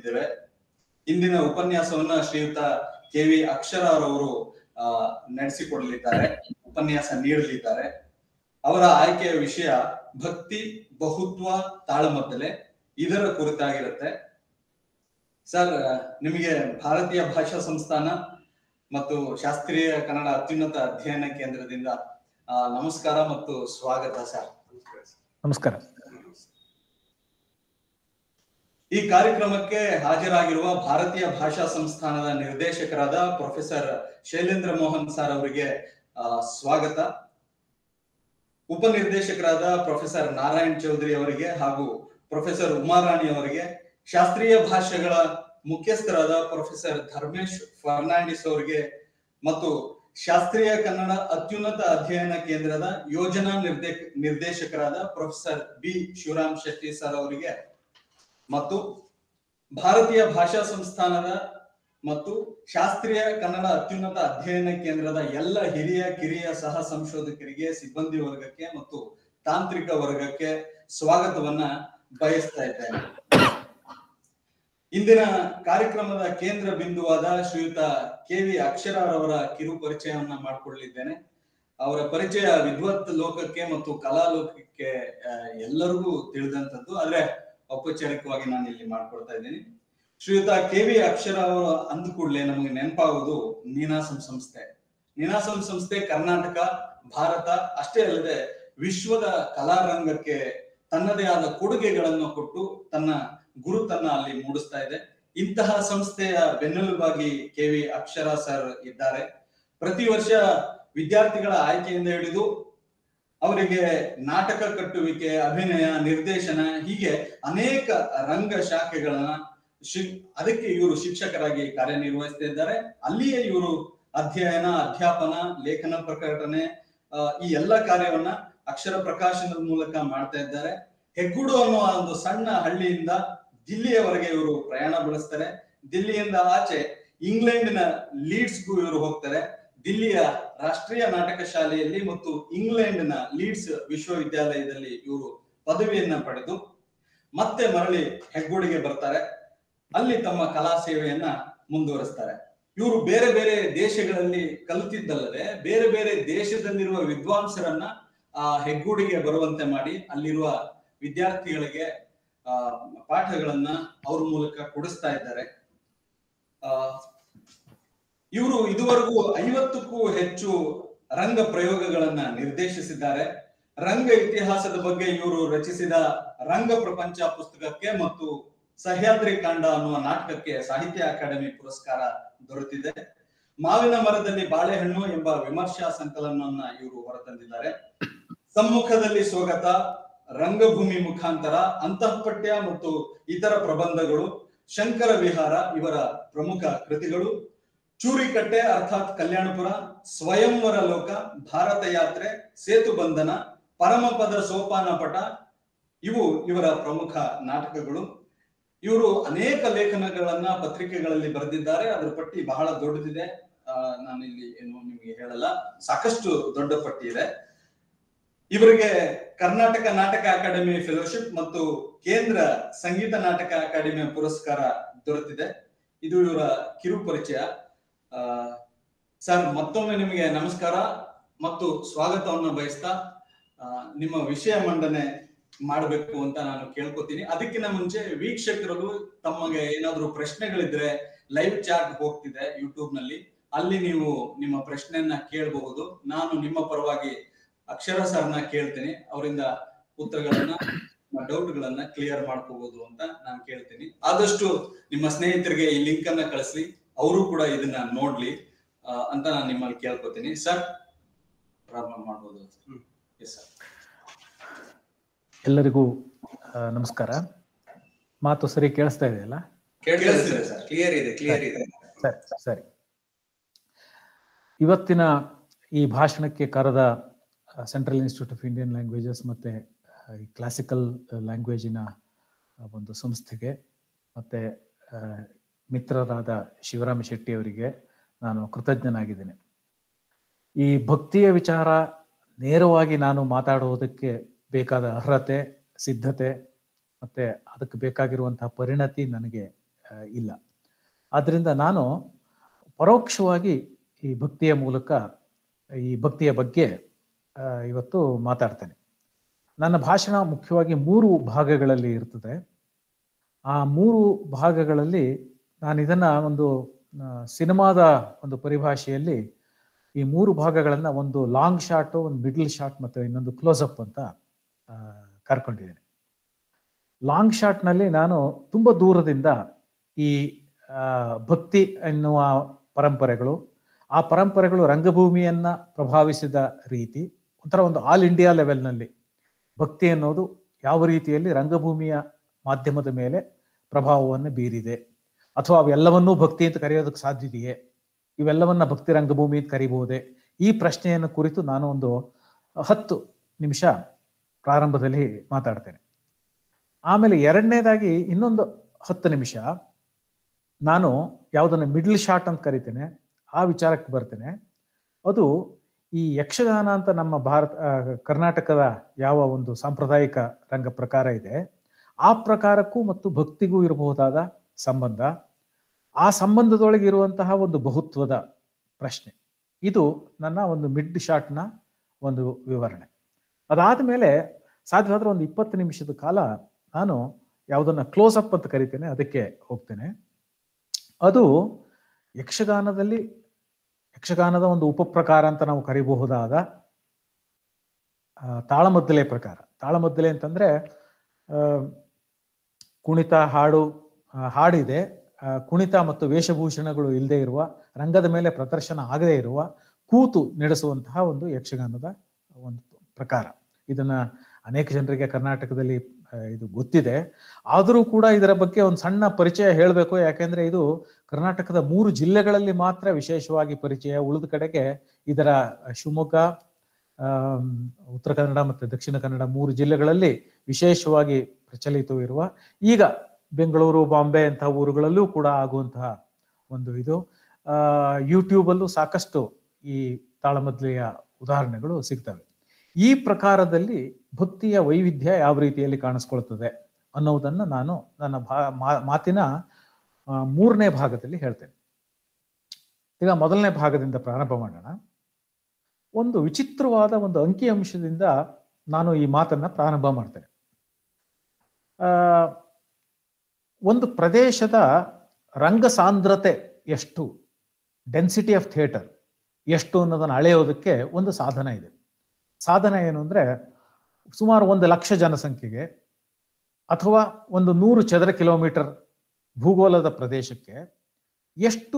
ಬಂದಿದ್ದೇವೆ ಇಂದಿನ ಉಪನ್ಯಾಸವನ್ನ ಶ್ರೀಯುತ ಕೆ ವಿ ಅಕ್ಷರ ಅವರವರು ಆ, ನಡೆಸಿಕೊಡಲಿದ್ದಾರೆ ಉಪನ್ಯಾಸ ನೀಡಲಿದ್ದಾರೆ ಅವರ ಆಯ್ಕೆಯ ವಿಷಯ ಭಕ್ತಿ ಬಹುತ್ವ ತಾಳಮದ್ದಲೆ ಇದರ ಕುರಿತಾಗಿರುತ್ತೆ ಸರ್ ನಿಮಗೆ ಭಾರತೀಯ ಭಾಷಾ ಸಂಸ್ಥಾನ ಮತ್ತು ಶಾಸ್ತ್ರೀಯ ಕನ್ನಡ ಅತ್ಯುನ್ನತ ಅಧ್ಯಯನ ಕೇಂದ್ರದಿಂದ ಆ, ನಮಸ್ಕಾರ ಮತ್ತು ಸ್ವಾಗತ ಸರ್ ನಮಸ್ಕಾರ ಈ ಕಾರ್ಯಕ್ರಮಕ್ಕೆ ಹಾಜರಾಗಿರುವ ಭಾರತೀಯ ಭಾಷಾ ಸಂಸ್ಥಾನದ ನಿರ್ದೇಶಕರಾದ ಪ್ರೊಫೆಸರ್ ಶೈಲೇಂದ್ರ ಮೋಹನ್ ಸರ್ ಅವರಿಗೆ ಆ, ಸ್ವಾಗತ ಉಪನಿರ್ದೇಶಕರಾದ ಪ್ರೊಫೆಸರ್ ನಾರಾಯಣ್ ಚೌಧರಿ ಅವರಿಗೆ ಹಾಗೂ ಪ್ರೊಫೆಸರ್ ಉಮಾರಾಣಿ ಅವರಿಗೆ ಶಾಸ್ತ್ರೀಯ ಭಾಷೆಗಳ ಮುಖ್ಯಸ್ಥರಾದ ಪ್ರೊಫೆಸರ್ ಧರ್ಮೇಶ್ ಫರ್ನಾಂಡಿಸ್ ಅವರಿಗೆ ಮತ್ತು ಶಾಸ್ತ್ರೀಯ ಕನ್ನಡ ಅತ್ಯುನ್ನತ ಅಧ್ಯಯನ ಕೇಂದ್ರದ ಯೋಜನಾ ನಿರ್ದೇ ನಿರ್ದೇಶಕರಾದ professor B Shivaram Shetty sir ಅವರಿಗೆ ಮತ್ತು ಭಾರತೀಯ ಭಾಷಾ ಸಂಸ್ಥಾನದ ಮತ್ತು ಶಾಸ್ತ್ರೀಯ ಕನ್ನಡ ಅತ್ಯುನ್ನತ ಅಧ್ಯಯನ ಕೇಂದ್ರದ ಎಲ್ಲ ಹಿರಿಯ ಕಿರಿಯ ಸಹ ಸಂಶೋಧಕರಿಗೆ ಸಿಬ್ಬಂದಿ ವರ್ಗಕ್ಕೆ ಮತ್ತು ತಾಂತ್ರಿಕ ವರ್ಗಕ್ಕೆ ಸ್ವಾಗತವನ್ನ ಬಯಸ್ತಾ ಇದ್ದೇನೆ ಇಂದಿನ ಕಾರ್ಯಕ್ರಮದ ಕೇಂದ್ರ ಬಿಂದುವಾದ ಶ್ರೀಯುತ ಕೆ ವಿ ಅಕ್ಷರರವರ ಕಿರು ಪರಿಚಯವನ್ನ ಮಾಡಿಕೊಳ್ಳಿದ್ದೇನೆ ಅವರ ಪರಿಚಯ ವಿದ್ವತ್ ಲೋಕಕ್ಕೆ ಮತ್ತು ಕಲಾ ಲೋಕಕ್ಕೆ ಆ, ಎಲ್ಲರಿಗೂ ತಿಳಿದಂತದ್ದು ಆದ್ರೆ ಔಪಚಾರಿಕವಾಗಿ ನಾನು ಇಲ್ಲಿ ಮಾಡ್ಕೊಳ್ತಾ ಇದ್ದೀನಿ ಶ್ರೀಯುತ ಕೆ ವಿ ಅಕ್ಷರ ಅವರು ಅಂದ ಕೂಡಲೇ ನಮಗೆ ನೆನಪಾಗುವುದು ನೀನಾಸಂ ಸಂಸ್ಥೆ ನೀನಾಸಂ ಸಂಸ್ಥೆ ಕರ್ನಾಟಕ ಭಾರತ ಅಷ್ಟೇ ಅಲ್ಲದೆ ವಿಶ್ವದ ಕಲಾರಂಗಕ್ಕೆ ತನ್ನದೇ ಆದ ಕೊಡುಗೆಗಳನ್ನು ಕೊಟ್ಟು ತನ್ನ ಗುರುತನ್ನ ಅಲ್ಲಿ ಮೂಡಿಸ್ತಾ ಇದೆ ಇಂತಹ ಸಂಸ್ಥೆಯ ಬೆನ್ನೆಲುಬಾಗಿ ಕೆ ವಿ ಅಕ್ಷರ ಸರ್ ಇದ್ದಾರೆ ಪ್ರತಿ ವರ್ಷ ವಿದ್ಯಾರ್ಥಿಗಳ ಆಯ್ಕೆಯಿಂದ ಹಿಡಿದು ಅವರಿಗೆ ನಾಟಕ ಕಟ್ಟುವಿಕೆ ಅಭಿನಯ ನಿರ್ದೇಶನ ಹೀಗೆ ಅನೇಕ ರಂಗ ಶಾಖೆಗಳನ್ನ ಶಿ- ಅದಕ್ಕೆ ಇವರು ಶಿಕ್ಷಕರಾಗಿ ಕಾರ್ಯನಿರ್ವಹಿಸ್ತಾ ಇದ್ದಾರೆ ಅಲ್ಲಿಯೇ ಇವರು ಅಧ್ಯಯನ ಅಧ್ಯಾಪನ ಲೇಖನ ಪ್ರಕಟಣೆ ಆ, ಈ ಎಲ್ಲ ಕಾರ್ಯವನ್ನ ಅಕ್ಷರ ಪ್ರಕಾಶನದ ಮೂಲಕ ಮಾಡ್ತಾ ಇದ್ದಾರೆ ಹೆಗ್ಗುಡು ಅನ್ನುವ ಒಂದು ಸಣ್ಣ ಹಳ್ಳಿಯಿಂದ ದಿಲ್ಲಿಯವರೆಗೆ ಇವರು ಪ್ರಯಾಣ ಬೆಳೆಸ್ತಾರೆ ದಿಲ್ಲಿಯಿಂದ ಆಚೆ ಇಂಗ್ಲೆಂಡಿನ ಲೀಡ್ಸ್ಗೂ ಇವರು ಹೋಗ್ತಾರೆ ದಿಲ್ಲಿಯ ರಾಷ್ಟ್ರೀಯ ನಾಟಕ ಶಾಲೆಯಲ್ಲಿ ಮತ್ತು ಇಂಗ್ಲೆಂಡಿನ ಲೀಡ್ಸ್ ವಿಶ್ವವಿದ್ಯಾಲಯದಲ್ಲಿ ಇವರು ಪದವಿಯನ್ನ ಪಡೆದು ಮತ್ತೆ ಮರಳಿ ಹೆಗ್ಗೋಡಿಗೆ ಬರ್ತಾರೆ ಅಲ್ಲಿ ತಮ್ಮ ಕಲಾ ಸೇವೆಯನ್ನ ಮುಂದುವರಿಸ್ತಾರೆ ಇವರು ಬೇರೆ ಬೇರೆ ದೇಶಗಳಲ್ಲಿ ಕಲಿತಿದ್ದಲ್ಲದೆ ಬೇರೆ ಬೇರೆ ದೇಶದಲ್ಲಿರುವ ವಿದ್ವಾಂಸರನ್ನ ಆ ಹೆಗ್ಗೂಡಿಗೆ ಬರುವಂತೆ ಮಾಡಿ ಅಲ್ಲಿರುವ ವಿದ್ಯಾರ್ಥಿಗಳಿಗೆ ಆ ಪಾಠಗಳನ್ನ ಅವ್ರ ಮೂಲಕ ಕೊಡಿಸ್ತಾ ಇದ್ದಾರೆ ಆ ಇವರು ಇದುವರೆಗೂ ಐವತ್ತಕ್ಕೂ ಹೆಚ್ಚು ರಂಗ ಪ್ರಯೋಗಗಳನ್ನ ನಿರ್ದೇಶಿಸಿದ್ದಾರೆ ರಂಗ ಇತಿಹಾಸದ ಬಗ್ಗೆ ಇವರು ರಚಿಸಿದ ರಂಗ ಪ್ರಪಂಚ ಪುಸ್ತಕಕ್ಕೆ ಮತ್ತು ಸಹ್ಯಾದ್ರಿ ಕಾಂಡ ಅನ್ನುವ ನಾಟಕಕ್ಕೆ ಸಾಹಿತ್ಯ ಅಕಾಡೆಮಿ ಪುರಸ್ಕಾರ ದೊರೆತಿದೆ ಮಾವಿನ ಮರದಲ್ಲಿ ಬಾಳೆಹಣ್ಣು ಎಂಬ ವಿಮರ್ಶಾ ಸಂಕಲನವನ್ನ ಇವರು ಹೊರತಂದಿದ್ದಾರೆ ಸಮ್ಮುಖದಲ್ಲಿ ಸ್ವಾಗತ ರಂಗಭೂಮಿ ಮುಖಾಂತರ ಅಂತಃಪಠ್ಯ ಮತ್ತು ಇತರ ಪ್ರಬಂಧಗಳು ಶಂಕರ ವಿಹಾರ ಇವರ ಪ್ರಮುಖ ಕೃತಿಗಳು ಚೂರಿಕಟ್ಟೆ ಅರ್ಥಾತ್ ಕಲ್ಯಾಣಪುರ ಸ್ವಯಂವರ ಲೋಕ ಭಾರತ ಯಾತ್ರೆ ಸೇತು ಬಂಧನ ಪರಮಪದ ಸೋಪಾನ ಪಟ ಇವು ಇವರ ಪ್ರಮುಖ ನಾಟಕಗಳು ಇವರು ಅನೇಕ ಲೇಖನಗಳನ್ನ ಪತ್ರಿಕೆಗಳಲ್ಲಿ ಬರೆದಿದ್ದಾರೆ ಅದರ ಪಟ್ಟಿ ಬಹಳ ದೊಡ್ಡದಿದೆ ಆ, ನಾನು ಇಲ್ಲಿ ಏನು ನಿಮಗೆ ಹೇಳಲ್ಲ ಸಾಕಷ್ಟು ದೊಡ್ಡ ಪಟ್ಟಿ ಇದೆ ಇವರಿಗೆ ಕರ್ನಾಟಕ ನಾಟಕ ಅಕಾಡೆಮಿ ಫೆಲೋಶಿಪ್ ಮತ್ತು ಕೇಂದ್ರ ಸಂಗೀತ ನಾಟಕ ಅಕಾಡೆಮಿಯ ಪುರಸ್ಕಾರ ದೊರೆತಿದೆ ಇದು ಇವರ ಕಿರು ಪರಿಚಯ ಆ, ಸರ್ ಮತ್ತೊಮ್ಮೆ ನಿಮಗೆ ನಮಸ್ಕಾರ ಮತ್ತು ಸ್ವಾಗತವನ್ನು ಬಯಸ್ತಾ ಆ, ನಿಮ್ಮ ವಿಷಯ ಮಂಡನೆ ಮಾಡಬೇಕು ಅಂತ ನಾನು ಕೇಳ್ಕೊತೀನಿ ಅದಕ್ಕಿಂತ ಮುಂಚೆ ವೀಕ್ಷಕರು ತಮಗೆ ಏನಾದ್ರು ಪ್ರಶ್ನೆಗಳಿದ್ರೆ ಲೈವ್ ಚಾಟ್ ಹೋಗ್ತಿದೆ ಯೂಟ್ಯೂಬ್ ನಲ್ಲಿ ಅಲ್ಲಿ ನೀವು ನಿಮ್ಮ ಪ್ರಶ್ನೆಯನ್ನ ಕೇಳಬಹುದು ನಾನು ನಿಮ್ಮ ಪರವಾಗಿ ಅಕ್ಷರ ಸರ್ನ ಕೇಳ್ತೀನಿ ಅವರಿಂದ ಉತ್ತರಗಳನ್ನ ಡೌಟ್ ಗಳನ್ನ ಕ್ಲಿಯರ್ ಮಾಡ್ಕೋಬಹುದು ಅಂತ ನಾನು ಕೇಳ್ತೀನಿ ಆದಷ್ಟು ನಿಮ್ಮ ಸ್ನೇಹಿತರಿಗೆ ಈ ಲಿಂಕ್ ಅನ್ನ ಕಳಿಸ್ಲಿ ಅವರು ಕೂಡ ಇದನ್ನ ನೋಡ್ಲಿ ಆ, ಅಂತ ನಾನು ನಿಮ್ಮಲ್ಲಿ ಕೇಳ್ಕೊತೀನಿ ಸರ್ ಪ್ರಾರಂಭ ಮಾಡ್ಬೋದು ಎಸ್ ಸರ್ ಎಲ್ಲರಿಗೂ ಆ, ನಮಸ್ಕಾರ ಮಾತು ಸರಿ ಕೇಳಿಸ್ತಾ ಇದೆಯಲ್ಲ ಕೇಳಿಸ್ತಿದೆ ಸರ್ ಕ್ಲಿಯರ್ ಇದೆ ಕ್ಲಿಯರ್ ಇದೆ ಸರಿ ಸರಿ ಇವತ್ತಿನ ಈ ಭಾಷಣಕ್ಕೆ ಕರೆದ Central Institute of Indian Languages ಮತ್ತೆ ಆ, ಈ ಕ್ಲಾಸಿಕಲ್ ಲ್ಯಾಂಗ್ವೇಜಿನ ಒಂದು ಸಂಸ್ಥೆಗೆ ಮತ್ತೆ ಆ, ಮಿತ್ರರಾದ ಶಿವರಾಮ ಶೆಟ್ಟಿ ಅವರಿಗೆ ನಾನು ಕೃತಜ್ಞನಾಗಿದ್ದೇನೆ ಈ ಭಕ್ತಿಯ ವಿಚಾರ ನೇರವಾಗಿ ನಾನು ಮಾತಾಡುವುದಕ್ಕೆ ಬೇಕಾದ ಅರ್ಹತೆ ಸಿದ್ಧತೆ ಮತ್ತೆ ಅದಕ್ಕೆ ಬೇಕಾಗಿರುವಂತಹ ಪರಿಣತಿ ನನಗೆ ಆ, ಇಲ್ಲ ಆದ್ರಿಂದ ನಾನು ಪರೋಕ್ಷವಾಗಿ ಈ ಭಕ್ತಿಯ ಮೂಲಕ ಈ ಭಕ್ತಿಯ ಬಗ್ಗೆ ಆ, ಇವತ್ತು ಮಾತಾಡ್ತೇನೆ ನನ್ನ ಭಾಷಣ ಮುಖ್ಯವಾಗಿ ಮೂರು ಭಾಗಗಳಲ್ಲಿ ಇರ್ತದೆ ಆ ಮೂರು ಭಾಗಗಳಲ್ಲಿ ನಾನು ಇದನ್ನ ಒಂದು ಆ, ಸಿನಿಮಾದ ಒಂದು ಪರಿಭಾಷೆಯಲ್ಲಿ ಈ ಮೂರು ಭಾಗಗಳನ್ನ ಒಂದು ಲಾಂಗ್ ಶಾಟ್ ಒಂದು ಮಿಡ್ಲ್ ಶಾಟ್ ಮತ್ತು ಇನ್ನೊಂದು ಕ್ಲೋಸ್ ಅಪ್ ಅಂತ ಆ, ಕರ್ಕೊಂಡಿದ್ದೇನೆ ಲಾಂಗ್ ಶಾಟ್ನಲ್ಲಿ ನಾನು ತುಂಬಾ ದೂರದಿಂದ ಈ ಆ, ಭಕ್ತಿ ಎನ್ನುವ ಪರಂಪರೆಗಳು ಆ ಪರಂಪರೆಗಳು ರಂಗಭೂಮಿಯನ್ನ ಪ್ರಭಾವಿಸಿದ ರೀತಿ ಒಂಥರ ಒಂದು ಆಲ್ ಇಂಡಿಯಾ ಲೆವೆಲ್ನಲ್ಲಿ ಭಕ್ತಿ ಅನ್ನೋದು ಯಾವ ರೀತಿಯಲ್ಲಿ ರಂಗಭೂಮಿಯ ಮಾಧ್ಯಮದ ಮೇಲೆ ಪ್ರಭಾವವನ್ನು ಬೀರಿದೆ ಅಥವಾ ಅವೆಲ್ಲವನ್ನೂ ಭಕ್ತಿ ಅಂತ ಕರೆಯೋದಕ್ಕೆ ಸಾಧ್ಯತೆಯೇ ಇವೆಲ್ಲವನ್ನ ಭಕ್ತಿ ರಂಗಭೂಮಿ ಅಂತ ಕರಿಬಹುದೇ ಈ ಪ್ರಶ್ನೆಯನ್ನು ಕುರಿತು ನಾನು ಒಂದು ಹತ್ತು ನಿಮಿಷ ಪ್ರಾರಂಭದಲ್ಲಿ ಮಾತಾಡ್ತೇನೆ ಆಮೇಲೆ ಎರಡನೇದಾಗಿ ಇನ್ನೊಂದು ಹತ್ತು ನಿಮಿಷ ನಾನು ಯಾವುದನ್ನು ಮಿಡ್ಲ್ ಶಾಟ್ ಅಂತ ಕರಿತೇನೆ ಆ ವಿಚಾರಕ್ಕೆ ಬರ್ತೇನೆ ಅದು ಈ ಯಕ್ಷಗಾನ ಅಂತ ನಮ್ಮ ಭಾರತ ಆ, ಕರ್ನಾಟಕದ ಯಾವ ಒಂದು ಸಾಂಪ್ರದಾಯಿಕ ರಂಗ ಪ್ರಕಾರ ಇದೆ ಆ ಪ್ರಕಾರಕ್ಕೂ ಮತ್ತು ಭಕ್ತಿಗೂ ಇರಬಹುದಾದ ಸಂಬಂಧ ಆ ಸಂಬಂಧದೊಳಗೆ ಇರುವಂತಹ ಒಂದು ಬಹುತ್ವದ ಪ್ರಶ್ನೆ ಇದು ನನ್ನ ಒಂದು ಮಿಡ್ ಶಾಟ್ನ ಒಂದು ವಿವರಣೆ ಅದಾದ ಮೇಲೆ ಸಾಧ್ಯವಾದ್ರೆ ಒಂದು ಇಪ್ಪತ್ತು ನಿಮಿಷದ ಕಾಲ ನಾನು ಯಾವುದನ್ನ ಕ್ಲೋಸ್ ಅಪ್ ಅಂತ ಕರಿತೇನೆ ಅದಕ್ಕೆ ಹೋಗ್ತೇನೆ ಅದು ಯಕ್ಷಗಾನದಲ್ಲಿ ಯಕ್ಷಗಾನದ ಒಂದು ಉಪಪ್ರಕಾರ ಅಂತ ನಾವು ಕರಿಬಹುದಾದ ಆ, ತಾಳಮದ್ದಲೆ ಪ್ರಕಾರ ತಾಳಮದ್ದಲೆ ಅಂತಂದ್ರೆ ಆ, ಕುಣಿತ ಹಾಡು ಆ, ಹಾಡಿದೆ ಆ, ಕುಣಿತ ಮತ್ತು ವೇಷಭೂಷಣಗಳು ಇಲ್ಲದೆ ಇರುವ ರಂಗದ ಮೇಲೆ ಪ್ರದರ್ಶನ ಆಗದೇ ಇರುವ ಕೂತು ನಡೆಸುವಂತಹ ಒಂದು ಯಕ್ಷಗಾನದ ಒಂದು ಪ್ರಕಾರ ಇದನ್ನ ಅನೇಕ ಜನರಿಗೆ ಕರ್ನಾಟಕದಲ್ಲಿ ಆ, ಇದು ಗೊತ್ತಿದೆ ಆದರೂ ಕೂಡ ಇದರ ಬಗ್ಗೆ ಒಂದು ಸಣ್ಣ ಪರಿಚಯ ಹೇಳಬೇಕು ಯಾಕೆಂದ್ರೆ ಇದು ಕರ್ನಾಟಕದ ಮೂರು ಜಿಲ್ಲೆಗಳಲ್ಲಿ ಮಾತ್ರ ವಿಶೇಷವಾಗಿ ಪರಿಚಯ ಉಳಿದ ಕಡೆಗೆ ಇದರ ಶಿವಮೊಗ್ಗ ಆಮ್, ಉತ್ತರ ಕನ್ನಡ ಮತ್ತು ದಕ್ಷಿಣ ಕನ್ನಡ ಮೂರು ಜಿಲ್ಲೆಗಳಲ್ಲಿ ವಿಶೇಷವಾಗಿ ಪ್ರಚಲಿತವಿರುವ ಈಗ ಬೆಂಗಳೂರು ಬಾಂಬೆ ಅಂತಹ ಊರುಗಳಲ್ಲೂ ಕೂಡ ಆಗುವಂತಹ ಒಂದು ಇದು ಆ ಯೂಟ್ಯೂಬ್ ಅಲ್ಲೂ ಸಾಕಷ್ಟು ಈ ತಾಳಮದ್ಲೆಯ ಉದಾಹರಣೆಗಳು ಸಿಗ್ತವೆ ಈ ಪ್ರಕಾರದಲ್ಲಿ ಭಕ್ತಿಯ ವೈವಿಧ್ಯ ಯಾವ ರೀತಿಯಲ್ಲಿ ಕಾಣಿಸ್ಕೊಳ್ತದೆ ಅನ್ನೋದನ್ನ ನಾನು ನನ್ನ ಭಾ- ಮಾ- ಮಾತಿನ ಆ, ಮೂರನೇ ಭಾಗದಲ್ಲಿ ಹೇಳ್ತೇನೆ ಈಗ ಮೊದಲನೇ ಭಾಗದಿಂದ ಪ್ರಾರಂಭ ಮಾಡೋಣ ಒಂದು ವಿಚಿತ್ರವಾದ ಒಂದು ಅಂಕಿ ಅಂಶದಿಂದ ನಾನು ಈ ಮಾತನ್ನ ಪ್ರಾರಂಭ ಮಾಡ್ತೇನೆ ಆ, ಒಂದು ಪ್ರದೇಶದ ರಂಗ ಸಾಂದ್ರತೆ ಎಷ್ಟು ಡೆನ್ಸಿಟಿ ಆಫ್ ಥಿಯೇಟರ್ ಎಷ್ಟು ಅನ್ನೋದನ್ನು ಅಳೆಯೋದಕ್ಕೆ ಒಂದು ಸಾಧನ ಇದೆ ಸಾಧನ ಏನು ಅಂದ್ರೆ ಸುಮಾರು ಒಂದು ಲಕ್ಷ ಜನಸಂಖ್ಯೆಗೆ ಅಥವಾ ಒಂದು ನೂರು ಚದರ ಕಿಲೋಮೀಟರ್ ಭೂಗೋಳದ ಪ್ರದೇಶಕ್ಕೆ ಎಷ್ಟು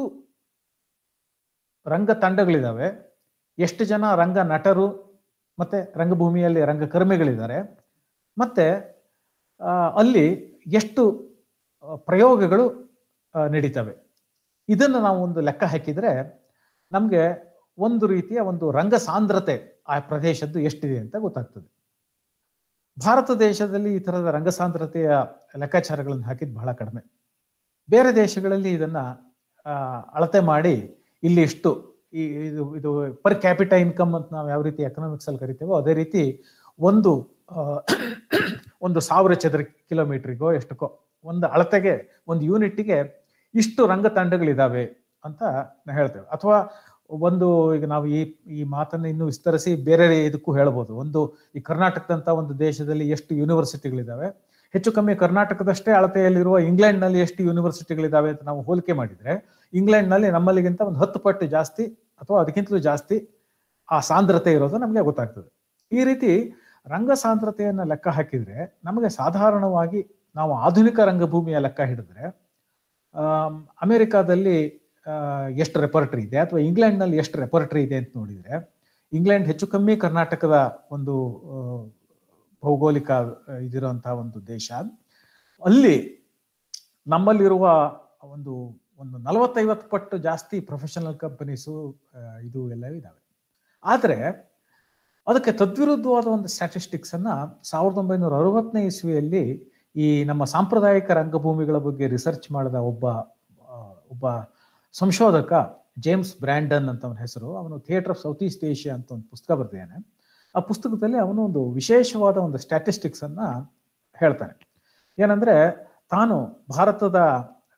ರಂಗ ತಂಡಗಳಿದಾವೆ ಎಷ್ಟು ಜನ ರಂಗ ನಟರು ಮತ್ತೆ ರಂಗಭೂಮಿಯಲ್ಲಿ ರಂಗಕರ್ಮಿಗಳಿದ್ದಾರೆ ಮತ್ತೆ ಆ, ಅಲ್ಲಿ ಎಷ್ಟು ಆ, ಪ್ರಯೋಗಗಳು ಆ, ನಡೀತವೆ ಇದನ್ನು ನಾವು ಒಂದು ಲೆಕ್ಕ ಹಾಕಿದ್ರೆ ನಮಗೆ ಒಂದು ರೀತಿಯ ಒಂದು ರಂಗ ಸಾಂದ್ರತೆ ಆ ಪ್ರದೇಶದ್ದು ಎಷ್ಟಿದೆ ಅಂತ ಗೊತ್ತಾಗ್ತದೆ ಭಾರತ ದೇಶದಲ್ಲಿ ಈ ತರದ ರಂಗ ಸಾಂದ್ರತೆಯ ಲೆಕ್ಕಾಚಾರಗಳನ್ನು ಹಾಕಿದ್ ಬಹಳ ಕಡಿಮೆ ಬೇರೆ ದೇಶಗಳಲ್ಲಿ ಇದನ್ನ ಆ, ಅಳತೆ ಮಾಡಿ ಇಲ್ಲಿ ಇಷ್ಟು ಈ ಇದು ಇದು ಪರ್ ಕ್ಯಾಪಿಟ ಇನ್ಕಮ್ ಅಂತ ನಾವು ಯಾವ ರೀತಿ ಎಕನಾಮಿಕ್ಸ್ ಅಲ್ಲಿ ಕರಿತೇವೋ ಅದೇ ರೀತಿ ಒಂದು ಆ, ಒಂದು ಸಾವಿರ ಚದರ ಕಿಲೋಮೀಟರ್ಗೋ ಎಷ್ಟಕ್ಕೋ ಒಂದು ಅಳತೆಗೆ ಒಂದು ಯೂನಿಟ್ಗೆ ಇಷ್ಟು ರಂಗ ತಂಡಗಳಿದಾವೆ ಅಂತ ನಾವು ಹೇಳ್ತೇವೆ ಅಥವಾ ಒಂದು ಈಗ ನಾವು ಈ ಈ ಮಾತನ್ನು ಇನ್ನು ವಿಸ್ತರಿಸಿ ಬೇರೆ ಇದಕ್ಕೂ ಹೇಳ್ಬೋದು ಒಂದು ಈ ಕರ್ನಾಟಕದಂತ ಒಂದು ದೇಶದಲ್ಲಿ ಎಷ್ಟು ಯೂನಿವರ್ಸಿಟಿಗಳಿದಾವೆ ಹೆಚ್ಚು ಕಮ್ಮಿ ಕರ್ನಾಟಕದಷ್ಟೇ ಅಳತೆಯಲ್ಲಿರುವ ಇಂಗ್ಲೆಂಡ್ ನಲ್ಲಿ ಎಷ್ಟು ಯೂನಿವರ್ಸಿಟಿಗಳಿದಾವೆ ಅಂತ ನಾವು ಹೋಲಿಕೆ ಮಾಡಿದ್ರೆ ಇಂಗ್ಲೆಂಡ್ ನಲ್ಲಿ ನಮ್ಮಲ್ಲಿಗಿಂತ ಒಂದು ಹತ್ತು ಪಟ್ಟು ಜಾಸ್ತಿ ಅಥವಾ ಅದಕ್ಕಿಂತಲೂ ಜಾಸ್ತಿ ಆ ಸಾಂದ್ರತೆ ಇರೋದು ನಮಗೆ ಗೊತ್ತಾಗ್ತದೆ ಈ ರೀತಿ ರಂಗ ಸಾಂದ್ರತೆಯನ್ನ ಲೆಕ್ಕ ಹಾಕಿದ್ರೆ ನಮಗೆ ಸಾಧಾರಣವಾಗಿ ನಾವು ಆಧುನಿಕ ರಂಗಭೂಮಿಯ ಲೆಕ್ಕ ಹಿಡಿದ್ರೆ ಆಮ್, ಅಮೆರಿಕಾದಲ್ಲಿ ಆ, ಎಷ್ಟು ರೆಪರ್ಟ್ರಿ ಇದೆ ಅಥವಾ ಇಂಗ್ಲೆಂಡ್ ನಲ್ಲಿ ಎಷ್ಟು ರೆಪರ್ಟ್ರಿ ಇದೆ ಅಂತ ನೋಡಿದ್ರೆ ಇಂಗ್ಲೆಂಡ್ ಹೆಚ್ಚು ಕಮ್ಮಿ ಕರ್ನಾಟಕದ ಒಂದು ಆ, ಭೌಗೋಳಿಕ ಆ, ಇದಿರುವಂತಹ ಒಂದು ದೇಶ ಅಲ್ಲಿ ನಮ್ಮಲ್ಲಿರುವ ಒಂದು ಒಂದು ನಲವತ್ತೈವತ್ತು ಪಟ್ಟು ಜಾಸ್ತಿ ಪ್ರೊಫೆಷನಲ್ ಕಂಪನೀಸು ಇದು ಎಲ್ಲ ಇದಾವೆ ಆದರೆ ಅದಕ್ಕೆ ತದ್ವಿರುದ್ಧವಾದ ಒಂದು ಸ್ಟ್ಯಾಟಿಸ್ಟಿಕ್ಸ್ ಅನ್ನ ಸಾವಿರದ ಒಂಬೈನೂರ ಅರವತ್ತನೇ ಇಸ್ವಿಯಲ್ಲಿ ಈ ನಮ್ಮ ಸಾಂಪ್ರದಾಯಿಕ ರಂಗಭೂಮಿಗಳ ಬಗ್ಗೆ ರಿಸರ್ಚ್ ಮಾಡಿದ ಒಬ್ಬ ಆ, ಒಬ್ಬ ಸಂಶೋಧಕ ಜೇಮ್ಸ್ ಬ್ರ್ಯಾಂಡನ್ ಅಂತ ಅವನ ಹೆಸರು ಅವನು Theatre of South East Asia ಅಂತ ಒಂದು ಪುಸ್ತಕ ಬರೆದಿದ್ದಾನೆ ಆ ಪುಸ್ತಕದಲ್ಲಿ ಅವನು ಒಂದು ವಿಶೇಷವಾದ ಒಂದು ಸ್ಟ್ಯಾಟಿಸ್ಟಿಕ್ಸ್ ಅನ್ನ ಹೇಳ್ತಾನೆ ಏನಂದ್ರೆ ತಾನು ಭಾರತದ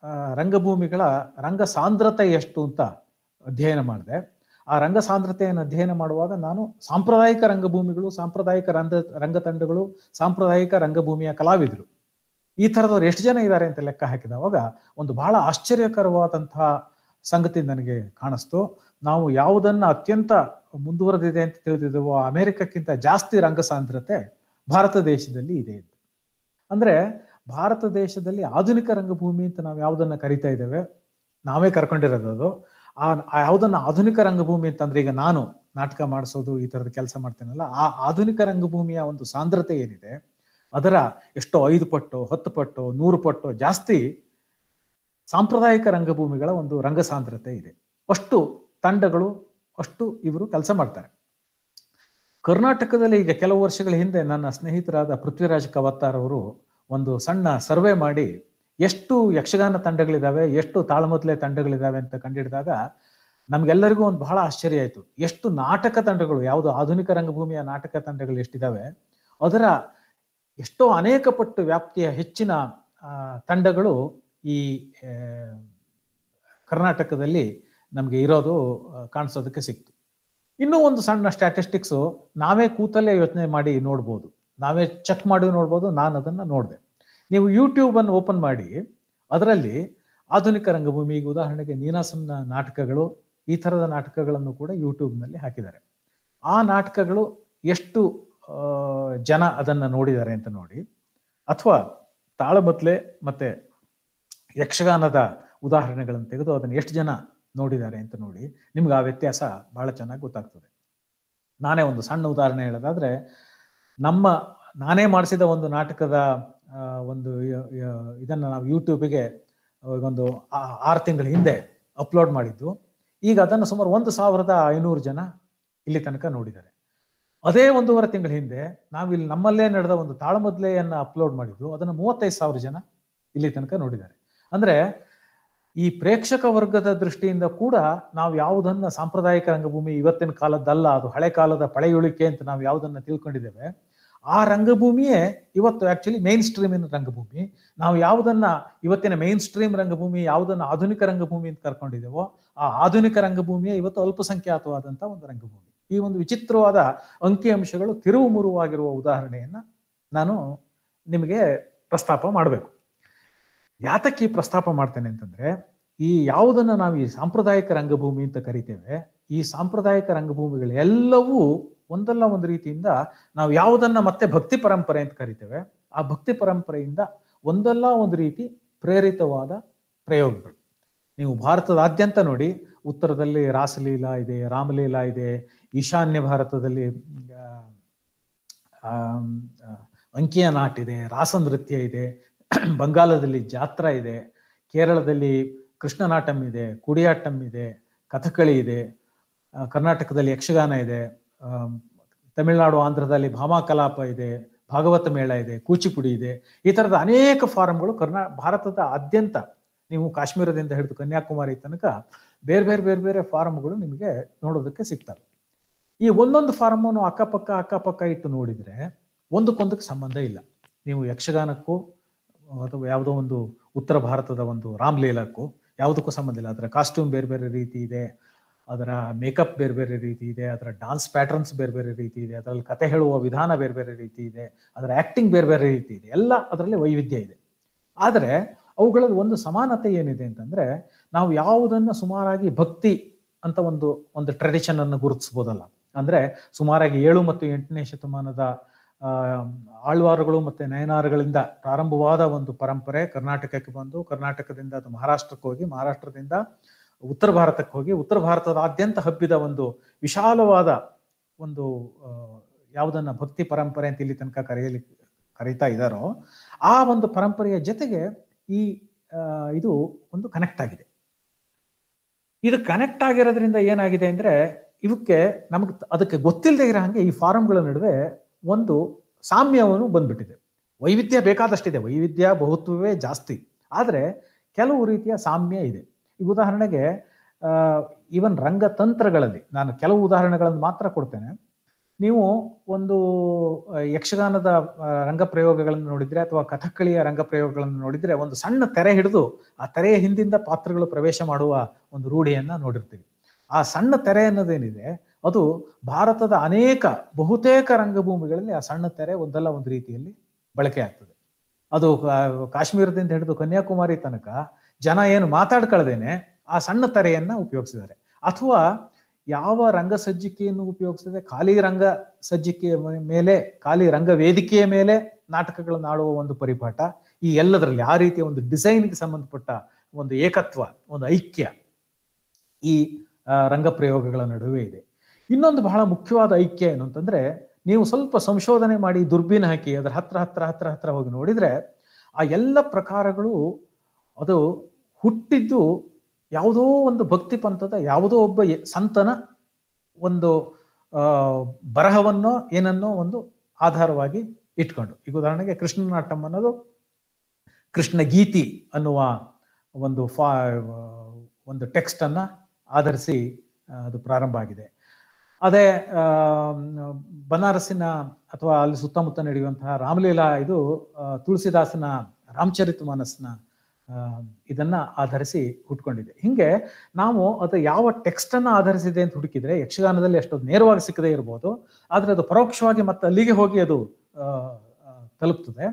ಆ, ರಂಗಭೂಮಿಗಳ ರಂಗ ಸಾಂದ್ರತೆ ಎಷ್ಟು ಅಂತ ಅಧ್ಯಯನ ಮಾಡಿದೆ ಆ ರಂಗ ಸಾಂದ್ರತೆಯನ್ನು ಅಧ್ಯಯನ ಮಾಡುವಾಗ ನಾನು ಸಾಂಪ್ರದಾಯಿಕ ರಂಗಭೂಮಿಗಳು ಸಾಂಪ್ರದಾಯಿಕ ರಂಗ ರಂಗತಂಡಗಳು ಸಾಂಪ್ರದಾಯಿಕ ರಂಗಭೂಮಿಯ ಕಲಾವಿದರು ಈ ಥರದವ್ರು ಎಷ್ಟು ಜನ ಇದ್ದಾರೆ ಅಂತ ಲೆಕ್ಕ ಹಾಕಿದವಾಗ ಒಂದು ಬಹಳ ಆಶ್ಚರ್ಯಕರವಾದಂತಹ ಸಂಗತಿ ನನಗೆ ಕಾಣಿಸ್ತು ನಾವು ಯಾವುದನ್ನ ಅತ್ಯಂತ ಮುಂದುವರೆದಿದೆ ಅಂತ ತಿಳಿದಿದ್ದೇವೋ ಅಮೆರಿಕಕ್ಕಿಂತ ಜಾಸ್ತಿ ರಂಗ ಸಾಂದ್ರತೆ ಭಾರತ ದೇಶದಲ್ಲಿ ಇದೆ ಅಂತ. ಅಂದ್ರೆ ಭಾರತ ದೇಶದಲ್ಲಿ ಆಧುನಿಕ ರಂಗಭೂಮಿ ಅಂತ ನಾವು ಯಾವುದನ್ನ ಕರಿತಾ ಇದ್ದೇವೆ ನಾವೇ ಕರ್ಕೊಂಡಿರೋದು ಅದು ಆ ಆ ಯಾವುದನ್ನ ಆಧುನಿಕ ರಂಗಭೂಮಿ ಅಂತಂದ್ರೆ ಈಗ ನಾನು ನಾಟಕ ಮಾಡಿಸೋದು ಈ ತರದ ಕೆಲಸ ಮಾಡ್ತೇನಲ್ಲ ಆ ಆಧುನಿಕ ರಂಗಭೂಮಿಯ ಒಂದು ಸಾಂದ್ರತೆ ಏನಿದೆ ಅದರ ಎಷ್ಟೋ ಐದು ಪಟ್ಟು ಹತ್ತು ಪಟ್ಟು ನೂರು ಪಟ್ಟು ಜಾಸ್ತಿ ಸಾಂಪ್ರದಾಯಿಕ ರಂಗಭೂಮಿಗಳ ಒಂದು ರಂಗ ಸಾಂದ್ರತೆ ಇದೆ ಅಷ್ಟು ತಂಡಗಳು ಅಷ್ಟು ಇವರು ಕೆಲಸ ಮಾಡ್ತಾರೆ ಕರ್ನಾಟಕದಲ್ಲಿ ಈಗ ಕೆಲವು ವರ್ಷಗಳ ಹಿಂದೆ ನನ್ನ ಸ್ನೇಹಿತರಾದ ಪೃಥ್ವಿರಾಜ್ ಕವತ್ತಾರ್ ಅವರು ಒಂದು ಸಣ್ಣ ಸರ್ವೆ ಮಾಡಿ ಎಷ್ಟು ಯಕ್ಷಗಾನ ತಂಡಗಳಿದಾವೆ ಎಷ್ಟು ತಾಳಮದ್ಲೆ ತಂಡಗಳಿದಾವೆ ಅಂತ ಕಂಡಿಡಿದಾಗ ನಮ್ಗೆಲ್ಲರಿಗೂ ಒಂದು ಬಹಳ ಆಶ್ಚರ್ಯ ಆಯ್ತು ಎಷ್ಟು ನಾಟಕ ತಂಡಗಳು ಯಾವುದು ಆಧುನಿಕ ರಂಗಭೂಮಿಯ ನಾಟಕ ತಂಡಗಳು ಎಷ್ಟಿದಾವೆ ಅದರ ಎಷ್ಟೋ ಅನೇಕ ಪಟ್ಟು ವ್ಯಾಪ್ತಿಯ ಹೆಚ್ಚಿನ ಆ, ತಂಡಗಳು ಈ ಆ, ಕರ್ನಾಟಕದಲ್ಲಿ ನಮಗೆ ಇರೋದು ಆ, ಕಾಣಿಸೋದಕ್ಕೆ ಸಿಕ್ತು ಇನ್ನೂ ಒಂದು ಸಣ್ಣ ಸ್ಟ್ಯಾಟಿಸ್ಟಿಕ್ಸ್ ನಾವೇ ಕೂತಲ್ಲೇ ಯೋಚನೆ ಮಾಡಿ ನೋಡ್ಬೋದು ನಾವೇ ಚೆಕ್ ಮಾಡಿ ನೋಡ್ಬೋದು ನಾನು ಅದನ್ನ ನೋಡಿದೆ ನೀವು ಯೂಟ್ಯೂಬ್ ಅನ್ನು ಓಪನ್ ಮಾಡಿ ಅದರಲ್ಲಿ ಆಧುನಿಕ ರಂಗಭೂಮಿ ಈಗ ಉದಾಹರಣೆಗೆ ನೀನಾಸಂನ ನಾಟಕಗಳು ಈ ತರದ ನಾಟಕಗಳನ್ನು ಕೂಡ ಯೂಟ್ಯೂಬ್ನಲ್ಲಿ ಹಾಕಿದ್ದಾರೆ ಆ ನಾಟಕಗಳು ಎಷ್ಟು ಆ, ಜನ ಅದನ್ನ ನೋಡಿದ್ದಾರೆ ಅಂತ ನೋಡಿ ಅಥವಾ ತಾಳಮತ್ಲೆ ಮತ್ತೆ ಯಕ್ಷಗಾನದ ಉದಾಹರಣೆಗಳನ್ನು ತೆಗೆದು ಅದನ್ನು ಎಷ್ಟು ಜನ ನೋಡಿದ್ದಾರೆ ಅಂತ ನೋಡಿ ನಿಮ್ಗೆ ಆ ವ್ಯತ್ಯಾಸ ಬಹಳ ಚೆನ್ನಾಗಿ ಗೊತ್ತಾಗ್ತದೆ ನಾನೇ ಒಂದು ಸಣ್ಣ ಉದಾಹರಣೆ ಹೇಳೋದಾದ್ರೆ ನಮ್ಮ ನಾನೇ ಮಾಡಿಸಿದ ಒಂದು ನಾಟಕದ ಆ, ಒಂದು ಯ- ಯ- ಇದನ್ನ ನಾವು ಯೂಟ್ಯೂಬಿಗೆ ಒಂದು ಆ- ಆರು ತಿಂಗಳ ಹಿಂದೆ ಅಪ್ಲೋಡ್ ಮಾಡಿದ್ದು ಈಗ ಅದನ್ನು ಸುಮಾರು ಒಂದು ಸಾವಿರದ ಐನೂರು ಜನ ಇಲ್ಲಿ ತನಕ ನೋಡಿದ್ದಾರೆ ಅದೇ ಒಂದೂವರೆ ತಿಂಗಳ ಹಿಂದೆ ನಾವು ಇಲ್ಲಿ ನಮ್ಮಲ್ಲೇ ನಡೆದ ಒಂದು ತಾಳಮದ್ಲೆಯನ್ನ ಅಪ್ಲೋಡ್ ಮಾಡಿದ್ದು ಅದನ್ನು ಮೂವತ್ತೈದು ಸಾವಿರ ಜನ ಇಲ್ಲಿ ತನಕ ನೋಡಿದ್ದಾರೆ ಅಂದ್ರೆ ಈ ಪ್ರೇಕ್ಷಕ ವರ್ಗದ ದೃಷ್ಟಿಯಿಂದ ಕೂಡ ನಾವು ಯಾವುದನ್ನ ಸಾಂಪ್ರದಾಯಿಕ ರಂಗಭೂಮಿ ಇವತ್ತಿನ ಕಾಲದ್ದಲ್ಲ ಅದು ಹಳೆ ಕಾಲದ ಪಳೆಯುಳಿಕೆ ಅಂತ ನಾವು ಯಾವುದನ್ನ ತಿಳ್ಕೊಂಡಿದ್ದೇವೆ ಆ ರಂಗಭೂಮಿಯೇ ಇವತ್ತು ಆಕ್ಚುಲಿ ಮೇನ್ ಸ್ಟ್ರೀಮಿನ ರಂಗಭೂಮಿ ನಾವು ಯಾವುದನ್ನ ಇವತ್ತಿನ ಮೇನ್ ಸ್ಟ್ರೀಮ್ ರಂಗಭೂಮಿ ಯಾವುದನ್ನ ಆಧುನಿಕ ರಂಗಭೂಮಿ ಅಂತ ಕರ್ಕೊಂಡಿದ್ದೇವೋ ಆ ಆಧುನಿಕ ರಂಗಭೂಮಿಯೇ ಇವತ್ತು ಅಲ್ಪಸಂಖ್ಯಾತವಾದಂತ ಒಂದು ರಂಗಭೂಮಿ ಈ ಒಂದು ವಿಚಿತ್ರವಾದ ಅಂಕಿಅಂಶಗಳು ತಿರುವು ಮುರುವಾಗಿರುವ ಉದಾಹರಣೆಯನ್ನ ನಾನು ನಿಮಗೆ ಪ್ರಸ್ತಾಪ ಮಾಡಬೇಕು ಯಾತಕ್ಕೆ ಈ ಪ್ರಸ್ತಾಪ ಮಾಡ್ತೇನೆ ಅಂತಂದ್ರೆ ಈ ಯಾವುದನ್ನ ನಾವು ಈ ಸಾಂಪ್ರದಾಯಿಕ ರಂಗಭೂಮಿ ಅಂತ ಕರಿತೇವೆ ಈ ಸಾಂಪ್ರದಾಯಿಕ ರಂಗಭೂಮಿಗಳು ಎಲ್ಲವೂ ಒಂದಲ್ಲ ಒಂದು ರೀತಿಯಿಂದ ನಾವು ಯಾವುದನ್ನ ಮತ್ತೆ ಭಕ್ತಿ ಪರಂಪರೆ ಅಂತ ಕರಿತೇವೆ ಆ ಭಕ್ತಿ ಪರಂಪರೆಯಿಂದ ಒಂದಲ್ಲ ಒಂದು ರೀತಿ ಪ್ರೇರಿತವಾದ ಪ್ರಯೋಗಗಳು ನೀವು ಭಾರತದಾದ್ಯಂತ ನೋಡಿ ಉತ್ತರದಲ್ಲಿ ರಾಸಲೀಲಾ ಇದೆ ರಾಮಲೀಲಾ ಇದೆ ಈಶಾನ್ಯ ಭಾರತದಲ್ಲಿ ಆ, ಆಮ್, ಆ, ಅಂಕಿಯ ನಾಟ್ ಇದೆ ರಾಸ ನೃತ್ಯ ಇದೆ ಬಂಗಾಲದಲ್ಲಿ ಜಾತ್ರಾ ಇದೆ ಕೇರಳದಲ್ಲಿ ಕೃಷ್ಣನಾಟಂ ಇದೆ ಕುಡಿಯಾಟಂ ಇದೆ ಕಥಕಳಿ ಇದೆ ಆ, ಕರ್ನಾಟಕದಲ್ಲಿ ಯಕ್ಷಗಾನ ಇದೆ ಆಮ್, ತಮಿಳುನಾಡು ಆಂಧ್ರದಲ್ಲಿ ಭಾಮಾ ಕಲಾಪ ಇದೆ ಭಾಗವತ ಮೇಳ ಇದೆ ಕೂಚಿಪುಡಿ ಇದೆ ಈ ತರದ ಅನೇಕ ಫಾರಂಗಳು ಕರ್ನಾ ಭಾರತದ ಆದ್ಯಂತ ನೀವು ಕಾಶ್ಮೀರದಿಂದ ಹಿಡಿದು ಕನ್ಯಾಕುಮಾರಿ ತನಕ ಬೇರೆ ಬೇರೆ ಬೇರೆ ಬೇರೆ ಫಾರಂಗಳು ನಿಮಗೆ ನೋಡೋದಕ್ಕೆ ಸಿಗ್ತವೆ ಈ ಒಂದೊಂದು ಫಾರಮನ್ನು ಅಕ್ಕಪಕ್ಕ ಅಕ್ಕಪಕ್ಕ ಇಟ್ಟು ನೋಡಿದ್ರೆ ಒಂದಕ್ಕೊಂದಕ್ಕೆ ಸಂಬಂಧ ಇಲ್ಲ ನೀವು ಯಕ್ಷಗಾನಕ್ಕೂ ಅಥವಾ ಯಾವುದೋ ಒಂದು ಉತ್ತರ ಭಾರತದ ಒಂದು ರಾಮ್ಲೀಲಕ್ಕೂ ಯಾವುದಕ್ಕೂ ಸಂಬಂಧ ಇಲ್ಲ ಅದರ ಕಾಸ್ಟ್ಯೂಮ್ ಬೇರೆ ಬೇರೆ ರೀತಿ ಇದೆ ಅದರ ಮೇಕಪ್ ಬೇರೆ ಬೇರೆ ರೀತಿ ಇದೆ ಅದರ ಡಾನ್ಸ್ ಪ್ಯಾಟರ್ನ್ಸ್ ಬೇರೆ ಬೇರೆ ರೀತಿ ಇದೆ ಅದರಲ್ಲಿ ಕತೆ ಹೇಳುವ ವಿಧಾನ ಬೇರೆ ಬೇರೆ ರೀತಿ ಇದೆ ಅದರ ಆಕ್ಟಿಂಗ್ ಬೇರೆ ಬೇರೆ ರೀತಿ ಇದೆ ಎಲ್ಲ ಅದರಲ್ಲಿ ವೈವಿಧ್ಯ ಇದೆ ಆದರೆ ಅವುಗಳಲ್ಲಿ ಒಂದು ಸಮಾನತೆ ಏನಿದೆ ಅಂತಂದ್ರೆ ನಾವು ಯಾವುದನ್ನ ಸುಮಾರಾಗಿ ಭಕ್ತಿ ಅಂತ ಒಂದು ಒಂದು ಟ್ರೆಡಿಷನ್ ಅನ್ನು ಗುರುತಿಸ್ಬೋದಲ್ಲ ಅಂದ್ರೆ ಸುಮಾರಾಗಿ ಏಳು ಮತ್ತು ಎಂಟನೇ ಶತಮಾನದ ಆ, ಆಳ್ವಾರುಗಳು ಮತ್ತೆ ನಯನಾರುಗಳಿಂದ ಪ್ರಾರಂಭವಾದ ಒಂದು ಪರಂಪರೆ ಕರ್ನಾಟಕಕ್ಕೆ ಬಂದು ಕರ್ನಾಟಕದಿಂದ ಅದು ಮಹಾರಾಷ್ಟ್ರಕ್ಕೆ ಹೋಗಿ ಮಹಾರಾಷ್ಟ್ರದಿಂದ ಉತ್ತರ ಭಾರತಕ್ಕೆ ಹೋಗಿ ಉತ್ತರ ಭಾರತದಾದ್ಯಂತ ಹಬ್ಬಿದ ಒಂದು ವಿಶಾಲವಾದ ಒಂದು ಆ, ಯಾವುದನ್ನ ಭಕ್ತಿ ಪರಂಪರೆ ಅಂತ ಇಲ್ಲಿ ತನಕ ಕರೆಯಲಿ ಕರೀತಾ ಇದ್ದಾರೋ ಆ ಒಂದು ಪರಂಪರೆಯ ಜೊತೆಗೆ ಈ ಆ, ಇದು ಒಂದು ಕನೆಕ್ಟ್ ಆಗಿದೆ ಇದು ಕನೆಕ್ಟ್ ಆಗಿರೋದ್ರಿಂದ ಏನಾಗಿದೆ ಅಂದ್ರೆ ಇವಕ್ಕೆ ನಮಗೆ ಅದಕ್ಕೆ ಗೊತ್ತಿಲ್ಲದೆ ಇರೋ ಹಾಗೆ ಈ ಫಾರಂಗಳ ನಡುವೆ ಒಂದು ಸಾಮ್ಯವನ್ನು ಬಂದ್ಬಿಟ್ಟಿದೆ ವೈವಿಧ್ಯ ಬೇಕಾದಷ್ಟಿದೆ ವೈವಿಧ್ಯ ಬಹುತ್ವವೇ ಜಾಸ್ತಿ ಆದರೆ ಕೆಲವು ರೀತಿಯ ಸಾಮ್ಯ ಇದೆ ಈಗ ಉದಾಹರಣೆಗೆ ಈವನ್ ರಂಗತಂತ್ರಗಳಲ್ಲಿ ನಾನು ಕೆಲವು ಉದಾಹರಣೆಗಳನ್ನು ಮಾತ್ರ ಕೊಡ್ತೇನೆ ನೀವು ಒಂದು ಆ, ಯಕ್ಷಗಾನದ ಆ, ರಂಗ ಪ್ರಯೋಗಗಳನ್ನು ನೋಡಿದ್ರೆ ಅಥವಾ ಕಥಕ್ಕಳಿಯ ರಂಗ ಪ್ರಯೋಗಗಳನ್ನು ನೋಡಿದ್ರೆ ಒಂದು ಸಣ್ಣ ತೆರೆ ಹಿಡಿದು ಆ ತೆರೆಯ ಹಿಂದಿಂದ ಪಾತ್ರಗಳು ಪ್ರವೇಶ ಮಾಡುವ ಒಂದು ರೂಢಿಯನ್ನ ನೋಡಿರ್ತೀವಿ ಆ ಸಣ್ಣ ತೆರೆ ಅನ್ನೋದೇನಿದೆ ಅದು ಭಾರತದ ಅನೇಕ ಬಹುತೇಕ ರಂಗಭೂಮಿಗಳಲ್ಲಿ ಆ ಸಣ್ಣ ತೆರೆ ಒಂದಲ್ಲ ಒಂದು ರೀತಿಯಲ್ಲಿ ಬಳಕೆ ಆಗ್ತದೆ ಅದು ಕಾ- ಕಾಶ್ಮೀರದಿಂದ ಹಿಡಿದು ಕನ್ಯಾಕುಮಾರಿ ತನಕ ಜನ ಏನು ಮಾತಾಡ್ಕೊಳ್ದೇನೆ ಆ ಸಣ್ಣ ತೆರೆಯನ್ನ ಉಪಯೋಗಿಸಿದ್ದಾರೆ ಅಥವಾ ಯಾವ ರಂಗ ಸಜ್ಜಿಕೆಯನ್ನು ಉಪಯೋಗಿಸದೆ ಖಾಲಿ ರಂಗ ಸಜ್ಜಿಕೆಯ ಮೇ- ಮೇಲೆ ಖಾಲಿ ರಂಗ ವೇದಿಕೆಯ ಮೇಲೆ ನಾಟಕಗಳನ್ನು ಆಡುವ ಒಂದು ಪರಿಪಾಠ ಈ ಎಲ್ಲದರಲ್ಲಿ ಆ ರೀತಿಯ ಒಂದು ಡಿಸೈನ್ಗೆ ಸಂಬಂಧಪಟ್ಟ ಒಂದು ಏಕತ್ವ ಒಂದು ಐಕ್ಯ ಈ ಆ, ರಂಗ ಪ್ರಯೋಗಗಳ ನಡುವೆ ಇದೆ ಇನ್ನೊಂದು ಬಹಳ ಮುಖ್ಯವಾದ ಐಕ್ಯ ಏನು ಅಂತಂದ್ರೆ ನೀವು ಸ್ವಲ್ಪ ಸಂಶೋಧನೆ ಮಾಡಿ ದುರ್ಬೀನ್ ಹಾಕಿ ಅದರ ಹತ್ರ ಹತ್ರ ಹತ್ರ ಹತ್ರ ಹೋಗಿ ನೋಡಿದ್ರೆ ಆ ಎಲ್ಲ ಪ್ರಕಾರಗಳು ಅದು ಹುಟ್ಟಿದ್ದು ಯಾವುದೋ ಒಂದು ಭಕ್ತಿ ಪಂಥದ ಯಾವುದೋ ಒಬ್ಬ ಎ- ಸಂತನ ಒಂದು ಆ ಬರಹವನ್ನೋ ಏನನ್ನೋ ಒಂದು ಆಧಾರವಾಗಿ ಇಟ್ಕೊಂಡು ಈಗ ಉದಾಹರಣೆಗೆ ಕೃಷ್ಣನಾಟಂ ಅನ್ನೋದು ಕೃಷ್ಣ ಗೀತಿ ಅನ್ನುವ ಒಂದು ಫಾ ಒಂದು ಟೆಕ್ಸ್ಟ್ ಅನ್ನ ಆಧರಿಸಿ ಆ, ಅದು ಪ್ರಾರಂಭ ಆಗಿದೆ ಅದೇ ಆ, ಬನಾರಸ್ಸಿನ ಅಥವಾ ಅಲ್ಲಿ ಸುತ್ತಮುತ್ತ ನಡೆಯುವಂತಹ ರಾಮಲೀಲಾ ಇದು ಆ, ತುಳಸಿದಾಸನ ರಾಮಚರಿತ ಮಾನಸ್ನ ಆ, ಇದನ್ನ ಆಧರಿಸಿ ಹುಟ್ಕೊಂಡಿದೆ ಹಿಂಗೆ ನಾವು ಅದು ಯಾವ ಟೆಕ್ಸ್ಟ್ ಅನ್ನ ಆಧರಿಸಿದೆ ಅಂತ ಹುಡುಕಿದ್ರೆ ಯಕ್ಷಗಾನದಲ್ಲಿ ಅಷ್ಟೊಂದು ನೇರವಾಗಿ ಸಿಕ್ಕದೇ ಇರಬಹುದು ಆದ್ರೆ ಅದು ಪರೋಕ್ಷವಾಗಿ ಮತ್ತೆ ಅಲ್ಲಿಗೆ ಹೋಗಿ ಅದು ಆ, ಆ, ತಲುಪ್ತದೆ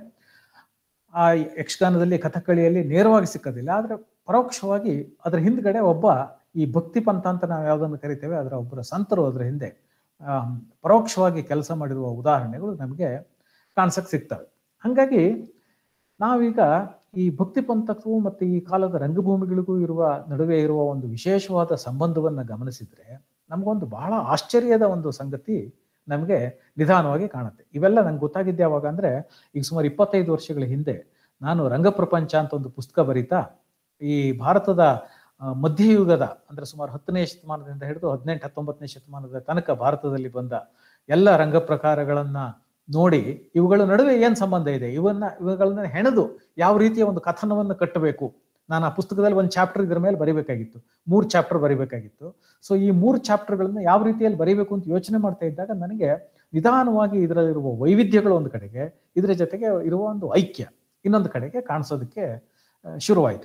ಆ ಯಕ್ಷಗಾನದಲ್ಲಿ ಕಥಕ್ಕಳಿಯಲ್ಲಿ ನೇರವಾಗಿ ಸಿಕ್ಕೋದಿಲ್ಲ ಆದ್ರೆ ಪರೋಕ್ಷವಾಗಿ ಅದರ ಹಿಂದ್ಗಡೆ ಒಬ್ಬ ಈ ಭಕ್ತಿ ಪಂಥ ಅಂತ ನಾವು ಯಾವುದನ್ನು ಕರಿತೇವೆ ಅದರ ಒಬ್ಬರ ಸಂತರು ಅದರ ಹಿಂದೆ ಆ, ಪರೋಕ್ಷವಾಗಿ ಕೆಲಸ ಮಾಡಿರುವ ಉದಾಹರಣೆಗಳು ನಮಗೆ ಕಾಣಿಸಕ್ ಸಿಗ್ತವೆ ಹಾಗಾಗಿ ನಾವೀಗ ಈ ಭಕ್ತಿ ಪಂಥಕ್ಕೂ ಮತ್ತು ಈ ಕಾಲದ ರಂಗಭೂಮಿಗಳಿಗೂ ಇರುವ ನಡುವೆ ಇರುವ ಒಂದು ವಿಶೇಷವಾದ ಸಂಬಂಧವನ್ನ ಗಮನಿಸಿದ್ರೆ ನಮಗೊಂದು ಬಹಳ ಆಶ್ಚರ್ಯದ ಒಂದು ಸಂಗತಿ ನಮಗೆ ನಿಧಾನವಾಗಿ ಕಾಣುತ್ತೆ ಇವೆಲ್ಲ ನಂಗೆ ಗೊತ್ತಾಗಿದ್ದೆ ಯಾವಾಗ ಅಂದ್ರೆ ಈಗ ಸುಮಾರು ಇಪ್ಪತ್ತೈದು ವರ್ಷಗಳ ಹಿಂದೆ ನಾನು ರಂಗಪ್ರಪಂಚ ಅಂತ ಒಂದು ಪುಸ್ತಕ ಬರೀತಾ ಈ ಭಾರತದ ಆ, ಮಧ್ಯಯುಗದ ಅಂದ್ರೆ ಸುಮಾರು ಹತ್ತನೇ ಶತಮಾನದಿಂದ ಹಿಡಿದು ಹದಿನೆಂಟು ಹತ್ತೊಂಬತ್ತನೇ ಶತಮಾನದ ತನಕ ಭಾರತದಲ್ಲಿ ಬಂದ ಎಲ್ಲ ರಂಗ ಪ್ರಕಾರಗಳನ್ನ ನೋಡಿ ಇವುಗಳ ನಡುವೆ ಏನ್ ಸಂಬಂಧ ಇದೆ ಇವನ್ನ ಇವುಗಳನ್ನ ಹೆಣೆದು ಯಾವ ರೀತಿಯ ಒಂದು ಕಥನವನ್ನು ಕಟ್ಟಬೇಕು ನಾನು ಆ ಪುಸ್ತಕದಲ್ಲಿ ಒಂದು ಚಾಪ್ಟರ್ ಇದ್ರ ಮೇಲೆ ಬರಿಬೇಕಾಗಿತ್ತು ಮೂರು ಚಾಪ್ಟರ್ ಬರಿಬೇಕಾಗಿತ್ತು ಸೊ ಈ ಮೂರು ಚಾಪ್ಟರ್ಗಳನ್ನ ಯಾವ ರೀತಿಯಲ್ಲಿ ಬರಿಬೇಕು ಅಂತ ಯೋಚನೆ ಮಾಡ್ತಾ ಇದ್ದಾಗ ನನಗೆ ನಿಧಾನವಾಗಿ ಇದರಲ್ಲಿರುವ ವೈವಿಧ್ಯಗಳು ಒಂದು ಕಡೆಗೆ ಇದರ ಜೊತೆಗೆ ಇರುವ ಒಂದು ಐಕ್ಯ ಇನ್ನೊಂದು ಕಡೆಗೆ ಕಾಣಿಸೋದಕ್ಕೆ ಆ, ಶುರುವಾಯಿತು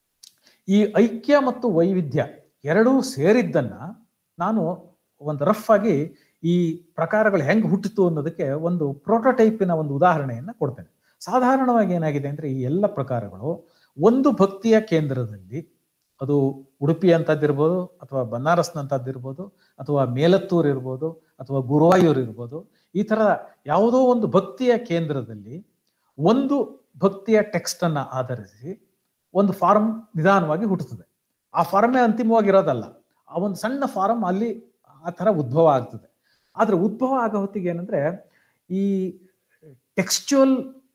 ಈ ಐಕ್ಯ ಮತ್ತು ವೈವಿಧ್ಯ ಎರಡೂ ಸೇರಿದ್ದನ್ನ ನಾನು ಒಂದು ರಫ್ ಆಗಿ ಈ ಪ್ರಕಾರಗಳು ಹೆಂಗ್ ಹುಟ್ಟಿತು ಅನ್ನೋದಕ್ಕೆ ಒಂದು ಪ್ರೋಟೋಟೈಪಿನ ಒಂದು ಉದಾಹರಣೆಯನ್ನ ಕೊಡ್ತೇನೆ ಸಾಧಾರಣವಾಗಿ ಏನಾಗಿದೆ ಅಂದ್ರೆ ಈ ಎಲ್ಲ ಪ್ರಕಾರಗಳು ಒಂದು ಭಕ್ತಿಯ ಕೇಂದ್ರದಲ್ಲಿ ಅದು ಉಡುಪಿ ಅಂತದ್ದಿರ್ಬೋದು ಅಥವಾ ಬನಾರಸ್ನಂತದ್ದಿರ್ಬೋದು ಅಥವಾ ಮೇಲತ್ತೂರ್ ಇರ್ಬೋದು ಅಥವಾ ಗುರುವಾಯೂರ್ ಇರ್ಬೋದು ಈ ತರ ಯಾವುದೋ ಒಂದು ಭಕ್ತಿಯ ಕೇಂದ್ರದಲ್ಲಿ ಒಂದು ಭಕ್ತಿಯ ಟೆಕ್ಸ್ಟ್ ಅನ್ನ ಆಧರಿಸಿ ಒಂದು ಫಾರ್ಮ್ ನಿಧಾನವಾಗಿ ಹುಟ್ಟುತ್ತದೆ ಆ ಫಾರ್ಮೇ ಅಂತಿಮವಾಗಿರೋದಲ್ಲ ಆ ಒಂದು ಸಣ್ಣ ಫಾರಂ ಅಲ್ಲಿ ಆ ತರ ಉದ್ಭವ ಆಗ್ತದೆ ಆದ್ರೆ ಉದ್ಭವ ಆಗೋ ಹೊತ್ತಿಗೆ ಏನಂದ್ರೆ ಈ ಟೆಕ್ಸ್ಚುಯಲ್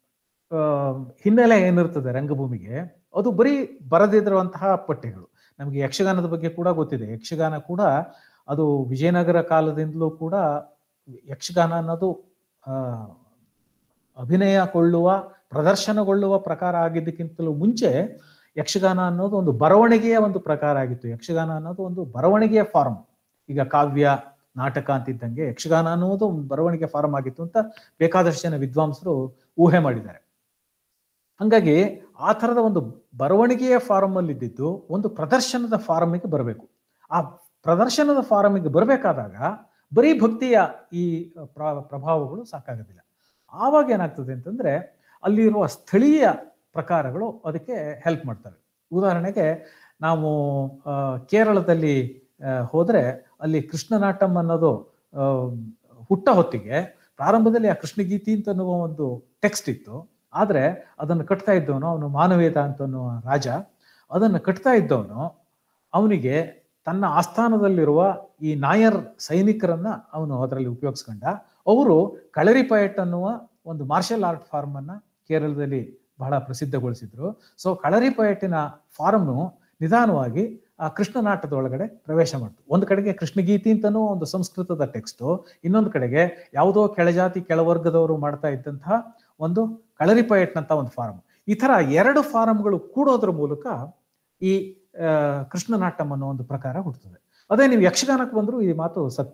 ಹಿನ್ನೆಲೆ ಏನಿರ್ತದೆ ರಂಗಭೂಮಿಗೆ ಅದು ಬರೀ ಬರದಿರುವಂತಹ ಪಠ್ಯಗಳು ನಮಗೆ ಯಕ್ಷಗಾನದ ಬಗ್ಗೆ ಕೂಡ ಗೊತ್ತಿದೆ ಯಕ್ಷಗಾನ ಕೂಡ ಅದು ವಿಜಯನಗರ ಕಾಲದಿಂದಲೂ ಕೂಡ ಯಕ್ಷಗಾನ ಅನ್ನೋದು ಆ ಅಭಿನಯಗೊಳ್ಳುವ ಪ್ರದರ್ಶನಗೊಳ್ಳುವ ಪ್ರಕಾರ ಆಗಿದ್ದಕ್ಕಿಂತಲೂ ಮುಂಚೆ ಯಕ್ಷಗಾನ ಅನ್ನೋದು ಒಂದು ಬರವಣಿಗೆಯ ಒಂದು ಪ್ರಕಾರ ಆಗಿತ್ತು ಯಕ್ಷಗಾನ ಅನ್ನೋದು ಒಂದು ಬರವಣಿಗೆಯ ಫಾರ್ಮ್ ಈಗ ಕಾವ್ಯ ನಾಟಕ ಅಂತಿದ್ದಂಗೆ ಯಕ್ಷಗಾನ ಅನ್ನೋದು ಒಂದು ಬರವಣಿಗೆ ಫಾರ್ಮ್ ಆಗಿತ್ತು ಅಂತ ಬೇಕಾದಷ್ಟು ಜನ ವಿದ್ವಾಂಸರು ಊಹೆ ಮಾಡಿದ್ದಾರೆ ಹಂಗಾಗಿ ಆ ಥರದ ಒಂದು ಬರವಣಿಗೆಯ ಫಾರಂ ಅಲ್ಲಿ ಇದ್ದಿದ್ದು ಒಂದು ಪ್ರದರ್ಶನದ ಫಾರಮಿಗೆ ಬರಬೇಕು ಆ ಪ್ರದರ್ಶನದ ಫಾರಮಿಗೆ ಬರಬೇಕಾದಾಗ ಬರೀ ಭಕ್ತಿಯ ಈ ಪ್ರ- ಪ್ರಭಾವಗಳು ಸಾಕಾಗೋದಿಲ್ಲ ಆವಾಗ ಏನಾಗ್ತದೆ ಅಂತಂದ್ರೆ ಅಲ್ಲಿರುವ ಸ್ಥಳೀಯ ಪ್ರಕಾರಗಳು ಅದಕ್ಕೆ ಹೆಲ್ಪ್ ಮಾಡ್ತವೆ ಉದಾಹರಣೆಗೆ ನಾವು ಆ, ಕೇರಳದಲ್ಲಿ ಆ, ಹೋದ್ರೆ ಅಲ್ಲಿ ಕೃಷ್ಣನಾಟಂ ಅನ್ನೋದು ಆ, ಹುಟ್ಟ ಹೊತ್ತಿಗೆ ಪ್ರಾರಂಭದಲ್ಲಿ ಆ ಕೃಷ್ಣಗೀತಿ ಅಂತ ಅನ್ನುವ ಒಂದು ಟೆಕ್ಸ್ಟ್ ಇತ್ತು ಆದ್ರೆ ಅದನ್ನು ಕಟ್ತಾ ಇದ್ದವನು ಅವನು ಮಾನವೇದ ಅಂತ ಅನ್ನುವ ರಾಜ ಅದನ್ನು ಕಟ್ತಾ ಇದ್ದವನು ಅವನಿಗೆ ತನ್ನ ಆಸ್ಥಾನದಲ್ಲಿರುವ ಈ ನಾಯರ್ ಸೈನಿಕರನ್ನ ಅವನು ಅದರಲ್ಲಿ ಉಪಯೋಗಿಸ್ಕೊಂಡ ಅವರು ಕಳರಿ ಪಯಟ್ ಅನ್ನುವ ಒಂದು ಮಾರ್ಷಲ್ ಆರ್ಟ್ ಫಾರ್ಮ್ ಅನ್ನ ಕೇರಳದಲ್ಲಿ ಬಹಳ ಪ್ರಸಿದ್ಧಗೊಳಿಸಿದ್ರು ಸೊ ಕಳರಿ ಪಯಟಿನ ಫಾರ್ಮ್ನು ನಿಧಾನವಾಗಿ ಆ ಕೃಷ್ಣನಾಟದ ಒಳಗಡೆ ಪ್ರವೇಶ ಮಾಡ್ತು ಒಂದು ಕಡೆಗೆ ಕೃಷ್ಣಗೀತಿ ಅಂತನೂ ಒಂದು ಸಂಸ್ಕೃತದ ಟೆಕ್ಸ್ಟ್ ಇನ್ನೊಂದು ಕಡೆಗೆ ಯಾವುದೋ ಕೆಳಜಾತಿ ಕೆಳವರ್ಗದವರು ಮಾಡ್ತಾ ಇದ್ದಂತಹ ಒಂದು ಕಳರಿ ಪಯಟ್ನಂತ ಒಂದು ಫಾರಂ ಈ ತರ ಎರಡು ಫಾರಂಗಳು ಕೂಡೋದ್ರ ಮೂಲಕ ಈ ಆ, ಕೃಷ್ಣನಾಟಂ ಅನ್ನೋ ಒಂದು ಪ್ರಕಾರ ಹುಟ್ಟುತ್ತದೆ ಅದೇ ನೀವು ಯಕ್ಷಗಾನಕ್ಕೆ ಬಂದ್ರು ಈ ಮಾತು ಸತ್ಯ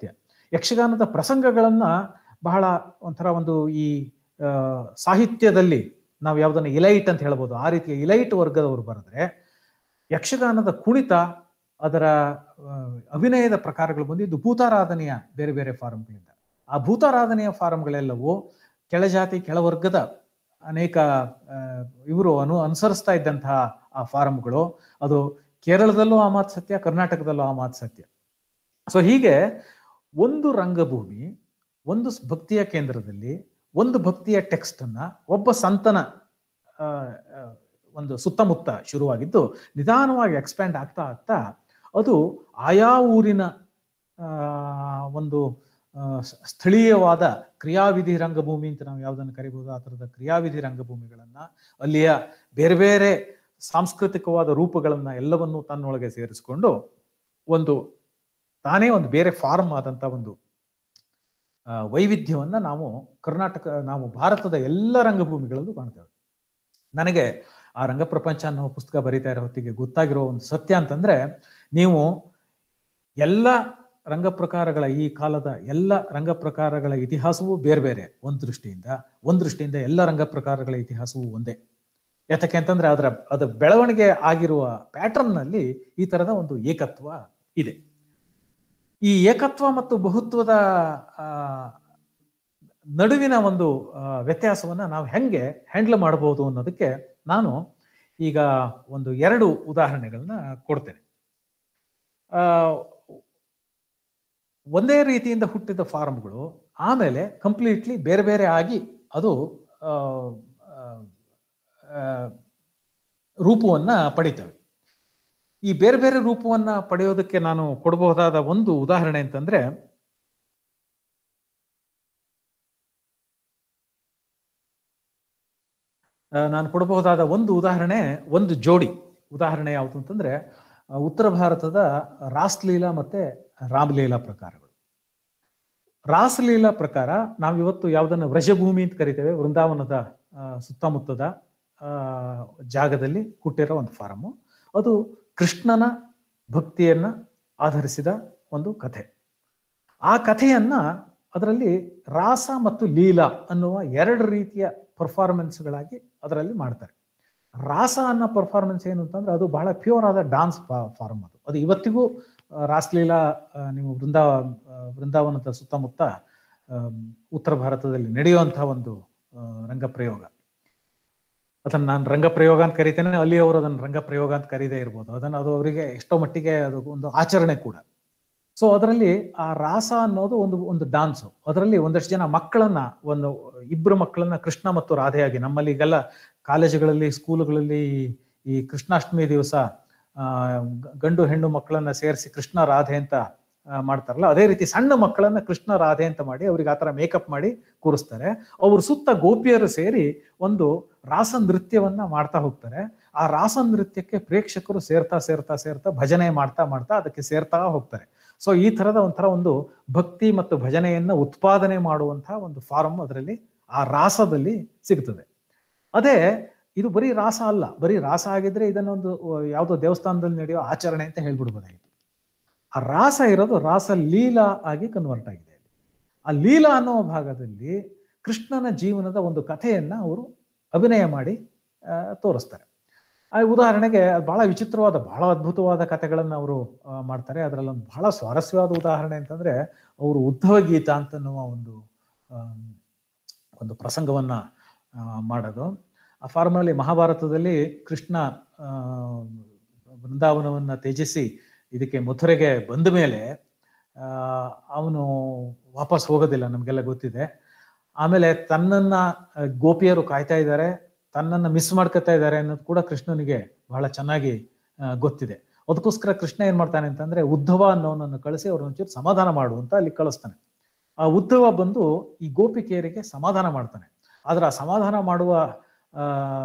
ಯಕ್ಷಗಾನದ ಪ್ರಸಂಗಗಳನ್ನ ಬಹಳ ಒಂಥರ ಒಂದು ಈ ಆ, ಸಾಹಿತ್ಯದಲ್ಲಿ ನಾವು ಯಾವುದನ್ನ ಇಲೈಟ್ ಅಂತ ಹೇಳ್ಬೋದು ಆ ರೀತಿಯ ಇಲೈಟ್ ವರ್ಗದವರು ಬರೆದ್ರೆ ಯಕ್ಷಗಾನದ ಕುಣಿತ ಅದರ ಆ, ಅಭಿನಯದ ಪ್ರಕಾರಗಳು ಬಂದಿದ್ದು ಭೂತಾರಾಧನೆಯ ಬೇರೆ ಬೇರೆ ಫಾರಂಗಳಿಂದ ಆ ಭೂತಾರಾಧನೆಯ ಫಾರಂಗಳೆಲ್ಲವೂ ಕೆಳಜಾತಿ ಕೆಳವರ್ಗದ ಅನೇಕ ಇವರು ಅನು ಅನುಸರಿಸ್ತಾ ಇದ್ದಂತಹ ಆ ಫಾರಂಗಳು ಅದು ಕೇರಳದಲ್ಲೂ ಆ ಮಾತು ಸತ್ಯ ಕರ್ನಾಟಕದಲ್ಲೂ ಆ ಮಾತು ಸತ್ಯ ಸೊ ಹೀಗೆ ಒಂದು ರಂಗಭೂಮಿ ಒಂದು ಸ್- ಭಕ್ತಿಯ ಕೇಂದ್ರದಲ್ಲಿ ಒಂದು ಭಕ್ತಿಯ ಟೆಕ್ಸ್ಟ್ ಅನ್ನ ಒಬ್ಬ ಸಂತನ ಆ, ಆ, ಒಂದು ಸುತ್ತಮುತ್ತ ಶುರುವಾಗಿದ್ದು ನಿಧಾನವಾಗಿ ಎಕ್ಸ್ಪ್ಯಾಂಡ್ ಆಗ್ತಾ ಆಗ್ತಾ ಅದು ಆಯಾ ಊರಿನ ಆ, ಒಂದು ಆ, ಸ್- ಸ್ಥಳೀಯವಾದ ಕ್ರಿಯಾವಿಧಿ ರಂಗಭೂಮಿ ಅಂತ ನಾವು ಯಾವ್ದನ್ನು ಕರಿಬಹುದು ಆ ಥರದ ಕ್ರಿಯಾವಿಧಿ ರಂಗಭೂಮಿಗಳನ್ನ ಅಲ್ಲಿಯ ಬೇರೆ ಬೇರೆ ಸಾಂಸ್ಕೃತಿಕವಾದ ರೂಪಗಳನ್ನ ಎಲ್ಲವನ್ನೂ ತನ್ನೊಳಗೆ ಸೇರಿಸಿಕೊಂಡು ಒಂದು ತಾನೇ ಒಂದು ಬೇರೆ ಫಾರ್ಮ್ ಆದಂತ ಒಂದು ಆ, ವೈವಿಧ್ಯವನ್ನ ನಾವು ಕರ್ನಾಟಕ ನಾವು ಭಾರತದ ಎಲ್ಲ ರಂಗಭೂಮಿಗಳಲ್ಲೂ ಕಾಣ್ತೇವೆ ನನಗೆ ಆ ರಂಗ ಪ್ರಪಂಚ ಅನ್ನೋ ಪುಸ್ತಕ ಬರೀತಾ ಇರೋ ಹೊತ್ತಿಗೆ ಗೊತ್ತಾಗಿರೋ ಒಂದು ಸತ್ಯ ಅಂತಂದ್ರೆ ನೀವು ಎಲ್ಲ ರಂಗ ಪ್ರಕಾರಗಳ ಈ ಕಾಲದ ಎಲ್ಲ ರಂಗ ಪ್ರಕಾರಗಳ ಇತಿಹಾಸವೂ ಬೇರೆ ಬೇರೆ ಒಂದ್ ದೃಷ್ಟಿಯಿಂದ ಒಂದ್ ದೃಷ್ಟಿಯಿಂದ ಎಲ್ಲ ರಂಗ ಪ್ರಕಾರಗಳ ಇತಿಹಾಸವೂ ಒಂದೇ ಯಾತಕ್ಕೆ ಅಂತಂದ್ರೆ ಅದರ ಅದರ ಬೆಳವಣಿಗೆ ಆಗಿರುವ ಪ್ಯಾಟರ್ನ್ ನಲ್ಲಿ ಈ ತರದ ಒಂದು ಏಕತ್ವ ಇದೆ ಈ ಏಕತ್ವ ಮತ್ತು ಬಹುತ್ವದ ಆ, ನಡುವಿನ ಒಂದು ಆ, ವ್ಯತ್ಯಾಸವನ್ನ ನಾವು ಹೆಂಗೆ ಹ್ಯಾಂಡಲ್ ಮಾಡಬಹುದು ಅನ್ನೋದಕ್ಕೆ ನಾನು ಈಗ ಒಂದು ಎರಡು ಉದಾಹರಣೆಗಳನ್ನ ಕೊಡ್ತೇನೆ ಆ, ಒಂದೇ ರೀತಿಯಿಂದ ಹುಟ್ಟಿದ ಫಾರ್ಮ್ಗಳು ಆಮೇಲೆ ಕಂಪ್ಲೀಟ್ಲಿ ಬೇರೆ ಬೇರೆ ಆಗಿ ಅದು ಆ, ಆ, ಆ, ರೂಪವನ್ನ ಪಡಿತವೆ ಈ ಬೇರೆ ಬೇರೆ ರೂಪವನ್ನ ಪಡೆಯೋದಕ್ಕೆ ನಾನು ಕೊಡಬಹುದಾದ ಒಂದು ಉದಾಹರಣೆ ಅಂತಂದ್ರೆ ಆ, ನಾನು ಕೊಡಬಹುದಾದ ಒಂದು ಉದಾಹರಣೆ ಒಂದು ಜೋಡಿ ಉದಾಹರಣೆ ಯಾವುದು ಅಂತಂದ್ರೆ ಆ, ಉತ್ತರ ಭಾರತದ ರಾಸ್ಲೀಲಾ ಮತ್ತೆ ರಾಮಲೀಲಾ ಪ್ರಕಾರಗಳು ರಾಸಲೀಲಾ ಪ್ರಕಾರ ನಾವು ಇವತ್ತು ಯಾವುದನ್ನು ವ್ರಜಭೂಮಿ ಅಂತ ಕರಿತೇವೆ ವೃಂದಾವನದ ಆ, ಸುತ್ತಮುತ್ತದ ಆ, ಜಾಗದಲ್ಲಿ ಹುಟ್ಟಿರೋ ಒಂದು ಫಾರಮು ಅದು ಕೃಷ್ಣನ ಭಕ್ತಿಯನ್ನ ಆಧರಿಸಿದ ಒಂದು ಕಥೆ ಆ ಕಥೆಯನ್ನ ಅದರಲ್ಲಿ ರಾಸ ಮತ್ತು ಲೀಲಾ ಅನ್ನುವ ಎರಡು ರೀತಿಯ ಪರ್ಫಾರ್ಮೆನ್ಸ್ಗಳಾಗಿ ಅದರಲ್ಲಿ ಮಾಡ್ತಾರೆ ರಾಸ ಅನ್ನೋ ಪರ್ಫಾರ್ಮೆನ್ಸ್ ಏನು ಅಂತಂದ್ರೆ ಅದು ಬಹಳ ಪ್ಯೂರ್ ಆದ ಡಾನ್ಸ್ ಫಾರ್ಮ್ ಅದು ಅದು ಇವತ್ತಿಗೂ ಆ, ರಾಸ್ಲೀಲಾ ಆ, ನೀವು ವೃಂದಾ ಆ, ವೃಂದಾವನದ ಸುತ್ತಮುತ್ತ ಆಮ್, ಉತ್ತರ ಭಾರತದಲ್ಲಿ ನಡೆಯುವಂತಹ ಒಂದು ಆ, ರಂಗ ಪ್ರಯೋಗ ಅದನ್ನ ನಾನು ರಂಗ ಪ್ರಯೋಗ ಅಂತ ಕರಿತೇನೆ ಅಲ್ಲಿ ಅವರು ಅದನ್ನ ರಂಗ ಪ್ರಯೋಗ ಅಂತ ಕರೀದೇ ಇರ್ಬೋದು ಅದನ್ನ ಅದು ಅವರಿಗೆ ಎಷ್ಟೋ ಮಟ್ಟಿಗೆ ಅದು ಒಂದು ಆಚರಣೆ ಕೂಡ ಸೊ ಅದರಲ್ಲಿ ಆ ರಾಸ ಅನ್ನೋದು ಒಂದು ಒಂದು ಡಾನ್ಸ್ ಅದರಲ್ಲಿ ಒಂದಷ್ಟು ಜನ ಮಕ್ಕಳನ್ನ ಒಂದು ಇಬ್ರು ಮಕ್ಕಳನ್ನ ಕೃಷ್ಣ ಮತ್ತು ರಾಧೆಯಾಗಿ ನಮ್ಮಲ್ಲಿ ಈಗೆಲ್ಲ ಕಾಲೇಜುಗಳಲ್ಲಿ ಸ್ಕೂಲುಗಳಲ್ಲಿ ಈ ಕೃಷ್ಣಾಷ್ಟಮಿ ದಿವಸ ಆ ಗ- ಗಂಡು ಹೆಣ್ಣು ಮಕ್ಕಳನ್ನ ಸೇರಿಸಿ ಕೃಷ್ಣ ರಾಧೆ ಅಂತ ಆ, ಮಾಡ್ತಾರಲ್ಲ ಅದೇ ರೀತಿ ಸಣ್ಣ ಮಕ್ಕಳನ್ನ ಕೃಷ್ಣ ರಾಧೆ ಅಂತ ಮಾಡಿ ಅವ್ರಿಗೆ ಆತರ ಮೇಕಪ್ ಮಾಡಿ ಕೂರಿಸ್ತಾರೆ ಅವ್ರ ಸುತ್ತ ಗೋಪಿಯರು ಸೇರಿ ಒಂದು ರಾಸ ನೃತ್ಯವನ್ನ ಮಾಡ್ತಾ ಹೋಗ್ತಾರೆ ಆ ರಾಸ ನೃತ್ಯಕ್ಕೆ ಪ್ರೇಕ್ಷಕರು ಸೇರ್ತಾ ಸೇರ್ತಾ ಸೇರ್ತಾ ಭಜನೆ ಮಾಡ್ತಾ ಮಾಡ್ತಾ ಅದಕ್ಕೆ ಸೇರ್ತಾ ಹೋಗ್ತಾರೆ ಸೊ ಈ ತರದ ಒಂಥರ ಒಂದು ಭಕ್ತಿ ಮತ್ತು ಭಜನೆಯನ್ನ ಉತ್ಪಾದನೆ ಮಾಡುವಂತಹ ಒಂದು ಫಾರಂ ಅದರಲ್ಲಿ ಆ ರಾಸದಲ್ಲಿ ಸಿಗ್ತದೆ ಅದೇ ಇದು ಬರೀ ರಾಸ ಅಲ್ಲ ಬರೀ ರಾಸ ಆಗಿದ್ರೆ ಇದನ್ನೊಂದು ಅಹ್, ಯಾವುದೋ ದೇವಸ್ಥಾನದಲ್ಲಿ ನಡೆಯೋ ಆಚರಣೆ ಅಂತ ಹೇಳ್ಬಿಡ್ಬೋದಾಗಿತ್ತು ಆ ರಾಸ ಇರೋದು ರಾಸ ಲೀಲಾ ಆಗಿ ಕನ್ವರ್ಟ್ ಆಗಿದೆ ಆ ಲೀಲಾ ಅನ್ನೋ ಭಾಗದಲ್ಲಿ ಕೃಷ್ಣನ ಜೀವನದ ಒಂದು ಕಥೆಯನ್ನ ಅವರು ಅಭಿನಯ ಮಾಡಿ ಆ, ತೋರಿಸ್ತಾರೆ ಆ ಉದಾಹರಣೆಗೆ ಬಹಳ ವಿಚಿತ್ರವಾದ ಬಹಳ ಅದ್ಭುತವಾದ ಕಥೆಗಳನ್ನ ಅವರು ಆ, ಮಾಡ್ತಾರೆ ಅದರಲ್ಲಿ ಒಂದು ಬಹಳ ಸ್ವಾರಸ್ಯವಾದ ಉದಾಹರಣೆ ಅಂತಂದ್ರೆ ಅವರು ಉದ್ಧವ ಗೀತ ಅಂತನ್ನುವ ಒಂದು ಆಮ್, ಒಂದು ಪ್ರಸಂಗವನ್ನ ಆ, ಮಾಡೋದು ಆ ಫಾರ್ಮಲ್ಲಿ ಮಹಾಭಾರತದಲ್ಲಿ ಕೃಷ್ಣ ಆ, ಬೃಂದಾವನವನ್ನ ತ್ಯಜಿಸಿ ಇದಕ್ಕೆ ಮಥುರೆಗೆ ಬಂದ ಮೇಲೆ ಅವನು ವಾಪಸ್ ಹೋಗೋದಿಲ್ಲ ನಮಗೆಲ್ಲ ಗೊತ್ತಿದೆ ಆಮೇಲೆ ತನ್ನನ್ನ ಆ, ಗೋಪಿಯರು ಕಾಯ್ತಾ ಇದ್ದಾರೆ ತನ್ನನ್ನ ಮಿಸ್ ಮಾಡ್ಕೊತಾ ಇದ್ದಾರೆ ಅನ್ನೋದು ಕೂಡ ಕೃಷ್ಣನಿಗೆ ಬಹಳ ಚೆನ್ನಾಗಿ ಆ, ಗೊತ್ತಿದೆ ಅದಕ್ಕೋಸ್ಕರ ಕೃಷ್ಣ ಏನ್ ಮಾಡ್ತಾನೆ ಅಂತಂದ್ರೆ ಉದ್ಧವ ಅನ್ನೋನನ್ನು ಕಳಿಸಿ ಅವ್ರನ್ನ ಒಂಚೂರು ಸಮಾಧಾನ ಮಾಡು ಅಂತ ಅಲ್ಲಿ ಕಳಿಸ್ತಾನೆ ಆ ಉದ್ಧವ ಬಂದು ಈ ಗೋಪಿಕೆಯರಿಗೆ ಸಮಾಧಾನ ಮಾಡ್ತಾನೆ ಆದ್ರೆ ಆ ಸಮಾಧಾನ ಮಾಡುವ ಆ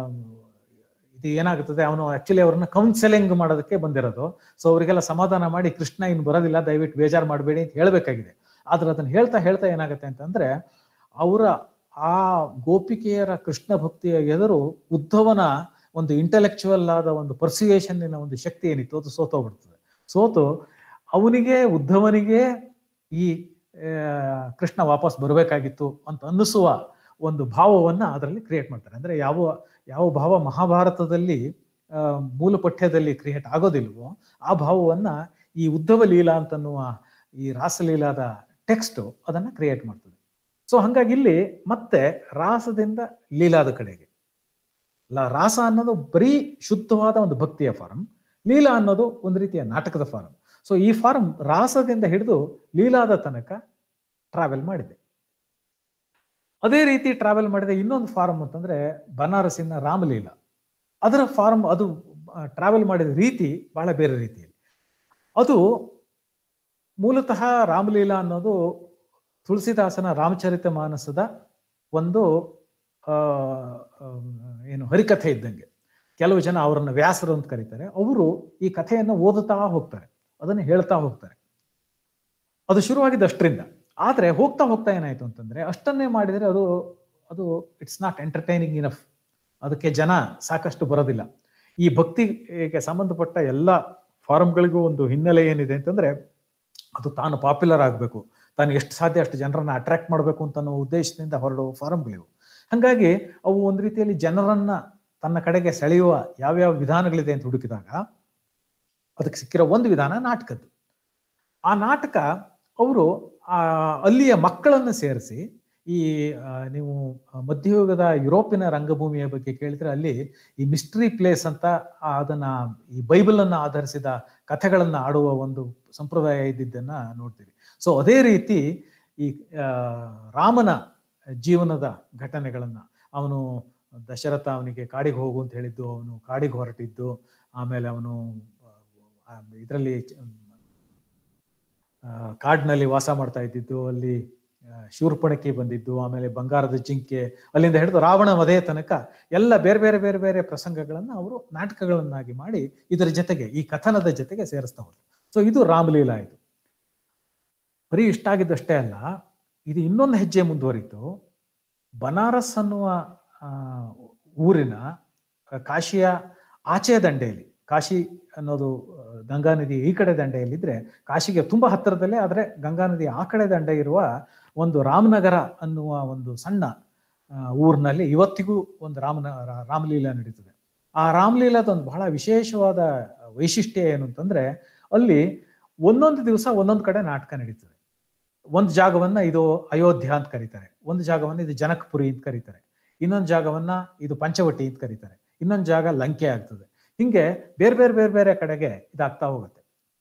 ಇದು ಏನಾಗುತ್ತದೆ ಅವನು ಆಕ್ಚುಲಿ ಅವ್ರನ್ನ ಕೌನ್ಸೆಲಿಂಗ್ ಮಾಡೋದಕ್ಕೆ ಬಂದಿರೋದು ಸೊ ಅವರಿಗೆಲ್ಲ ಸಮಾಧಾನ ಮಾಡಿ ಕೃಷ್ಣ ಇನ್ನು ಬರೋದಿಲ್ಲ ದಯವಿಟ್ಟು ಬೇಜಾರು ಮಾಡಬೇಡಿ ಅಂತ ಹೇಳ್ಬೇಕಾಗಿದೆ ಆದ್ರೆ ಅದನ್ನ ಹೇಳ್ತಾ ಹೇಳ್ತಾ ಏನಾಗುತ್ತೆ ಅಂತಂದ್ರೆ ಅವರ ಆ ಗೋಪಿಕೆಯರ ಕೃಷ್ಣ ಭಕ್ತಿಯ ಎದುರು ಉದ್ಧವನ ಒಂದು ಇಂಟೆಲೆಕ್ಚುವಲ್ ಆದ ಒಂದು ಪರ್ಸಿಯೇಷನ್ನಿನ ಒಂದು ಶಕ್ತಿ ಏನಿತ್ತು ಅದು ಸೋತೋಗ್ಬಿಡ್ತದೆ ಸೋತು ಅವನಿಗೆ ಉದ್ಧವನಿಗೆ ಈ ಕೃಷ್ಣ ವಾಪಸ್ ಬರಬೇಕಾಗಿತ್ತು ಅಂತ ಅನ್ನಿಸುವ ಒಂದು ಭಾವವನ್ನ ಅದರಲ್ಲಿ ಕ್ರಿಯೇಟ್ ಮಾಡ್ತಾರೆ ಅಂದ್ರೆ ಯಾವ ಯಾವ ಭಾವ ಮಹಾಭಾರತದಲ್ಲಿ ಆ, ಮೂಲ ಪಠ್ಯದಲ್ಲಿ ಕ್ರಿಯೇಟ್ ಆಗೋದಿಲ್ವೋ ಆ ಭಾವವನ್ನ ಈ ಉದ್ಧವ ಲೀಲಾ ಅಂತನ್ನುವ ಈ ರಾಸಲೀಲಾದ ಟೆಕ್ಸ್ಟ್ ಅದನ್ನ ಕ್ರಿಯೇಟ್ ಮಾಡ್ತದೆ ಸೊ ಹಂಗಾಗಿ ಇಲ್ಲಿ ಮತ್ತೆ ರಾಸದಿಂದ ಲೀಲಾದ ಕಡೆಗೆ ಲ- ರಾಸ ಅನ್ನೋದು ಬರೀ ಶುದ್ಧವಾದ ಒಂದು ಭಕ್ತಿಯ ಫಾರಂ ಲೀಲಾ ಅನ್ನೋದು ಒಂದು ರೀತಿಯ ನಾಟಕದ ಫಾರಂ ಸೊ ಈ ಫಾರಂ ರಾಸದಿಂದ ಹಿಡಿದು ಲೀಲಾದ ತನಕ ಟ್ರಾವೆಲ್ ಮಾಡಿದೆ ಅದೇ ರೀತಿ ಟ್ರಾವೆಲ್ ಮಾಡಿದ ಇನ್ನೊಂದು ಫಾರಂ ಅಂತಂದ್ರೆ ಬನಾರಸಿನ ರಾಮಲೀಲಾ ಅದರ ಫಾರಂ ಅದು ಟ್ರಾವೆಲ್ ಮಾಡಿದ ರೀತಿ ಬಹಳ ಬೇರೆ ರೀತಿಯಲ್ಲಿ ಅದು ಮೂಲತಃ ರಾಮಲೀಲಾ ಅನ್ನೋದು ತುಳಸಿದಾಸನ ರಾಮಚರಿತ ಮಾನಸದ ಒಂದು ಆ, ಆ, ಏನು ಹರಿಕಥೆ ಇದ್ದಂಗೆ ಕೆಲವು ಜನ ಅವರನ್ನ ವ್ಯಾಸರು ಅಂತ ಕರೀತಾರೆ ಅವರು ಈ ಕಥೆಯನ್ನು ಓದುತ್ತಾ ಹೋಗ್ತಾರೆ ಅದನ್ನು ಹೇಳ್ತಾ ಹೋಗ್ತಾರೆ ಅದು ಶುರುವಾಗಿದ್ದು ಅಷ್ಟರಿಂದ ಆದ್ರೆ ಹೋಗ್ತಾ ಹೋಗ್ತಾ ಏನಾಯ್ತು ಅಂತಂದ್ರೆ ಅಷ್ಟನ್ನೇ ಮಾಡಿದರೆ ಅದು ಅದು ಇಟ್ಸ್ ನಾಟ್ ಎಂಟರ್ಟೈನಿಂಗ್ ಇನಫ್ ಅದಕ್ಕೆ ಜನ ಸಾಕಷ್ಟು ಬರೋದಿಲ್ಲ ಈ ಭಕ್ತಿಗೆ ಸಂಬಂಧಪಟ್ಟ ಎಲ್ಲ ಫಾರಂಗಳಿಗೂ ಒಂದು ಹಿನ್ನೆಲೆ ಏನಿದೆ ಅಂತಂದ್ರೆ ಅದು ತಾನು ಪಾಪ್ಯುಲರ್ ಆಗಬೇಕು ತಾನು ಎಷ್ಟು ಸಾಧ್ಯ ಅಷ್ಟು ಜನರನ್ನ ಅಟ್ರಾಕ್ಟ್ ಮಾಡಬೇಕು ಅಂತ ಅನ್ನೋ ಉದ್ದೇಶದಿಂದ ಹೊರಡುವ ಫಾರಂಗಳಿವು ಹಾಗಾಗಿ ಅವು ಒಂದು ರೀತಿಯಲ್ಲಿ ಜನರನ್ನ ತನ್ನ ಕಡೆಗೆ ಸೆಳೆಯುವ ಯಾವ್ಯಾವ ವಿಧಾನಗಳಿದೆ ಅಂತ ಹುಡುಕಿದಾಗ ಅದಕ್ಕೆ ಸಿಕ್ಕಿರೋ ಒಂದು ವಿಧಾನ ನಾಟಕದ್ದು ಆ ನಾಟಕ ಅವರು ಆ ಅಲ್ಲಿಯ ಮಕ್ಕಳನ್ನು ಸೇರಿಸಿ ಈ ಆ, ನೀವು ಮಧ್ಯಯುಗದ ಯುರೋಪಿನ ರಂಗಭೂಮಿಯ ಬಗ್ಗೆ ಕೇಳಿದ್ರೆ ಅಲ್ಲಿ ಈ ಮಿಸ್ಟ್ರಿ ಪ್ಲೇಸ್ ಅಂತ ಆ ಅದನ್ನ ಈ ಬೈಬಲ್ ಅನ್ನ ಆಧರಿಸಿದ ಕಥೆಗಳನ್ನ ಆಡುವ ಒಂದು ಸಂಪ್ರದಾಯ ಇದ್ದಿದ್ದನ್ನ ನೋಡ್ತೀವಿ ಸೊ ಅದೇ ರೀತಿ ಈ ಆ, ರಾಮನ ಜೀವನದ ಘಟನೆಗಳನ್ನ ಅವನು ದಶರಥ ಅವನಿಗೆ ಕಾಡಿಗೆ ಹೋಗು ಅಂತ ಹೇಳಿದ್ದು ಅವನು ಕಾಡಿಗೆ ಹೊರಟಿದ್ದು ಆಮೇಲೆ ಅವನು ಇದರಲ್ಲಿ ಕಾಡಿನಲ್ಲಿ ವಾಸ ಮಾಡ್ತಾ ಇದ್ದಿದ್ದು ಅಲ್ಲಿ ಆ, ಶೂರ್ಪಣಖಿ ಬಂದಿದ್ದು ಆಮೇಲೆ ಬಂಗಾರದ ಜಿಂಕೆ ಅಲ್ಲಿಂದ ಹಿಡಿದು ರಾವಣ ವಧೆಯ ತನಕ ಎಲ್ಲ ಬೇರೆ ಬೇರೆ ಬೇರೆ ಬೇರೆ ಪ್ರಸಂಗಗಳನ್ನ ಅವರು ನಾಟಕಗಳನ್ನಾಗಿ ಮಾಡಿ ಇದರ ಜೊತೆಗೆ ಈ ಕಥನದ ಜೊತೆಗೆ ಸೇರಿಸ್ತಾ ಹೋದ್ರು ಸೊ ಇದು ರಾಮಲೀಲಾ ಇದು ಬರೀ ಇಷ್ಟ ಆಗಿದ್ದಷ್ಟೇ ಅಲ್ಲ ಇದು ಇನ್ನೊಂದು ಹೆಜ್ಜೆ ಮುಂದುವರಿತು ಬನಾರಸ್ ಅನ್ನುವ ಆ, ಊರಿನ ಆ, ಕಾಶಿಯ ಆಚೆಯ ದಂಡೆಯಲ್ಲಿ ಕಾಶಿ ಅನ್ನೋದು ಆ, ಗಂಗಾ ನದಿ ಈ ಕಡೆ ದಂಡೆಯಲ್ಲಿದ್ರೆ ಕಾಶಿಗೆ ತುಂಬಾ ಹತ್ತಿರದಲ್ಲೇ ಆದ್ರೆ ಗಂಗಾ ನದಿ ಆ ಕಡೆ ದಂಡೆ ಇರುವ ಒಂದು ರಾಮನಗರ ಅನ್ನುವ ಒಂದು ಸಣ್ಣ ಆ, ಊರಿನಲ್ಲಿ ಇವತ್ತಿಗೂ ಒಂದು ರಾಮನ ರಾ- ರಾಮಲೀಲಾ ನಡೀತದೆ ಆ ರಾಮಲೀಲಾದ ಒಂದು ಬಹಳ ವಿಶೇಷವಾದ ವೈಶಿಷ್ಟ್ಯ ಏನು ಅಂತಂದ್ರೆ ಅಲ್ಲಿ ಒಂದೊಂದು ದಿವಸ ಒಂದೊಂದು ಕಡೆ ನಾಟಕ ನಡೀತದೆ ಒಂದು ಜಾಗವನ್ನ ಇದು ಅಯೋಧ್ಯ ಅಂತ ಕರೀತಾರೆ ಒಂದು ಜಾಗವನ್ನ ಇದು ಜನಕಪುರಿ ಅಂತ ಕರೀತಾರೆ ಇನ್ನೊಂದು ಜಾಗವನ್ನ ಇದು ಪಂಚವಟಿ ಅಂತ ಕರೀತಾರೆ ಇನ್ನೊಂದು ಜಾಗ ಲಂಕೆ ಆಗ್ತದೆ ಹಿಂಗೆ ಬೇರೆ ಬೇರೆ ಬೇರೆ ಬೇರೆ ಕಡೆಗೆ ಇದಾಗ್ತಾ ಹೋಗುತ್ತೆ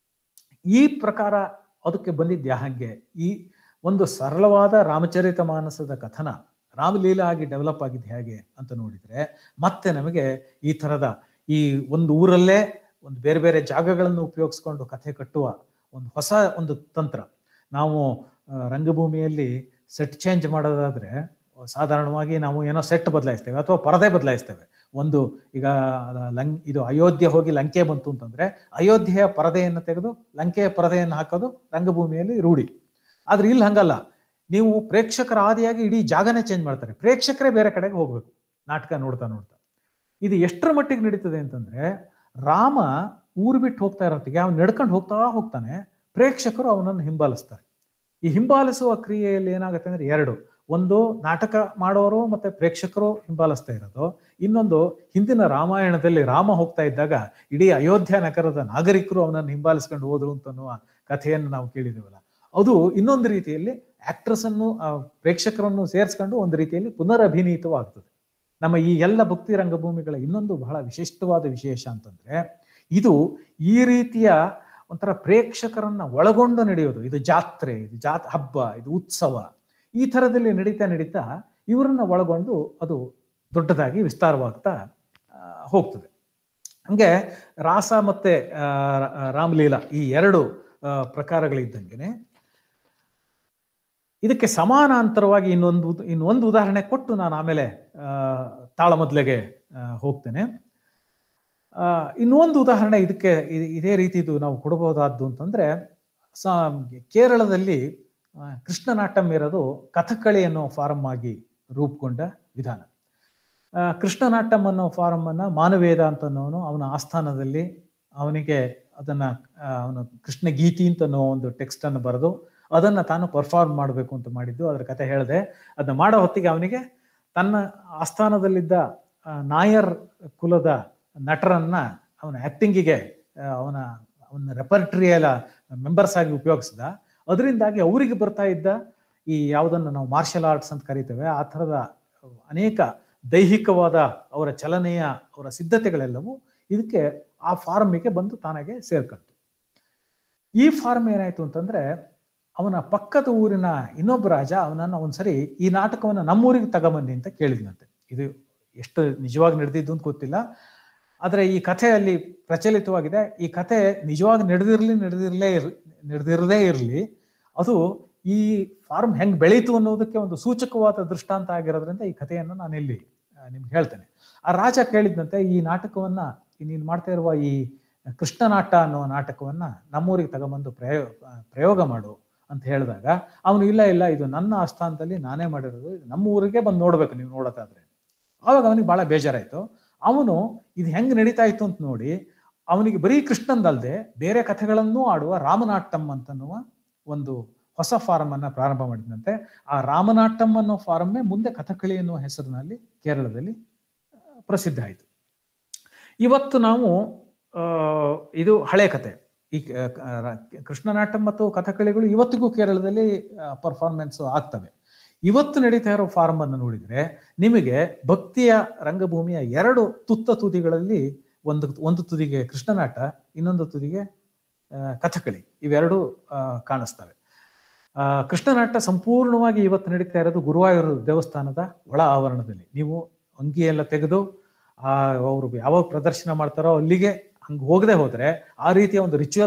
ಈ ಪ್ರಕಾರ ಅದಕ್ಕೆ ಬಂದಿದ್ಯಾ ಹಾಗೆ ಈ ಒಂದು ಸರಳವಾದ ರಾಮಚರಿತ ಮಾನಸದ ಕಥನ ರಾಮಲೀಲಾ ಆಗಿ ಡೆವಲಪ್ ಆಗಿದ್ದು ಹೇಗೆ ಅಂತ ನೋಡಿದ್ರೆ ಮತ್ತೆ ನಮಗೆ ಈ ತರದ ಈ ಒಂದು ಊರಲ್ಲೇ ಒಂದು ಬೇರೆ ಬೇರೆ ಜಾಗಗಳನ್ನು ಉಪಯೋಗಿಸ್ಕೊಂಡು ಕಥೆ ಕಟ್ಟುವ ಒಂದು ಹೊಸ ಒಂದು ತಂತ್ರ ನಾವು ಆ, ರಂಗಭೂಮಿಯಲ್ಲಿ ಸೆಟ್ ಚೇಂಜ್ ಮಾಡೋದಾದ್ರೆ ಸಾಧಾರಣವಾಗಿ ನಾವು ಏನೋ ಸೆಟ್ ಬದಲಾಯಿಸ್ತೇವೆ ಅಥವಾ ಪರದೆ ಬದಲಾಯಿಸ್ತೇವೆ ಒಂದು ಈಗ ಲಂಕ್ ಇದು ಅಯೋಧ್ಯೆ ಹೋಗಿ ಲಂಕೆ ಬಂತು ಅಂತಂದ್ರೆ ಅಯೋಧ್ಯೆಯ ಪರದೆಯನ್ನು ತೆಗೆದು ಲಂಕೆಯ ಪರದೆಯನ್ನು ಹಾಕೋದು ರಂಗಭೂಮಿಯಲ್ಲಿ ರೂಢಿ ಆದ್ರೆ ಇಲ್ಲಿ ಹಂಗಲ್ಲ ನೀವು ಪ್ರೇಕ್ಷಕರ ಆದಿಯಾಗಿ ಇಡೀ ಜಾಗನೇ ಚೇಂಜ್ ಮಾಡ್ತಾರೆ ಪ್ರೇಕ್ಷಕರೇ ಬೇರೆ ಕಡೆಗೆ ಹೋಗ್ಬೇಕು ನಾಟಕ ನೋಡ್ತಾ ನೋಡ್ತಾ ಇದು ಎಷ್ಟರ ಮಟ್ಟಿಗೆ ನಡೀತದೆ ಅಂತಂದ್ರೆ ರಾಮ ಊರು ಬಿಟ್ಟು ಹೋಗ್ತಾ ಇರೋತ್ತಿಗೆ ಅವ್ನು ನಡ್ಕೊಂಡು ಹೋಗ್ತಾ ಹೋಗ್ತಾನೆ ಪ್ರೇಕ್ಷಕರು ಅವನನ್ನು ಹಿಂಬಾಲಿಸ್ತಾರೆ ಈ ಹಿಂಬಾಲಿಸುವ ಕ್ರಿಯೆಯಲ್ಲಿ ಏನಾಗುತ್ತೆ ಅಂದ್ರೆ ಎರಡು ಒಂದು ನಾಟಕ ಮಾಡೋರು ಮತ್ತೆ ಪ್ರೇಕ್ಷಕರು ಹಿಂಬಾಲಿಸ್ತಾ ಇರೋದು ಇನ್ನೊಂದು ಹಿಂದಿನ ರಾಮಾಯಣದಲ್ಲಿ ರಾಮ ಹೋಗ್ತಾ ಇದ್ದಾಗ ಇಡೀ ಅಯೋಧ್ಯ ನಗರದ ನಾಗರಿಕರು ಅವನನ್ನು ಹಿಂಬಾಲಿಸ್ಕೊಂಡು ಹೋದ್ರು ಅಂತ ಅನ್ನುವ ಕಥೆಯನ್ನು ನಾವು ಕೇಳಿದೇವಲ್ಲ ಅದು ಇನ್ನೊಂದು ರೀತಿಯಲ್ಲಿ ಆಕ್ಟ್ರೆಸ್ ಅನ್ನು ಆ, ಪ್ರೇಕ್ಷಕರನ್ನು ಸೇರಿಸ್ಕೊಂಡು ಒಂದು ರೀತಿಯಲ್ಲಿ ಪುನರಭಿನೀತವಾಗ್ತದೆ ನಮ್ಮ ಈ ಎಲ್ಲ ಭಕ್ತಿ ರಂಗಭೂಮಿಗಳ ಇನ್ನೊಂದು ಬಹಳ ವಿಶಿಷ್ಟವಾದ ವಿಶೇಷ ಅಂತಂದ್ರೆ ಇದು ಈ ರೀತಿಯ ಒಂಥರ ಪ್ರೇಕ್ಷಕರನ್ನ ಒಳಗೊಂಡು ನಡೆಯೋದು ಇದು ಜಾತ್ರೆ ಇದು ಜಾತ್ ಹಬ್ಬ ಇದು ಉತ್ಸವ ಈ ಥರದಲ್ಲಿ ನಡೀತಾ ನಡೀತಾ ಇವರನ್ನ ಒಳಗೊಂಡು ಅದು ದೊಡ್ಡದಾಗಿ ವಿಸ್ತಾರವಾಗ್ತಾ ಆ, ಹೋಗ್ತದೆ ಹಂಗೆ ರಾಸ ಮತ್ತೆ ಆ, ರ- ರಾಮಲೀಲಾ ಈ ಎರಡು ಆ, ಪ್ರಕಾರಗಳಿದ್ದಂಗೆನೆ ಇದಕ್ಕೆ ಸಮಾನಾಂತರವಾಗಿ ಇನ್ನೊಂದು ಉದ- ಇನ್ನೊಂದು ಉದಾಹರಣೆ ಕೊಟ್ಟು ನಾನು ಆಮೇಲೆ ಆ, ತಾಳಮದ್ಲೆಗೆ ಆ, ಹೋಗ್ತೇನೆ ಆ, ಇನ್ನೊಂದು ಉದಾಹರಣೆ ಇದಕ್ಕೆ ಇ- ಇದೇ ರೀತಿದು ನಾವು ಕೊಡಬಹುದಾದ್ದು ಅಂತಂದ್ರೆ ಸ ಕೇರಳದಲ್ಲಿ ಆ, ಕೃಷ್ಣನಾಟಂ ಇರೋದು ಕಥಕ್ಕಳಿ ಅನ್ನೋ ಫಾರಂ ಆಗಿ ರೂಪುಗೊಂಡ ವಿಧಾನ ಆ, ಕೃಷ್ಣನಾಟಂ ಅನ್ನೋ ಫಾರಂ ಅನ್ನ ಮಾನವೇದ ಅಂತ ಅನ್ನೋನು ಅವನ ಆಸ್ಥಾನದಲ್ಲಿ ಅವನಿಗೆ ಅದನ್ನ ಆ, ಅವನು ಕೃಷ್ಣ ಗೀತಿ ಅಂತ ಅನ್ನೋ ಒಂದು ಟೆಕ್ಸ್ಟ್ ಅನ್ನು ಬರೆದು ಅದನ್ನ ತಾನು ಪರ್ಫಾರ್ಮ್ ಮಾಡಬೇಕು ಅಂತ ಮಾಡಿದ್ದು ಅದರ ಕತೆ ಹೇಳಿದೆ ಅದನ್ನ ಮಾಡೋ ಹೊತ್ತಿಗೆ ಅವನಿಗೆ ತನ್ನ ಆಸ್ಥಾನದಲ್ಲಿದ್ದ ಆ, ನಾಯರ್ ಕುಲದ ನಟರನ್ನ ಅವನ ಆಕ್ಟಿಂಗಿಗೆ ಅವನ ಅವನ ರೆಪರ್ಟ್ರಿಯಲ ಮೆಂಬರ್ಸ್ ಆಗಿ ಉಪಯೋಗಿಸಿದ ಅದರಿಂದಾಗಿ ಅವರಿಗೆ ಬರ್ತಾ ಇದ್ದ ಈ ಯಾವುದನ್ನು ನಾವು ಮಾರ್ಷಲ್ ಆರ್ಟ್ಸ್ ಅಂತ ಕರಿತೇವೆ ಆ ಥರದ ಅನೇಕ ದೈಹಿಕವಾದ ಅವರ ಚಲನೆಯ ಅವರ ಸಿದ್ಧತೆಗಳೆಲ್ಲವೂ ಇದಕ್ಕೆ ಆ ಫಾರ್ಮಿಗೆ ಬಂದು ತಾನಾಗೆ ಸೇರ್ಕಂತು ಈ ಫಾರ್ಮ್ ಏನಾಯ್ತು ಅಂತಂದ್ರೆ ಅವನ ಪಕ್ಕದ ಊರಿನ ಇನ್ನೊಬ್ಬ ರಾಜ ಅವನನ್ನ ಒಂದ್ಸರಿ ಈ ನಾಟಕವನ್ನ ನಮ್ಮೂರಿಗೆ ತಗೊಂಬನ್ನಿ ಅಂತ ಕೇಳಿದ್ನಂತೆ ಇದು ಎಷ್ಟು ನಿಜವಾಗಿ ನಡೆದಿದ್ದು ಅಂತ ಗೊತ್ತಿಲ್ಲ ಆದ್ರೆ ಈ ಕಥೆಯಲ್ಲಿ ಪ್ರಚಲಿತವಾಗಿದೆ ಈ ಕಥೆ ನಿಜವಾಗಿ ನಡೆದಿರ್ಲಿ ನಡೆದಿರ್ಲೇ ಇರ್ ನಡೆದಿರದೇ ಇರಲಿ ಅದು ಈ ಫಾರ್ಮ್ ಹೆಂಗ್ ಬೆಳೀತು ಅನ್ನೋದಕ್ಕೆ ಒಂದು ಸೂಚಕವಾದ ದೃಷ್ಟಾಂತ ಆಗಿರೋದ್ರಿಂದ ಈ ಕಥೆಯನ್ನು ನಾನು ಇಲ್ಲಿ ಆ, ನಿಮ್ಗೆ ಹೇಳ್ತೇನೆ ಆ ರಾಜ ಕೇಳಿದಂತೆ ಈ ನಾಟಕವನ್ನ ಈ ನೀನು ಮಾಡ್ತಾ ಇರುವ ಈ ಕೃಷ್ಣನಾಟ ಅನ್ನುವ ನಾಟಕವನ್ನ ನಮ್ಮೂರಿಗೆ ತಗೊಂಬಂದು ಪ್ರಯೋಗ ಪ್ರಯೋಗ ಮಾಡು ಅಂತ ಹೇಳಿದಾಗ ಅವನು ಇಲ್ಲ ಇಲ್ಲ ಇದು ನನ್ನ ಆಸ್ಥಾನದಲ್ಲಿ ನಾನೇ ಮಾಡಿರೋದು ಇದು ನಮ್ಮ ಊರಿಗೆ ಬಂದು ನೋಡ್ಬೇಕು ನೀವು ನೋಡೋದಾದ್ರೆ ಆವಾಗ ಅವನಿಗೆ ಬಹಳ ಬೇಜಾರಾಯ್ತು ಅವನು ಇದು ಹೆಂಗ್ ನಡೀತಾ ಇತ್ತು ಅಂತ ನೋಡಿ ಅವನಿಗೆ ಬರೀ ಕೃಷ್ಣಂದಲ್ದೆ ಬೇರೆ ಕಥೆಗಳನ್ನೂ ಆಡುವ ರಾಮನಾಟಂ ಅಂತನ್ನುವ ಒಂದು ಹೊಸ ಫಾರಂ ಅನ್ನ ಪ್ರಾರಂಭ ಮಾಡಿದಂತೆ ಆ ರಾಮನಾಟಂ ಅನ್ನೋ ಫಾರಮ್ಮೇ ಮುಂದೆ ಕಥಕಳಿ ಅನ್ನುವ ಹೆಸರಿನಲ್ಲಿ ಕೇರಳದಲ್ಲಿ ಆ, ಪ್ರಸಿದ್ಧ ಆಯಿತು ಇವತ್ತು ನಾವು ಆ, ಇದು ಹಳೆ ಕತೆ ಈ ಕ- ಕ- ರ- ಕೃಷ್ಣನಾಟಂ ಮತ್ತು ಕಥಕಳಿಗಳು ಇವತ್ತಿಗೂ ಕೇರಳದಲ್ಲಿ ಪರ್ಫಾರ್ಮೆನ್ಸ್ ಆಗ್ತವೆ ಇವತ್ತು ನಡೀತಾ ಇರೋ ಫಾರ್ಮ್ ಅನ್ನು ನೋಡಿದ್ರೆ ನಿಮಗೆ ಭಕ್ತಿಯ ರಂಗಭೂಮಿಯ ಎರಡು ತುತ್ತ ತುದಿಗಳಲ್ಲಿ ಒಂದು ಒಂದು ತುದಿಗೆ ಕೃಷ್ಣನಾಟ ಇನ್ನೊಂದು ತುದಿಗೆ ಆ, ಕಥಕಳಿ ಇವೆರಡು ಆ, ಕಾಣಿಸ್ತವೆ ಆ, ಕೃಷ್ಣನಾಟ ಸಂಪೂರ್ಣವಾಗಿ ಇವತ್ತು ನಡೀತಾ ಇರೋದು ಗುರುವಾಯೂರು ದೇವಸ್ಥಾನದ ಒಳ ಆವರಣದಲ್ಲಿ ನೀವು ಅಂಗಿ ಎಲ್ಲ ತೆಗೆದು ಆ ಅವರು ಯಾವಾಗ ಪ್ರದರ್ಶನ ಮಾಡ್ತಾರೋ ಅಲ್ಲಿಗೆ ಹಂಗೆ ಹೋಗದೆ ಹೋದ್ರೆ ಆ ರೀತಿಯ ಒಂದು ರಿಚುವಲ್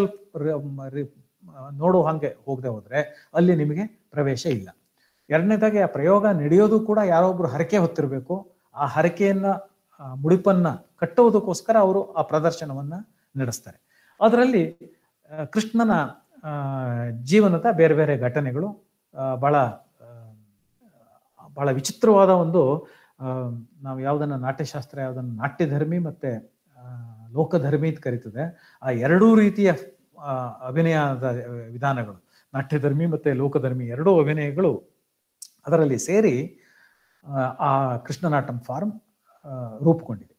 ನೋಡೋ ಹಂಗೆ ಹೋಗದೆ ಹೋದ್ರೆ ಅಲ್ಲಿ ನಿಮಗೆ ಪ್ರವೇಶ ಇಲ್ಲ ಎರಡನೇದಾಗಿ ಆ ಪ್ರಯೋಗ ನಡೆಯೋದು ಕೂಡ ಯಾರೊಬ್ರು ಹರಕೆ ಹೊತ್ತಿರಬೇಕು ಆ ಹರಕೆಯನ್ನ ಆ, ಮುಡಿಪನ್ನ ಕಟ್ಟುವುದಕ್ಕೋಸ್ಕರ ಅವರು ಆ ಪ್ರದರ್ಶನವನ್ನ ನಡೆಸ್ತಾರೆ ಅದರಲ್ಲಿ ಆ, ಕೃಷ್ಣನ ಆ, ಜೀವನದ ಬೇರೆ ಬೇರೆ ಘಟನೆಗಳು ಆ, ಬಹಳ ಆ, ಬಹಳ ವಿಚಿತ್ರವಾದ ಒಂದು ಆ, ನಾವು ಯಾವುದನ್ನ ನಾಟ್ಯಶಾಸ್ತ್ರ ಯಾವುದನ್ನ ನಾಟ್ಯಧರ್ಮಿ ಮತ್ತೆ ಆ, ಲೋಕಧರ್ಮಿ ಅಂತ ಕರೀತದೆ ಆ ಎರಡೂ ರೀತಿಯ ಆ, ಅಭಿನಯದ ವಿಧಾನಗಳು ನಾಟ್ಯಧರ್ಮಿ ಮತ್ತೆ ಲೋಕಧರ್ಮಿ ಎರಡೂ ಅಭಿನಯಗಳು ಅದರಲ್ಲಿ ಸೇರಿ ಆ, ಆ ಕೃಷ್ಣನಾಟಂ ಫಾರ್ಮ್ ಆ, ರೂಪುಗೊಂಡಿದೆ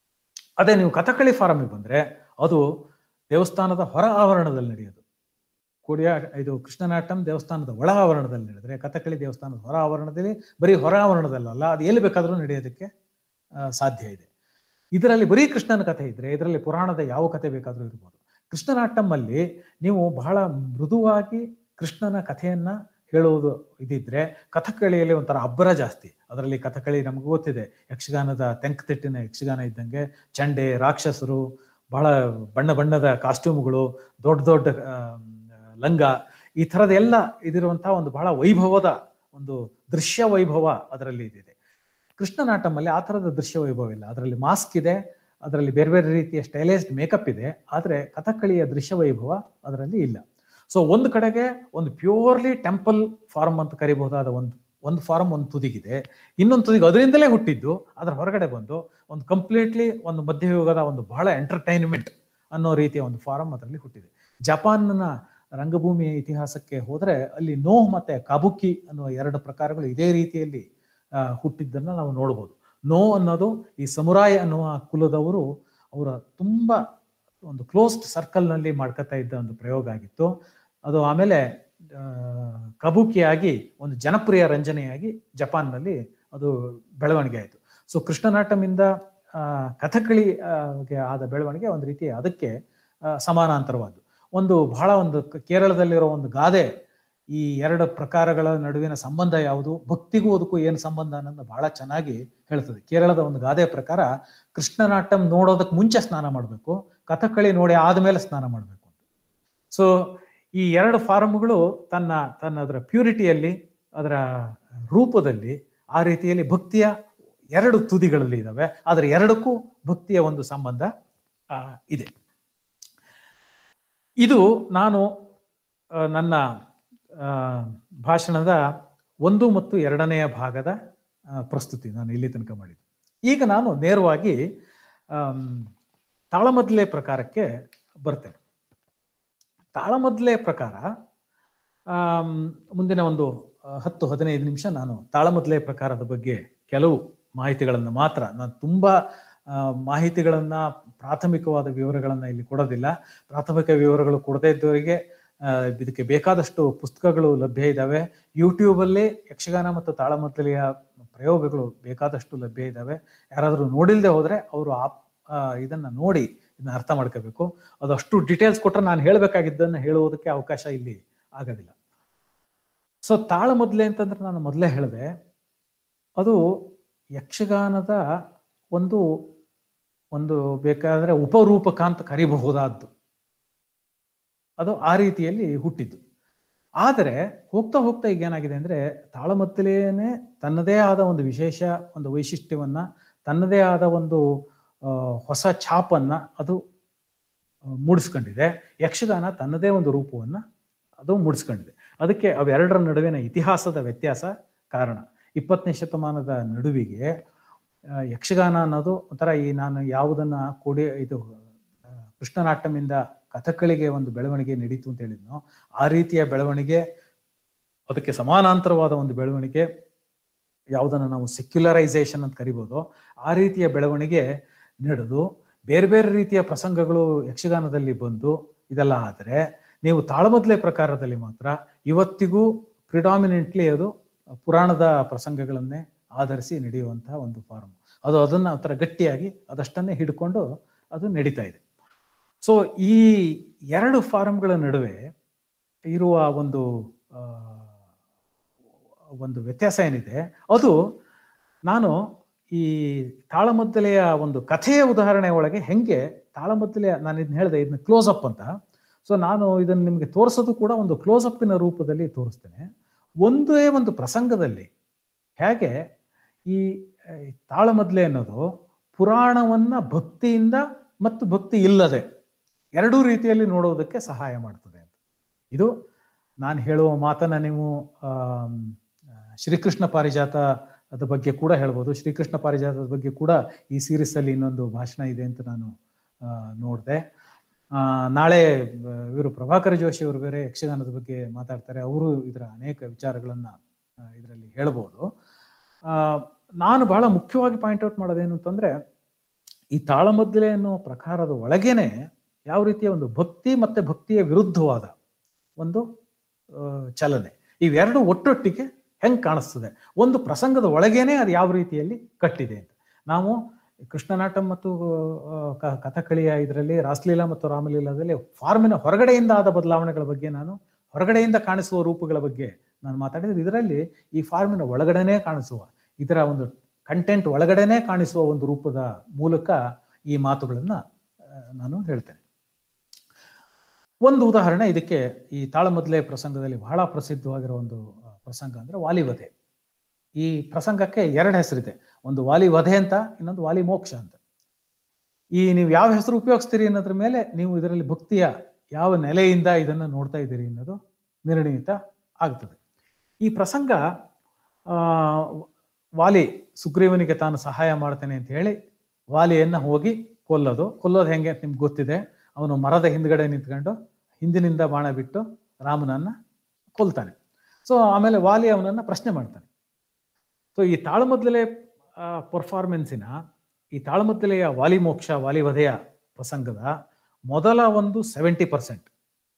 ಅದೇ ನೀವು ಕಥಕಳಿ ಫಾರಮ್ಗೆ ಬಂದ್ರೆ ಅದು ದೇವಸ್ಥಾನದ ಹೊರ ಆವರಣದಲ್ಲಿ ನಡೆಯೋದು ಕೂಡಿಯ ಇದು ಕೃಷ್ಣನಾಟಂ ದೇವಸ್ಥಾನದ ಒಳ ಆವರಣದಲ್ಲಿ ನಡೆದ್ರೆ ಕಥಕಳಿ ದೇವಸ್ಥಾನದ ಹೊರ ಆವರಣದಲ್ಲಿ ಬರೀ ಹೊರ ಆವರಣದಲ್ಲಲ್ಲ ಅದು ಎಲ್ಲಿ ಬೇಕಾದರೂ ನಡೆಯೋದಕ್ಕೆ ಆ, ಸಾಧ್ಯ ಇದೆ ಇದರಲ್ಲಿ ಬರೀ ಕೃಷ್ಣನ ಕಥೆ ಇದ್ರೆ ಇದರಲ್ಲಿ ಪುರಾಣದ ಯಾವ ಕಥೆ ಬೇಕಾದರೂ ಇರ್ಬೋದು ಕೃಷ್ಣನಾಟಂ ಅಲ್ಲಿ ನೀವು ಬಹಳ ಮೃದುವಾಗಿ ಕೃಷ್ಣನ ಕಥೆಯನ್ನ ಹೇಳುವುದು ಇದಿದ್ರೆ ಕಥಕಳಿಯಲ್ಲಿ ಒಂಥರ ಅಬ್ಬರ ಜಾಸ್ತಿ ಅದರಲ್ಲಿ ಕಥಕಳಿ ನಮ್ಗೆ ಗೊತ್ತಿದೆ ಯಕ್ಷಗಾನದ ತೆಂಕತಿಟ್ಟಿನ ಯಕ್ಷಗಾನ ಇದ್ದಂಗೆ ಚಂಡೆ ರಾಕ್ಷಸರು ಬಹಳ ಬಣ್ಣ ಬಣ್ಣದ ಕಾಸ್ಟ್ಯೂಮ್ಗಳು ದೊಡ್ಡ ದೊಡ್ಡ ಆ, ಲಂಗ ಈ ಥರದ ಎಲ್ಲ ಇದಿರುವಂತಹ ಒಂದು ಬಹಳ ವೈಭವದ ಒಂದು ದೃಶ್ಯ ವೈಭವ ಅದರಲ್ಲಿ ಇದಿದೆ ಕೃಷ್ಣನಾಟಮಲ್ಲಿ ಆ ಥರದ ದೃಶ್ಯ ವೈಭವ ಇಲ್ಲ ಅದರಲ್ಲಿ ಮಾಸ್ಕ್ ಇದೆ ಅದರಲ್ಲಿ ಬೇರೆ ಬೇರೆ ರೀತಿಯ ಸ್ಟೈಲೈಸ್ಡ್ ಮೇಕಪ್ ಇದೆ ಆದರೆ ಕಥಕ್ಕಳಿಯ ದೃಶ್ಯ ವೈಭವ ಅದರಲ್ಲಿ ಇಲ್ಲ ಸೊ ಒಂದು ಕಡೆಗೆ ಒಂದು ಪ್ಯೂರ್ಲಿ ಟೆಂಪಲ್ ಫಾರ್ಮ್ ಅಂತ ಕರಿಬಹುದಾದ ಒಂದು ಒಂದು ಫಾರ್ಮ್ ಒಂದು ತುದಿಗಿದೆ ಇನ್ನೊಂದು ತುದಿಗೆ ಅದರಿಂದಲೇ ಹುಟ್ಟಿದ್ದು ಅದರ ಹೊರಗಡೆ ಬಂದು ಒಂದು ಕಂಪ್ಲೀಟ್ಲಿ ಒಂದು ಮಧ್ಯಯುಗದ ಒಂದು ಬಹಳ ಎಂಟರ್ಟೈನ್ಮೆಂಟ್ ಅನ್ನೋ ರೀತಿಯ ಒಂದು ಫಾರಂ ಅದರಲ್ಲಿ ಹುಟ್ಟಿದೆ ಜಪಾನ್ನ ರಂಗಭೂಮಿಯ ಇತಿಹಾಸಕ್ಕೆ ಹೋದ್ರೆ ಅಲ್ಲಿ ನೋಹ್ ಮತ್ತೆ ಕಾಬುಕಿ ಅನ್ನುವ ಎರಡು ಪ್ರಕಾರಗಳು ಇದೇ ರೀತಿಯಲ್ಲಿ ಆ, ಹುಟ್ಟಿದ್ದನ್ನ ನಾವು ನೋಡ್ಬೋದು ನೋ ಅನ್ನೋದು ಈ ಸಮುರಾಯ್ ಅನ್ನುವ ಕುಲದವರು ಅವರ ತುಂಬಾ ಒಂದು ಕ್ಲೋಸ್ಡ್ ಸರ್ಕಲ್ ನಲ್ಲಿ ಮಾಡ್ಕೊತಾ ಇದ್ದ ಒಂದು ಪ್ರಯೋಗ ಆಗಿತ್ತು ಅದು ಆಮೇಲೆ ಆ, ಕಬುಕಿಯಾಗಿ ಒಂದು ಜನಪ್ರಿಯ ರಂಜನೆಯಾಗಿ ಜಪಾನ್ನಲ್ಲಿ ಅದು ಬೆಳವಣಿಗೆ ಆಯಿತು ಸೊ ಕೃಷ್ಣನಾಟಮಿಂದ ಆ, ಕಥಕಳಿ ಆ, ಗೆ ಆದ ಬೆಳವಣಿಗೆ ಒಂದು ರೀತಿ ಅದಕ್ಕೆ ಆ, ಸಮಾನಾಂತರವಾದ್ದು ಒಂದು ಬಹಳ ಒಂದು ಕ- ಕೇರಳದಲ್ಲಿರೋ ಒಂದು ಗಾದೆ ಈ ಎರಡು ಪ್ರಕಾರಗಳ ನಡುವಿನ ಸಂಬಂಧ ಯಾವುದು ಭಕ್ತಿಗೂ ಅದಕ್ಕೂ ಏನು ಸಂಬಂಧ ಅನ್ನೋದು ಬಹಳ ಚೆನ್ನಾಗಿ ಹೇಳ್ತದೆ ಕೇರಳದ ಒಂದು ಗಾದೆ ಪ್ರಕಾರ ಕೃಷ್ಣನಾಟಂ ನೋಡೋದಕ್ಕೆ ಮುಂಚೆ ಸ್ನಾನ ಮಾಡಬೇಕು ಕಥಕಳಿ ನೋಡಿ ಆದ್ಮೇಲೆ ಸ್ನಾನ ಮಾಡಬೇಕು ಸೊ ಈ ಎರಡು ಫಾರ್ಮ್ಗಳು ತನ್ನ ತನ್ನ ಅದರ ಪ್ಯೂರಿಟಿಯಲ್ಲಿ ಅದರ ರೂಪದಲ್ಲಿ ಆ ರೀತಿಯಲ್ಲಿ ಭಕ್ತಿಯ ಎರಡು ತುದಿಗಳಲ್ಲಿ ಇದಾವೆ ಆದರೆ ಎರಡಕ್ಕೂ ಭಕ್ತಿಯ ಒಂದು ಸಂಬಂಧ ಆ, ಇದೆ ಇದು ನಾನು ಆ, ನನ್ನ ಆ, ಭಾಷಣದ ಒಂದು ಮತ್ತು ಎರಡನೆಯ ಭಾಗದ ಆ, ಪ್ರಸ್ತುತಿ ನಾನು ಇಲ್ಲಿ ತನಕ ಮಾಡಿದ್ದು ಈಗ ನಾನು ನೇರವಾಗಿ ಆಮ್, ತಾಳಮದ್ಲೆ ಪ್ರಕಾರಕ್ಕೆ ಬರ್ತೇನೆ ತಾಳಮದ್ಲೆ ಪ್ರಕಾರ ಆಮ್, ಮುಂದಿನ ಒಂದು ಆ, ಹತ್ತು ಹದಿನೈದು ನಿಮಿಷ ನಾನು ತಾಳಮದ್ಲೆ ಪ್ರಕಾರದ ಬಗ್ಗೆ ಕೆಲವು ಮಾಹಿತಿಗಳನ್ನು ಮಾತ್ರ ನಾನು ತುಂಬಾ ಆ, ಮಾಹಿತಿಗಳನ್ನ ಪ್ರಾಥಮಿಕವಾದ ವಿವರಗಳನ್ನ ಇಲ್ಲಿ ಕೊಡೋದಿಲ್ಲ ಪ್ರಾಥಮಿಕ ವಿವರಗಳು ಕೊಡದೇ ಇದ್ದವರಿಗೆ ಆ, ಇದಕ್ಕೆ ಬೇಕಾದಷ್ಟು ಪುಸ್ತಕಗಳು ಲಭ್ಯ ಇದ್ದಾವೆ ಯೂಟ್ಯೂಬ್ ಅಲ್ಲಿ ಯಕ್ಷಗಾನ ಮತ್ತು ತಾಳಮದ್ದಲೆಯ ಪ್ರಯೋಗಗಳು ಬೇಕಾದಷ್ಟು ಲಭ್ಯ ಇದ್ದಾವೆ ಯಾರಾದರೂ ನೋಡಿಲ್ದೆ ಹೋದ್ರೆ ಅವರು ಆ ಆ, ಇದನ್ನ ನೋಡಿ ಇದನ್ನ ಅರ್ಥ ಮಾಡ್ಕೋಬೇಕು ಅದು ಅಷ್ಟು ಡೀಟೇಲ್ಸ್ ಕೊಟ್ರೆ ನಾನು ಹೇಳಬೇಕಾಗಿದ್ದನ್ನು ಹೇಳುವುದಕ್ಕೆ ಅವಕಾಶ ಇಲ್ಲಿ ಆಗೋದಿಲ್ಲ ಸೊ ತಾಳಮದ್ಲೆ ಅಂತಂದ್ರೆ ನಾನು ಮೊದಲೇ ಹೇಳಿದೆ ಅದು ಯಕ್ಷಗಾನದ ಒಂದು ಒಂದು ಬೇಕಾದ್ರೆ ಉಪರೂಪಕ ಅಂತ ಕರಿಬಹುದಾದ್ದು ಅದು ಆ ರೀತಿಯಲ್ಲಿ ಹುಟ್ಟಿದ್ದು ಆದರೆ ಹೋಗ್ತಾ ಹೋಗ್ತಾ ಈಗ ಏನಾಗಿದೆ ಅಂದ್ರೆ ತಾಳಮದ್ದಲೇನೆ ತನ್ನದೇ ಆದ ಒಂದು ವಿಶೇಷ ಒಂದು ವೈಶಿಷ್ಟ್ಯವನ್ನ ತನ್ನದೇ ಆದ ಒಂದು ಆ, ಹೊಸ ಛಾಪನ್ನ ಅದು ಆ, ಮೂಡಿಸ್ಕೊಂಡಿದೆ ಯಕ್ಷಗಾನ ತನ್ನದೇ ಒಂದು ರೂಪವನ್ನ ಅದು ಮೂಡಿಸ್ಕೊಂಡಿದೆ ಅದಕ್ಕೆ ಅವೆರಡರ ನಡುವಿನ ಇತಿಹಾಸದ ವ್ಯತ್ಯಾಸ ಕಾರಣ ಇಪ್ಪತ್ತನೇ ಶತಮಾನದ ನಡುವಿಗೆ ಆ, ಯಕ್ಷಗಾನ ಅನ್ನೋದು ಒಂಥರ ಈ ನಾನು ಯಾವುದನ್ನ ಕೊಡಿ ಇದು ಆ, ಕೃಷ್ಣನಾಟಮಿಂದ ಕಥಕ್ಕಳಿಗೆ ಒಂದು ಬೆಳವಣಿಗೆ ನಡೀತು ಅಂತ ಹೇಳಿದ್ನೋ ಆ ರೀತಿಯ ಬೆಳವಣಿಗೆ ಅದಕ್ಕೆ ಸಮಾನಾಂತರವಾದ ಒಂದು ಬೆಳವಣಿಗೆ ಯಾವುದನ್ನು ನಾವು ಸೆಕ್ಯುಲರೈಸೇಷನ್ ಅಂತ ಕರಿಬೋದು ಆ ರೀತಿಯ ಬೆಳವಣಿಗೆ ನಡೆದು ಬೇರೆ ಬೇರೆ ರೀತಿಯ ಪ್ರಸಂಗಗಳು ಯಕ್ಷಗಾನದಲ್ಲಿ ಬಂದು ಇದೆಲ್ಲ ಆದರೆ ನೀವು ತಾಳಮದ್ಲೆ ಪ್ರಕಾರದಲ್ಲಿ ಮಾತ್ರ ಇವತ್ತಿಗೂ ಪ್ರಿಡಾಮಿನೆಂಟ್ಲಿ ಅದು ಪುರಾಣದ ಪ್ರಸಂಗಗಳನ್ನೇ ಆಧರಿಸಿ ನಡೆಯುವಂತಹ ಒಂದು ಫಾರ್ಮ್ ಅದು ಅದನ್ನ ಒಂಥರ ಗಟ್ಟಿಯಾಗಿ ಅದಷ್ಟನ್ನೇ ಹಿಡ್ಕೊಂಡು ಅದು ನಡೀತಾ ಇದೆ ಸೊ ಈ ಎರಡು ಫಾರಂಗಳ ನಡುವೆ ಇರುವ ಒಂದು ಆ, ಒಂದು ವ್ಯತ್ಯಾಸ ಏನಿದೆ ಅದು ನಾನು ಈ ತಾಳಮದ್ದಲೆಯ ಒಂದು ಕಥೆಯ ಉದಾಹರಣೆ ಒಳಗೆ ಹೆಂಗೆ ತಾಳಮದ್ದಲೆಯ ನಾನು ಇದನ್ನ ಹೇಳಿದೆ ಇದನ್ನ ಕ್ಲೋಸ್ ಅಪ್ ಅಂತ ಸೊ ನಾನು ಇದನ್ನು ನಿಮಗೆ ತೋರಿಸೋದು ಕೂಡ ಒಂದು ಕ್ಲೋಸ್ ಅಪ್ಪಿನ ರೂಪದಲ್ಲಿ ತೋರಿಸ್ತೇನೆ ಒಂದೇ ಒಂದು ಪ್ರಸಂಗದಲ್ಲಿ ಹೇಗೆ ಈ ಆ, ಈ ತಾಳಮದ್ಲೆ ಅನ್ನೋದು ಪುರಾಣವನ್ನ ಭಕ್ತಿಯಿಂದ ಮತ್ತು ಭಕ್ತಿ ಇಲ್ಲದೆ ಎರಡೂ ರೀತಿಯಲ್ಲಿ ನೋಡುವುದಕ್ಕೆ ಸಹಾಯ ಮಾಡ್ತದೆ ಅಂತ ಇದು ನಾನು ಹೇಳುವ ಮಾತನ್ನ ನೀವು ಆಮ್, ಆ, ಶ್ರೀಕೃಷ್ಣ ಪಾರಿಜಾತ ಅದ ಬಗ್ಗೆ ಕೂಡ ಹೇಳ್ಬೋದು ಶ್ರೀಕೃಷ್ಣ ಪಾರಿಜಾತದ ಬಗ್ಗೆ ಕೂಡ ಈ ಸೀರೀಸ್ ಅಲ್ಲಿ ಇನ್ನೊಂದು ಭಾಷಣ ಇದೆ ಅಂತ ನಾನು ನೋಡಿದೆ ನಾಳೆ ಇವರು ಪ್ರಭಾಕರ ಜೋಶಿ ಅವರು ಬೇರೆ ಯಕ್ಷಗಾನದ ಬಗ್ಗೆ ಮಾತಾಡ್ತಾರೆ ಅವರು ಇದರ ಅನೇಕ ವಿಚಾರಗಳನ್ನ ಇದರಲ್ಲಿ ಹೇಳ್ಬೋದು ಆ, ನಾನು ಬಹಳ ಮುಖ್ಯವಾಗಿ ಪಾಯಿಂಟ್ ಔಟ್ ಮಾಡೋದೇನು ಅಂತಂದ್ರೆ ಈ ತಾಳಮದ್ದಲೆ ಅನ್ನೋ ಪ್ರಕಾರದ ಒಳಗೇನೆ ಯಾವ ರೀತಿಯ ಒಂದು ಭಕ್ತಿ ಮತ್ತೆ ಭಕ್ತಿಯ ವಿರುದ್ಧವಾದ ಒಂದು ಆ, ಚಲನೆ ಇವೆರಡು ಒಟ್ಟೊಟ್ಟಿಗೆ ಹೆಂಗ್ ಕಾಣಿಸ್ತದೆ ಒಂದು ಪ್ರಸಂಗದ ಒಳಗೇನೆ ಅದು ಯಾವ ರೀತಿಯಲ್ಲಿ ಕಟ್ಟಿದೆ ಅಂತ ನಾವು ಕೃಷ್ಣನಾಟಂ ಮತ್ತು ಆ, ಕ- ಕಥಕಳಿಯ ಇದರಲ್ಲಿ ರಾಸಲೀಲಾ ಮತ್ತು ರಾಮಲೀಲಾದಲ್ಲಿ ಫಾರ್ಮಿನ ಹೊರಗಡೆಯಿಂದ ಆದ ಬದಲಾವಣೆಗಳ ಬಗ್ಗೆ ನಾನು ಹೊರಗಡೆಯಿಂದ ಕಾಣಿಸುವ ರೂಪಗಳ ಬಗ್ಗೆ ನಾನು ಮಾತಾಡಿದ್ರೆ ಇದರಲ್ಲಿ ಈ ಫಾರ್ಮಿನ ಒಳಗಡೆನೆ ಕಾಣಿಸುವ ಇದರ ಒಂದು ಕಂಟೆಂಟ್ ಒಳಗಡೆನೆ ಕಾಣಿಸುವ ಒಂದು ರೂಪದ ಮೂಲಕ ಈ ಮಾತುಗಳನ್ನ ಆ, ನಾನು ಹೇಳ್ತೇನೆ ಒಂದು ಉದಾಹರಣೆ ಇದಕ್ಕೆ ಈ ತಾಳಮದ್ಲೆ ಪ್ರಸಂಗದಲ್ಲಿ ಬಹಳ ಪ್ರಸಿದ್ಧವಾಗಿರೋ ಒಂದು ಆ, ಪ್ರಸಂಗ ಅಂದ್ರೆ ವಾಲಿವಧೆ ಈ ಪ್ರಸಂಗಕ್ಕೆ ಎರಡು ಹೆಸರಿದೆ ಒಂದು ವಾಲಿ ವಧೆ ಅಂತ ಇನ್ನೊಂದು ವಾಲಿ ಮೋಕ್ಷ ಅಂತ ಈ ನೀವು ಯಾವ ಹೆಸರು ಉಪಯೋಗಿಸ್ತೀರಿ ಅನ್ನೋದ್ರ ಮೇಲೆ ನೀವು ಇದರಲ್ಲಿ ಭಕ್ತಿಯ ಯಾವ ನೆಲೆಯಿಂದ ಇದನ್ನ ನೋಡ್ತಾ ಇದ್ದೀರಿ ಅನ್ನೋದು ನಿರ್ಣಯಿತ ಆಗ್ತದೆ ಈ ಪ್ರಸಂಗ ಆ ವಾಲಿ ಸುಗ್ರೀವನಿಗೆ ತಾನು ಸಹಾಯ ಮಾಡ್ತೇನೆ ಅಂತ ಹೇಳಿ ವಾಲಿಯನ್ನ ಹೋಗಿ ಕೊಲ್ಲೋದು ಕೊಲ್ಲೋದು ಹೆಂಗೆ ಅಂತ ನಿಮ್ಗೆ ಗೊತ್ತಿದೆ ಅವನು ಮರದ ಹಿಂದ್ಗಡೆ ನಿಂತ್ಕೊಂಡು ಹಿಂದಿನಿಂದ ಬಾಣ ಬಿಟ್ಟು ರಾಮನನ್ನ ಕೊಲ್ತಾನೆ ಸೊ ಆಮೇಲೆ ವಾಲಿ ಅವನನ್ನ ಪ್ರಶ್ನೆ ಮಾಡ್ತಾನೆ ಸೊ ಈ ತಾಳಮದ್ದಲೆ ಪರ್ಫಾರ್ಮೆನ್ಸಿನ ಈ ತಾಳಮದ್ದಲೆಯ ವಾಲಿ ಮೋಕ್ಷ ವಾಲಿ ವಧೆಯ ಪ್ರಸಂಗದ ಮೊದಲ ಒಂದು ಸೆವೆಂಟಿ ಪರ್ಸೆಂಟ್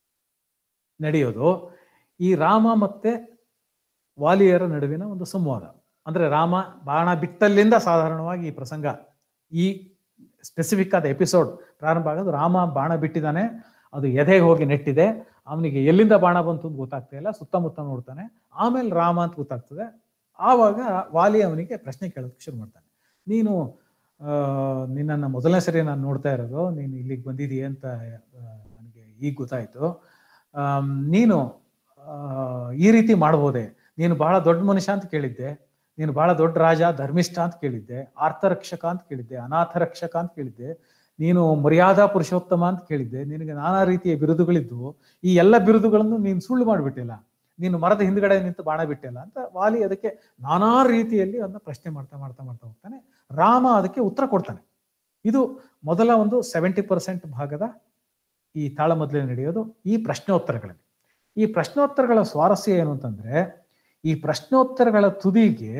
ನಡೆಯೋದು ಈ ರಾಮ ಮತ್ತೆ ವಾಲಿಯರ ನಡುವಿನ ಒಂದು ಸಂವಾದ ಅಂದ್ರೆ ರಾಮ ಬಾಣ ಬಿಟ್ಟಲ್ಲಿಂದ ಸಾಧಾರಣವಾಗಿ ಈ ಪ್ರಸಂಗ ಈ ಸ್ಪೆಸಿಫಿಕ್ ಆದ ಎಪಿಸೋಡ್ ಪ್ರಾರಂಭ ಆಗೋದು ರಾಮ ಬಾಣ ಬಿಟ್ಟಿದ್ದಾನೆ ಅದು ಎದೆಗೆ ಹೋಗಿ ನೆಟ್ಟಿದೆ ಅವನಿಗೆ ಎಲ್ಲಿಂದ ಬಾಣ ಬಂತು ಅಂತ ಗೊತ್ತಾಗ್ತಾ ಇಲ್ಲ ಸುತ್ತಮುತ್ತ ನೋಡ್ತಾನೆ ಆಮೇಲೆ ರಾಮ ಅಂತ ಗೊತ್ತಾಗ್ತದೆ ಆವಾಗ ವಾಲಿ ಅವನಿಗೆ ಪ್ರಶ್ನೆ ಕೇಳೋದಕ್ಕೆ ಶುರು ಮಾಡ್ತಾನೆ ನೀನು ಆ, ನಿನ್ನನ್ನ ಮೊದಲನೇ ಸರಿ ನಾನು ನೋಡ್ತಾ ಇರೋದು ನೀನು ಇಲ್ಲಿಗೆ ಬಂದಿದೀಯ ಅಂತ ಆ, ನನಗೆ ಈಗ ಗೊತ್ತಾಯ್ತು ಆಮ್, ನೀನು ಆ, ಈ ರೀತಿ ಮಾಡ್ಬೋದೆ ನೀನು ಬಹಳ ದೊಡ್ಡ ಮನುಷ್ಯ ಅಂತ ಕೇಳಿದ್ದೆ ನೀನು ಬಹಳ ದೊಡ್ಡ ರಾಜ ಧರ್ಮಿಷ್ಠ ಅಂತ ಕೇಳಿದ್ದೆ ಆರ್ತರಕ್ಷಕ ಅಂತ ಕೇಳಿದ್ದೆ ಅನಾಥ ರಕ್ಷಕ ಅಂತ ಕೇಳಿದ್ದೆ ನೀನು ಮರ್ಯಾದಾ ಪುರುಷೋತ್ತಮ ಅಂತ ಕೇಳಿದ್ದೆ ನಿನಗೆ ನಾನಾ ರೀತಿಯ ಬಿರುದುಗಳಿದ್ವು ಈ ಎಲ್ಲ ಬಿರುದುಗಳನ್ನು ನೀನು ಸುಳ್ಳು ಮಾಡಿಬಿಟ್ಟಿಲ್ಲ ನೀನು ಮರದ ಹಿಂದ್ಗಡೆ ನಿಂತು ಬಾಣ ಬಿಟ್ಟಿಲ್ಲ ಅಂತ ವಾಲಿ ಅದಕ್ಕೆ ನಾನಾ ರೀತಿಯಲ್ಲಿ ಅದನ್ನ ಪ್ರಶ್ನೆ ಮಾಡ್ತಾ ಮಾಡ್ತಾ ಮಾಡ್ತಾ ಹೋಗ್ತಾನೆ ರಾಮ ಅದಕ್ಕೆ ಉತ್ತರ ಕೊಡ್ತಾನೆ ಇದು ಮೊದಲ ಒಂದು ಸೆವೆಂಟಿ ಪರ್ಸೆಂಟ್ ಭಾಗದ ಈ ತಾಳಮದ್ದಲೆ ನಡೆಯೋದು ಈ ಪ್ರಶ್ನೋತ್ತರಗಳಲ್ಲಿ ಈ ಪ್ರಶ್ನೋತ್ತರಗಳ ಸ್ವಾರಸ್ಯ ಏನು ಅಂತಂದ್ರೆ ಈ ಪ್ರಶ್ನೋತ್ತರಗಳ ತುದಿಗೆ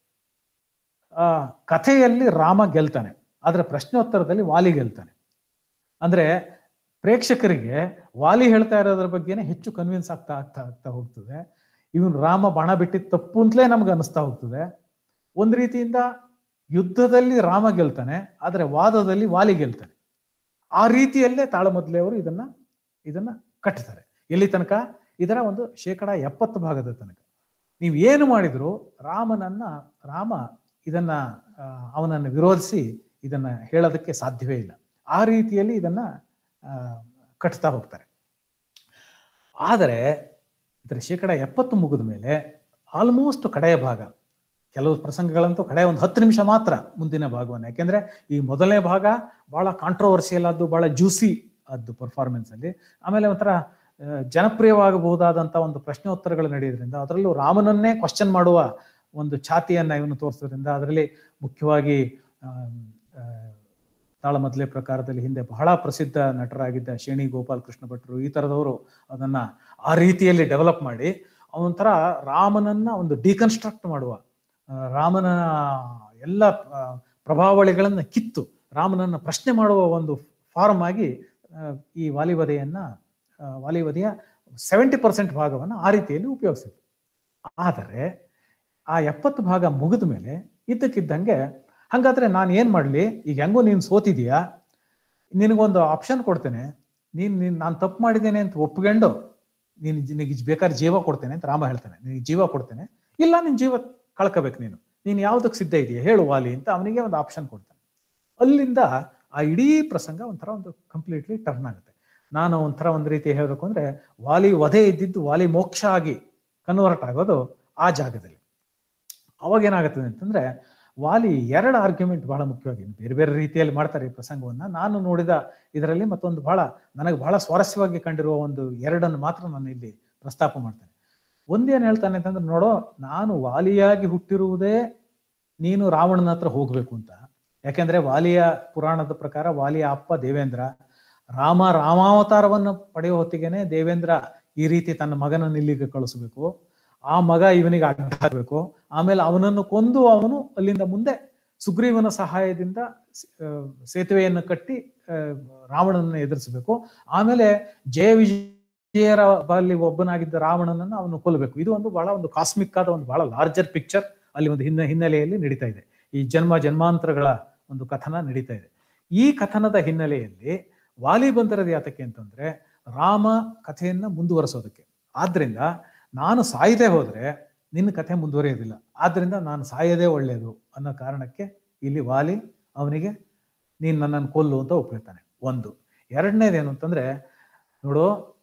ಆ ಕಥೆಯಲ್ಲಿ ರಾಮ ಗೆಲ್ತಾನೆ ಆದ್ರೆ ಪ್ರಶ್ನೋತ್ತರದಲ್ಲಿ ವಾಲಿ ಗೆಲ್ತಾನೆ ಅಂದ್ರೆ ಪ್ರೇಕ್ಷಕರಿಗೆ ವಾಲಿ ಹೇಳ್ತಾ ಇರೋದ್ರ ಬಗ್ಗೆನೇ ಹೆಚ್ಚು ಕನ್ವಿನ್ಸ್ ಆಗ್ತಾ ಆಗ್ತಾ ಆಗ್ತಾ ಹೋಗ್ತದೆ ಇವನು ರಾಮ ಬಾಣ ಬಿಟ್ಟಿದ್ ತಪ್ಪು ಅಂತಲೇ ನಮ್ಗೆ ಅನಿಸ್ತಾ ಹೋಗ್ತದೆ ಒಂದ್ ರೀತಿಯಿಂದ ಯುದ್ಧದಲ್ಲಿ ರಾಮ ಗೆಲ್ತಾನೆ ಆದ್ರೆ ವಾದದಲ್ಲಿ ವಾಲಿ ಗೆಲ್ತಾನೆ ಆ ರೀತಿಯಲ್ಲೇ ತಾಳಮದ್ಲೆಯವರು ಇದನ್ನ ಇದನ್ನ ಕಟ್ತಾರೆ ಎಲ್ಲಿ ತನಕ ಇದರ ಒಂದು ಶೇಕಡ ಎಪ್ಪತ್ತು ಭಾಗದ ತನಕ ನೀವು ಏನು ಮಾಡಿದ್ರು ರಾಮನನ್ನ ರಾಮ ಇದನ್ನ ಆ, ಅವನನ್ನು ವಿರೋಧಿಸಿ ಇದನ್ನ ಹೇಳೋದಕ್ಕೆ ಸಾಧ್ಯವೇ ಇಲ್ಲ ಆ ರೀತಿಯಲ್ಲಿ ಇದನ್ನ ಆ, ಕಟ್ತಾ ಹೋಗ್ತಾರೆ ಆದರೆ ಇದರ ಶೇಕಡ ಎಪ್ಪತ್ತು ಮುಗಿದ ಮೇಲೆ ಆಲ್ಮೋಸ್ಟ್ ಕಡೆಯ ಭಾಗ ಕೆಲವು ಪ್ರಸಂಗಗಳಂತೂ ಕಡೆ ಒಂದು ಹತ್ತು ನಿಮಿಷ ಮಾತ್ರ ಮುಂದಿನ ಭಾಗವನ್ನು ಯಾಕೆಂದ್ರೆ ಈ ಮೊದಲನೇ ಭಾಗ ಬಹಳ ಕಾಂಟ್ರವರ್ಸಿಯಲ್ ಆದ್ದು ಬಹಳ ಜ್ಯೂಸಿ ಆದ್ದು ಪರ್ಫಾರ್ಮೆನ್ಸ್ ಅಲ್ಲಿ ಆಮೇಲೆ ಒಂಥರ ಆ, ಜನಪ್ರಿಯವಾಗಬಹುದಾದಂತ ಒಂದು ಪ್ರಶ್ನೋತ್ತರಗಳು ನಡೆಯೋದ್ರಿಂದ ಅದರಲ್ಲೂ ರಾಮನನ್ನೇ ಕ್ವಶನ್ ಮಾಡುವ ಒಂದು ಛಾತಿಯನ್ನ ಇವನು ತೋರಿಸೋದ್ರಿಂದ ಅದರಲ್ಲಿ ಮುಖ್ಯವಾಗಿ ಆಮ್, ಆ, ತಾಳಮದ್ಲೆ ಪ್ರಕಾರದಲ್ಲಿ ಹಿಂದೆ ಬಹಳ ಪ್ರಸಿದ್ಧ ನಟರಾಗಿದ್ದ ಶೇಣಿ ಗೋಪಾಲ್ ಕೃಷ್ಣ ಭಟ್ರು ಈ ತರದವರು ಅದನ್ನ ಆ ರೀತಿಯಲ್ಲಿ ಡೆವಲಪ್ ಮಾಡಿ ಅವನೊಂಥರ ರಾಮನನ್ನ ಒಂದು ಡಿಕನ್ಸ್ಟ್ರಕ್ಟ್ ಮಾಡುವ ಆ, ರಾಮನ ಎಲ್ಲ ಆ, ಪ್ರಭಾವಳಿಗಳನ್ನ ಕಿತ್ತು ರಾಮನನ್ನ ಪ್ರಶ್ನೆ ಮಾಡುವ ಒಂದು ಫಾರ್ಮ್ ಆಗಿ ಆ, ಈ ವಾಲಿವಧೆಯನ್ನ ಆ, ವಾಲಿವಧೆಯ ಸೆವೆಂಟಿ ಪರ್ಸೆಂಟ್ ಭಾಗವನ್ನು ಆ ರೀತಿಯಲ್ಲಿ ಉಪಯೋಗಿಸಿದ್ರು ಆದರೆ ಆ ಎಪ್ಪತ್ತು ಭಾಗ ಮುಗಿದ ಮೇಲೆ ಇದ್ದಕ್ಕಿದ್ದಂಗೆ ಹಂಗಾದ್ರೆ ನಾನು ಏನ್ ಮಾಡ್ಲಿ ಈಗ ಹೆಂಗೋ ನೀನು ಸೋತಿದೀಯಾ ನಿನಗೊಂದು ಆಪ್ಷನ್ ಕೊಡ್ತೇನೆ ನೀನ್ ನೀನ್ ನಾನು ತಪ್ಪು ಮಾಡಿದ್ದೇನೆ ಅಂತ ಒಪ್ಕೊಂಡು ನೀನು ನಿನಗೆ ಬೇಕಾದ್ರೆ ಜೀವ ಕೊಡ್ತೇನೆ ಅಂತ ರಾಮ ಹೇಳ್ತಾನೆ ನಿನಗೆ ಜೀವ ಕೊಡ್ತೇನೆ ಇಲ್ಲ ನಿನ್ ಜೀವ ಕಳ್ಕೋಬೇಕು ನೀನು ನೀನು ಯಾವ್ದಕ್ಕೆ ಸಿದ್ಧ ಇದೆಯಾ ಹೇಳು ವಾಲಿ ಅಂತ ಅವನಿಗೆ ಒಂದು ಆಪ್ಷನ್ ಕೊಡ್ತಾನೆ ಅಲ್ಲಿಂದ ಆ ಇಡೀ ಪ್ರಸಂಗ ಒಂಥರ ಒಂದು ಕಂಪ್ಲೀಟ್ಲಿ ಟರ್ನ್ ಆಗುತ್ತೆ ನಾನು ಒಂಥರ ಒಂದು ರೀತಿ ಹೇಳಬೇಕು ಅಂದ್ರೆ ವಾಲಿ ವಧೆ ಇದ್ದಿದ್ದು ವಾಲಿ ಮೋಕ್ಷ ಆಗಿ ಕನ್ವರ್ಟ್ ಆಗೋದು ಆ ಜಾಗದಲ್ಲಿ ಅವಾಗ ಏನಾಗುತ್ತದೆ ಅಂತಂದ್ರೆ ವಾಲಿ ಎರಡು ಆರ್ಗ್ಯುಮೆಂಟ್ ಬಹಳ ಮುಖ್ಯವಾಗಿ ಬೇರೆ ಬೇರೆ ರೀತಿಯಲ್ಲಿ ಮಾಡ್ತಾರೆ ಈ ಪ್ರಸಂಗವನ್ನ ನಾನು ನೋಡಿದ ಇದರಲ್ಲಿ ಮತ್ತೊಂದು ಬಹಳ ನನಗೆ ಬಹಳ ಸ್ವಾರಸ್ಯವಾಗಿ ಕಂಡಿರುವ ಒಂದು ಎರಡನ್ನು ಮಾತ್ರ ನಾನು ಇಲ್ಲಿ ಪ್ರಸ್ತಾಪ ಮಾಡ್ತೇನೆ ಒಂದೇನ್ ಹೇಳ್ತಾನೆ ಅಂತಂದ್ರೆ ನೋಡೋ ನಾನು ವಾಲಿಯಾಗಿ ಹುಟ್ಟಿರುವುದೇ ನೀನು ರಾವಣನ ಹತ್ರ ಹೋಗ್ಬೇಕು ಅಂತ ಯಾಕೆಂದ್ರೆ ವಾಲಿಯ ಪುರಾಣದ ಪ್ರಕಾರ ವಾಲಿಯ ಅಪ್ಪ ದೇವೇಂದ್ರ ರಾಮ ರಾಮಾವತಾರವನ್ನು ಪಡೆಯುವ ಹೊತ್ತಿಗೆನೆ ದೇವೇಂದ್ರ ಈ ರೀತಿ ತನ್ನ ಮಗನನ್ನು ಇಲ್ಲಿಗೆ ಕಳಿಸ್ಬೇಕು ಆ ಮಗ ಇವನಿಗೆ ಅಡ್ಡ ಹಾಕ್ಬೇಕು ಆಮೇಲೆ ಅವನನ್ನು ಕೊಂದು ಅವನು ಅಲ್ಲಿಂದ ಮುಂದೆ ಸುಗ್ರೀವನ ಸಹಾಯದಿಂದ ಆ, ಸೇತುವೆಯನ್ನು ಕಟ್ಟಿ ಆ, ರಾವಣನನ್ನು ಎದುರಿಸಬೇಕು ಆಮೇಲೆ ಜಯ ವಿಜಯರ ಬಲ್ಲಿ ಒಬ್ಬನಾಗಿದ್ದ ರಾವಣನನ್ನು ಅವನು ಕೊಲ್ಲಬೇಕು ಇದು ಒಂದು ಬಹಳ ಒಂದು ಕಾಸ್ಮಿಕ್ ಆದ ಒಂದು ಬಹಳ ಲಾರ್ಜರ್ ಪಿಕ್ಚರ್ ಅಲ್ಲಿ ಒಂದು ಹಿನ್ನೆ ಹಿನ್ನೆಲೆಯಲ್ಲಿ ನಡೀತಾ ಇದೆ ಈ ಜನ್ಮ ಜನ್ಮಾಂತರಗಳ ಒಂದು ಕಥನ ನಡೀತಾ ಇದೆ ಈ ಕಥನದ ಹಿನ್ನೆಲೆಯಲ್ಲಿ ವಾಲಿ ಬಂದಿರೋದು ಯಾತಕ್ಕೆ ಅಂತಂದ್ರೆ ರಾಮ ಕಥೆಯನ್ನ ಮುಂದುವರಿಸೋದಕ್ಕೆ ಆದ್ರಿಂದ ನಾನು ಸಾಯದೆ ಹೋದ್ರೆ ನಿನ್ನ ಕಥೆ ಮುಂದುವರಿಯೋದಿಲ್ಲ ಆದ್ರಿಂದ ನಾನು ಸಾಯದೇ ಒಳ್ಳೆಯದು ಅನ್ನೋ ಕಾರಣಕ್ಕೆ ಇಲ್ಲಿ ವಾಲಿ ಅವನಿಗೆ ನೀನ್ ನನ್ನನ್ನು ಕೊಲ್ಲು ಅಂತ ಒಪ್ಪಿರ್ತಾನೆ ಒಂದು ಎರಡನೇದೇನು ಅಂತಂದ್ರೆ ನೋಡು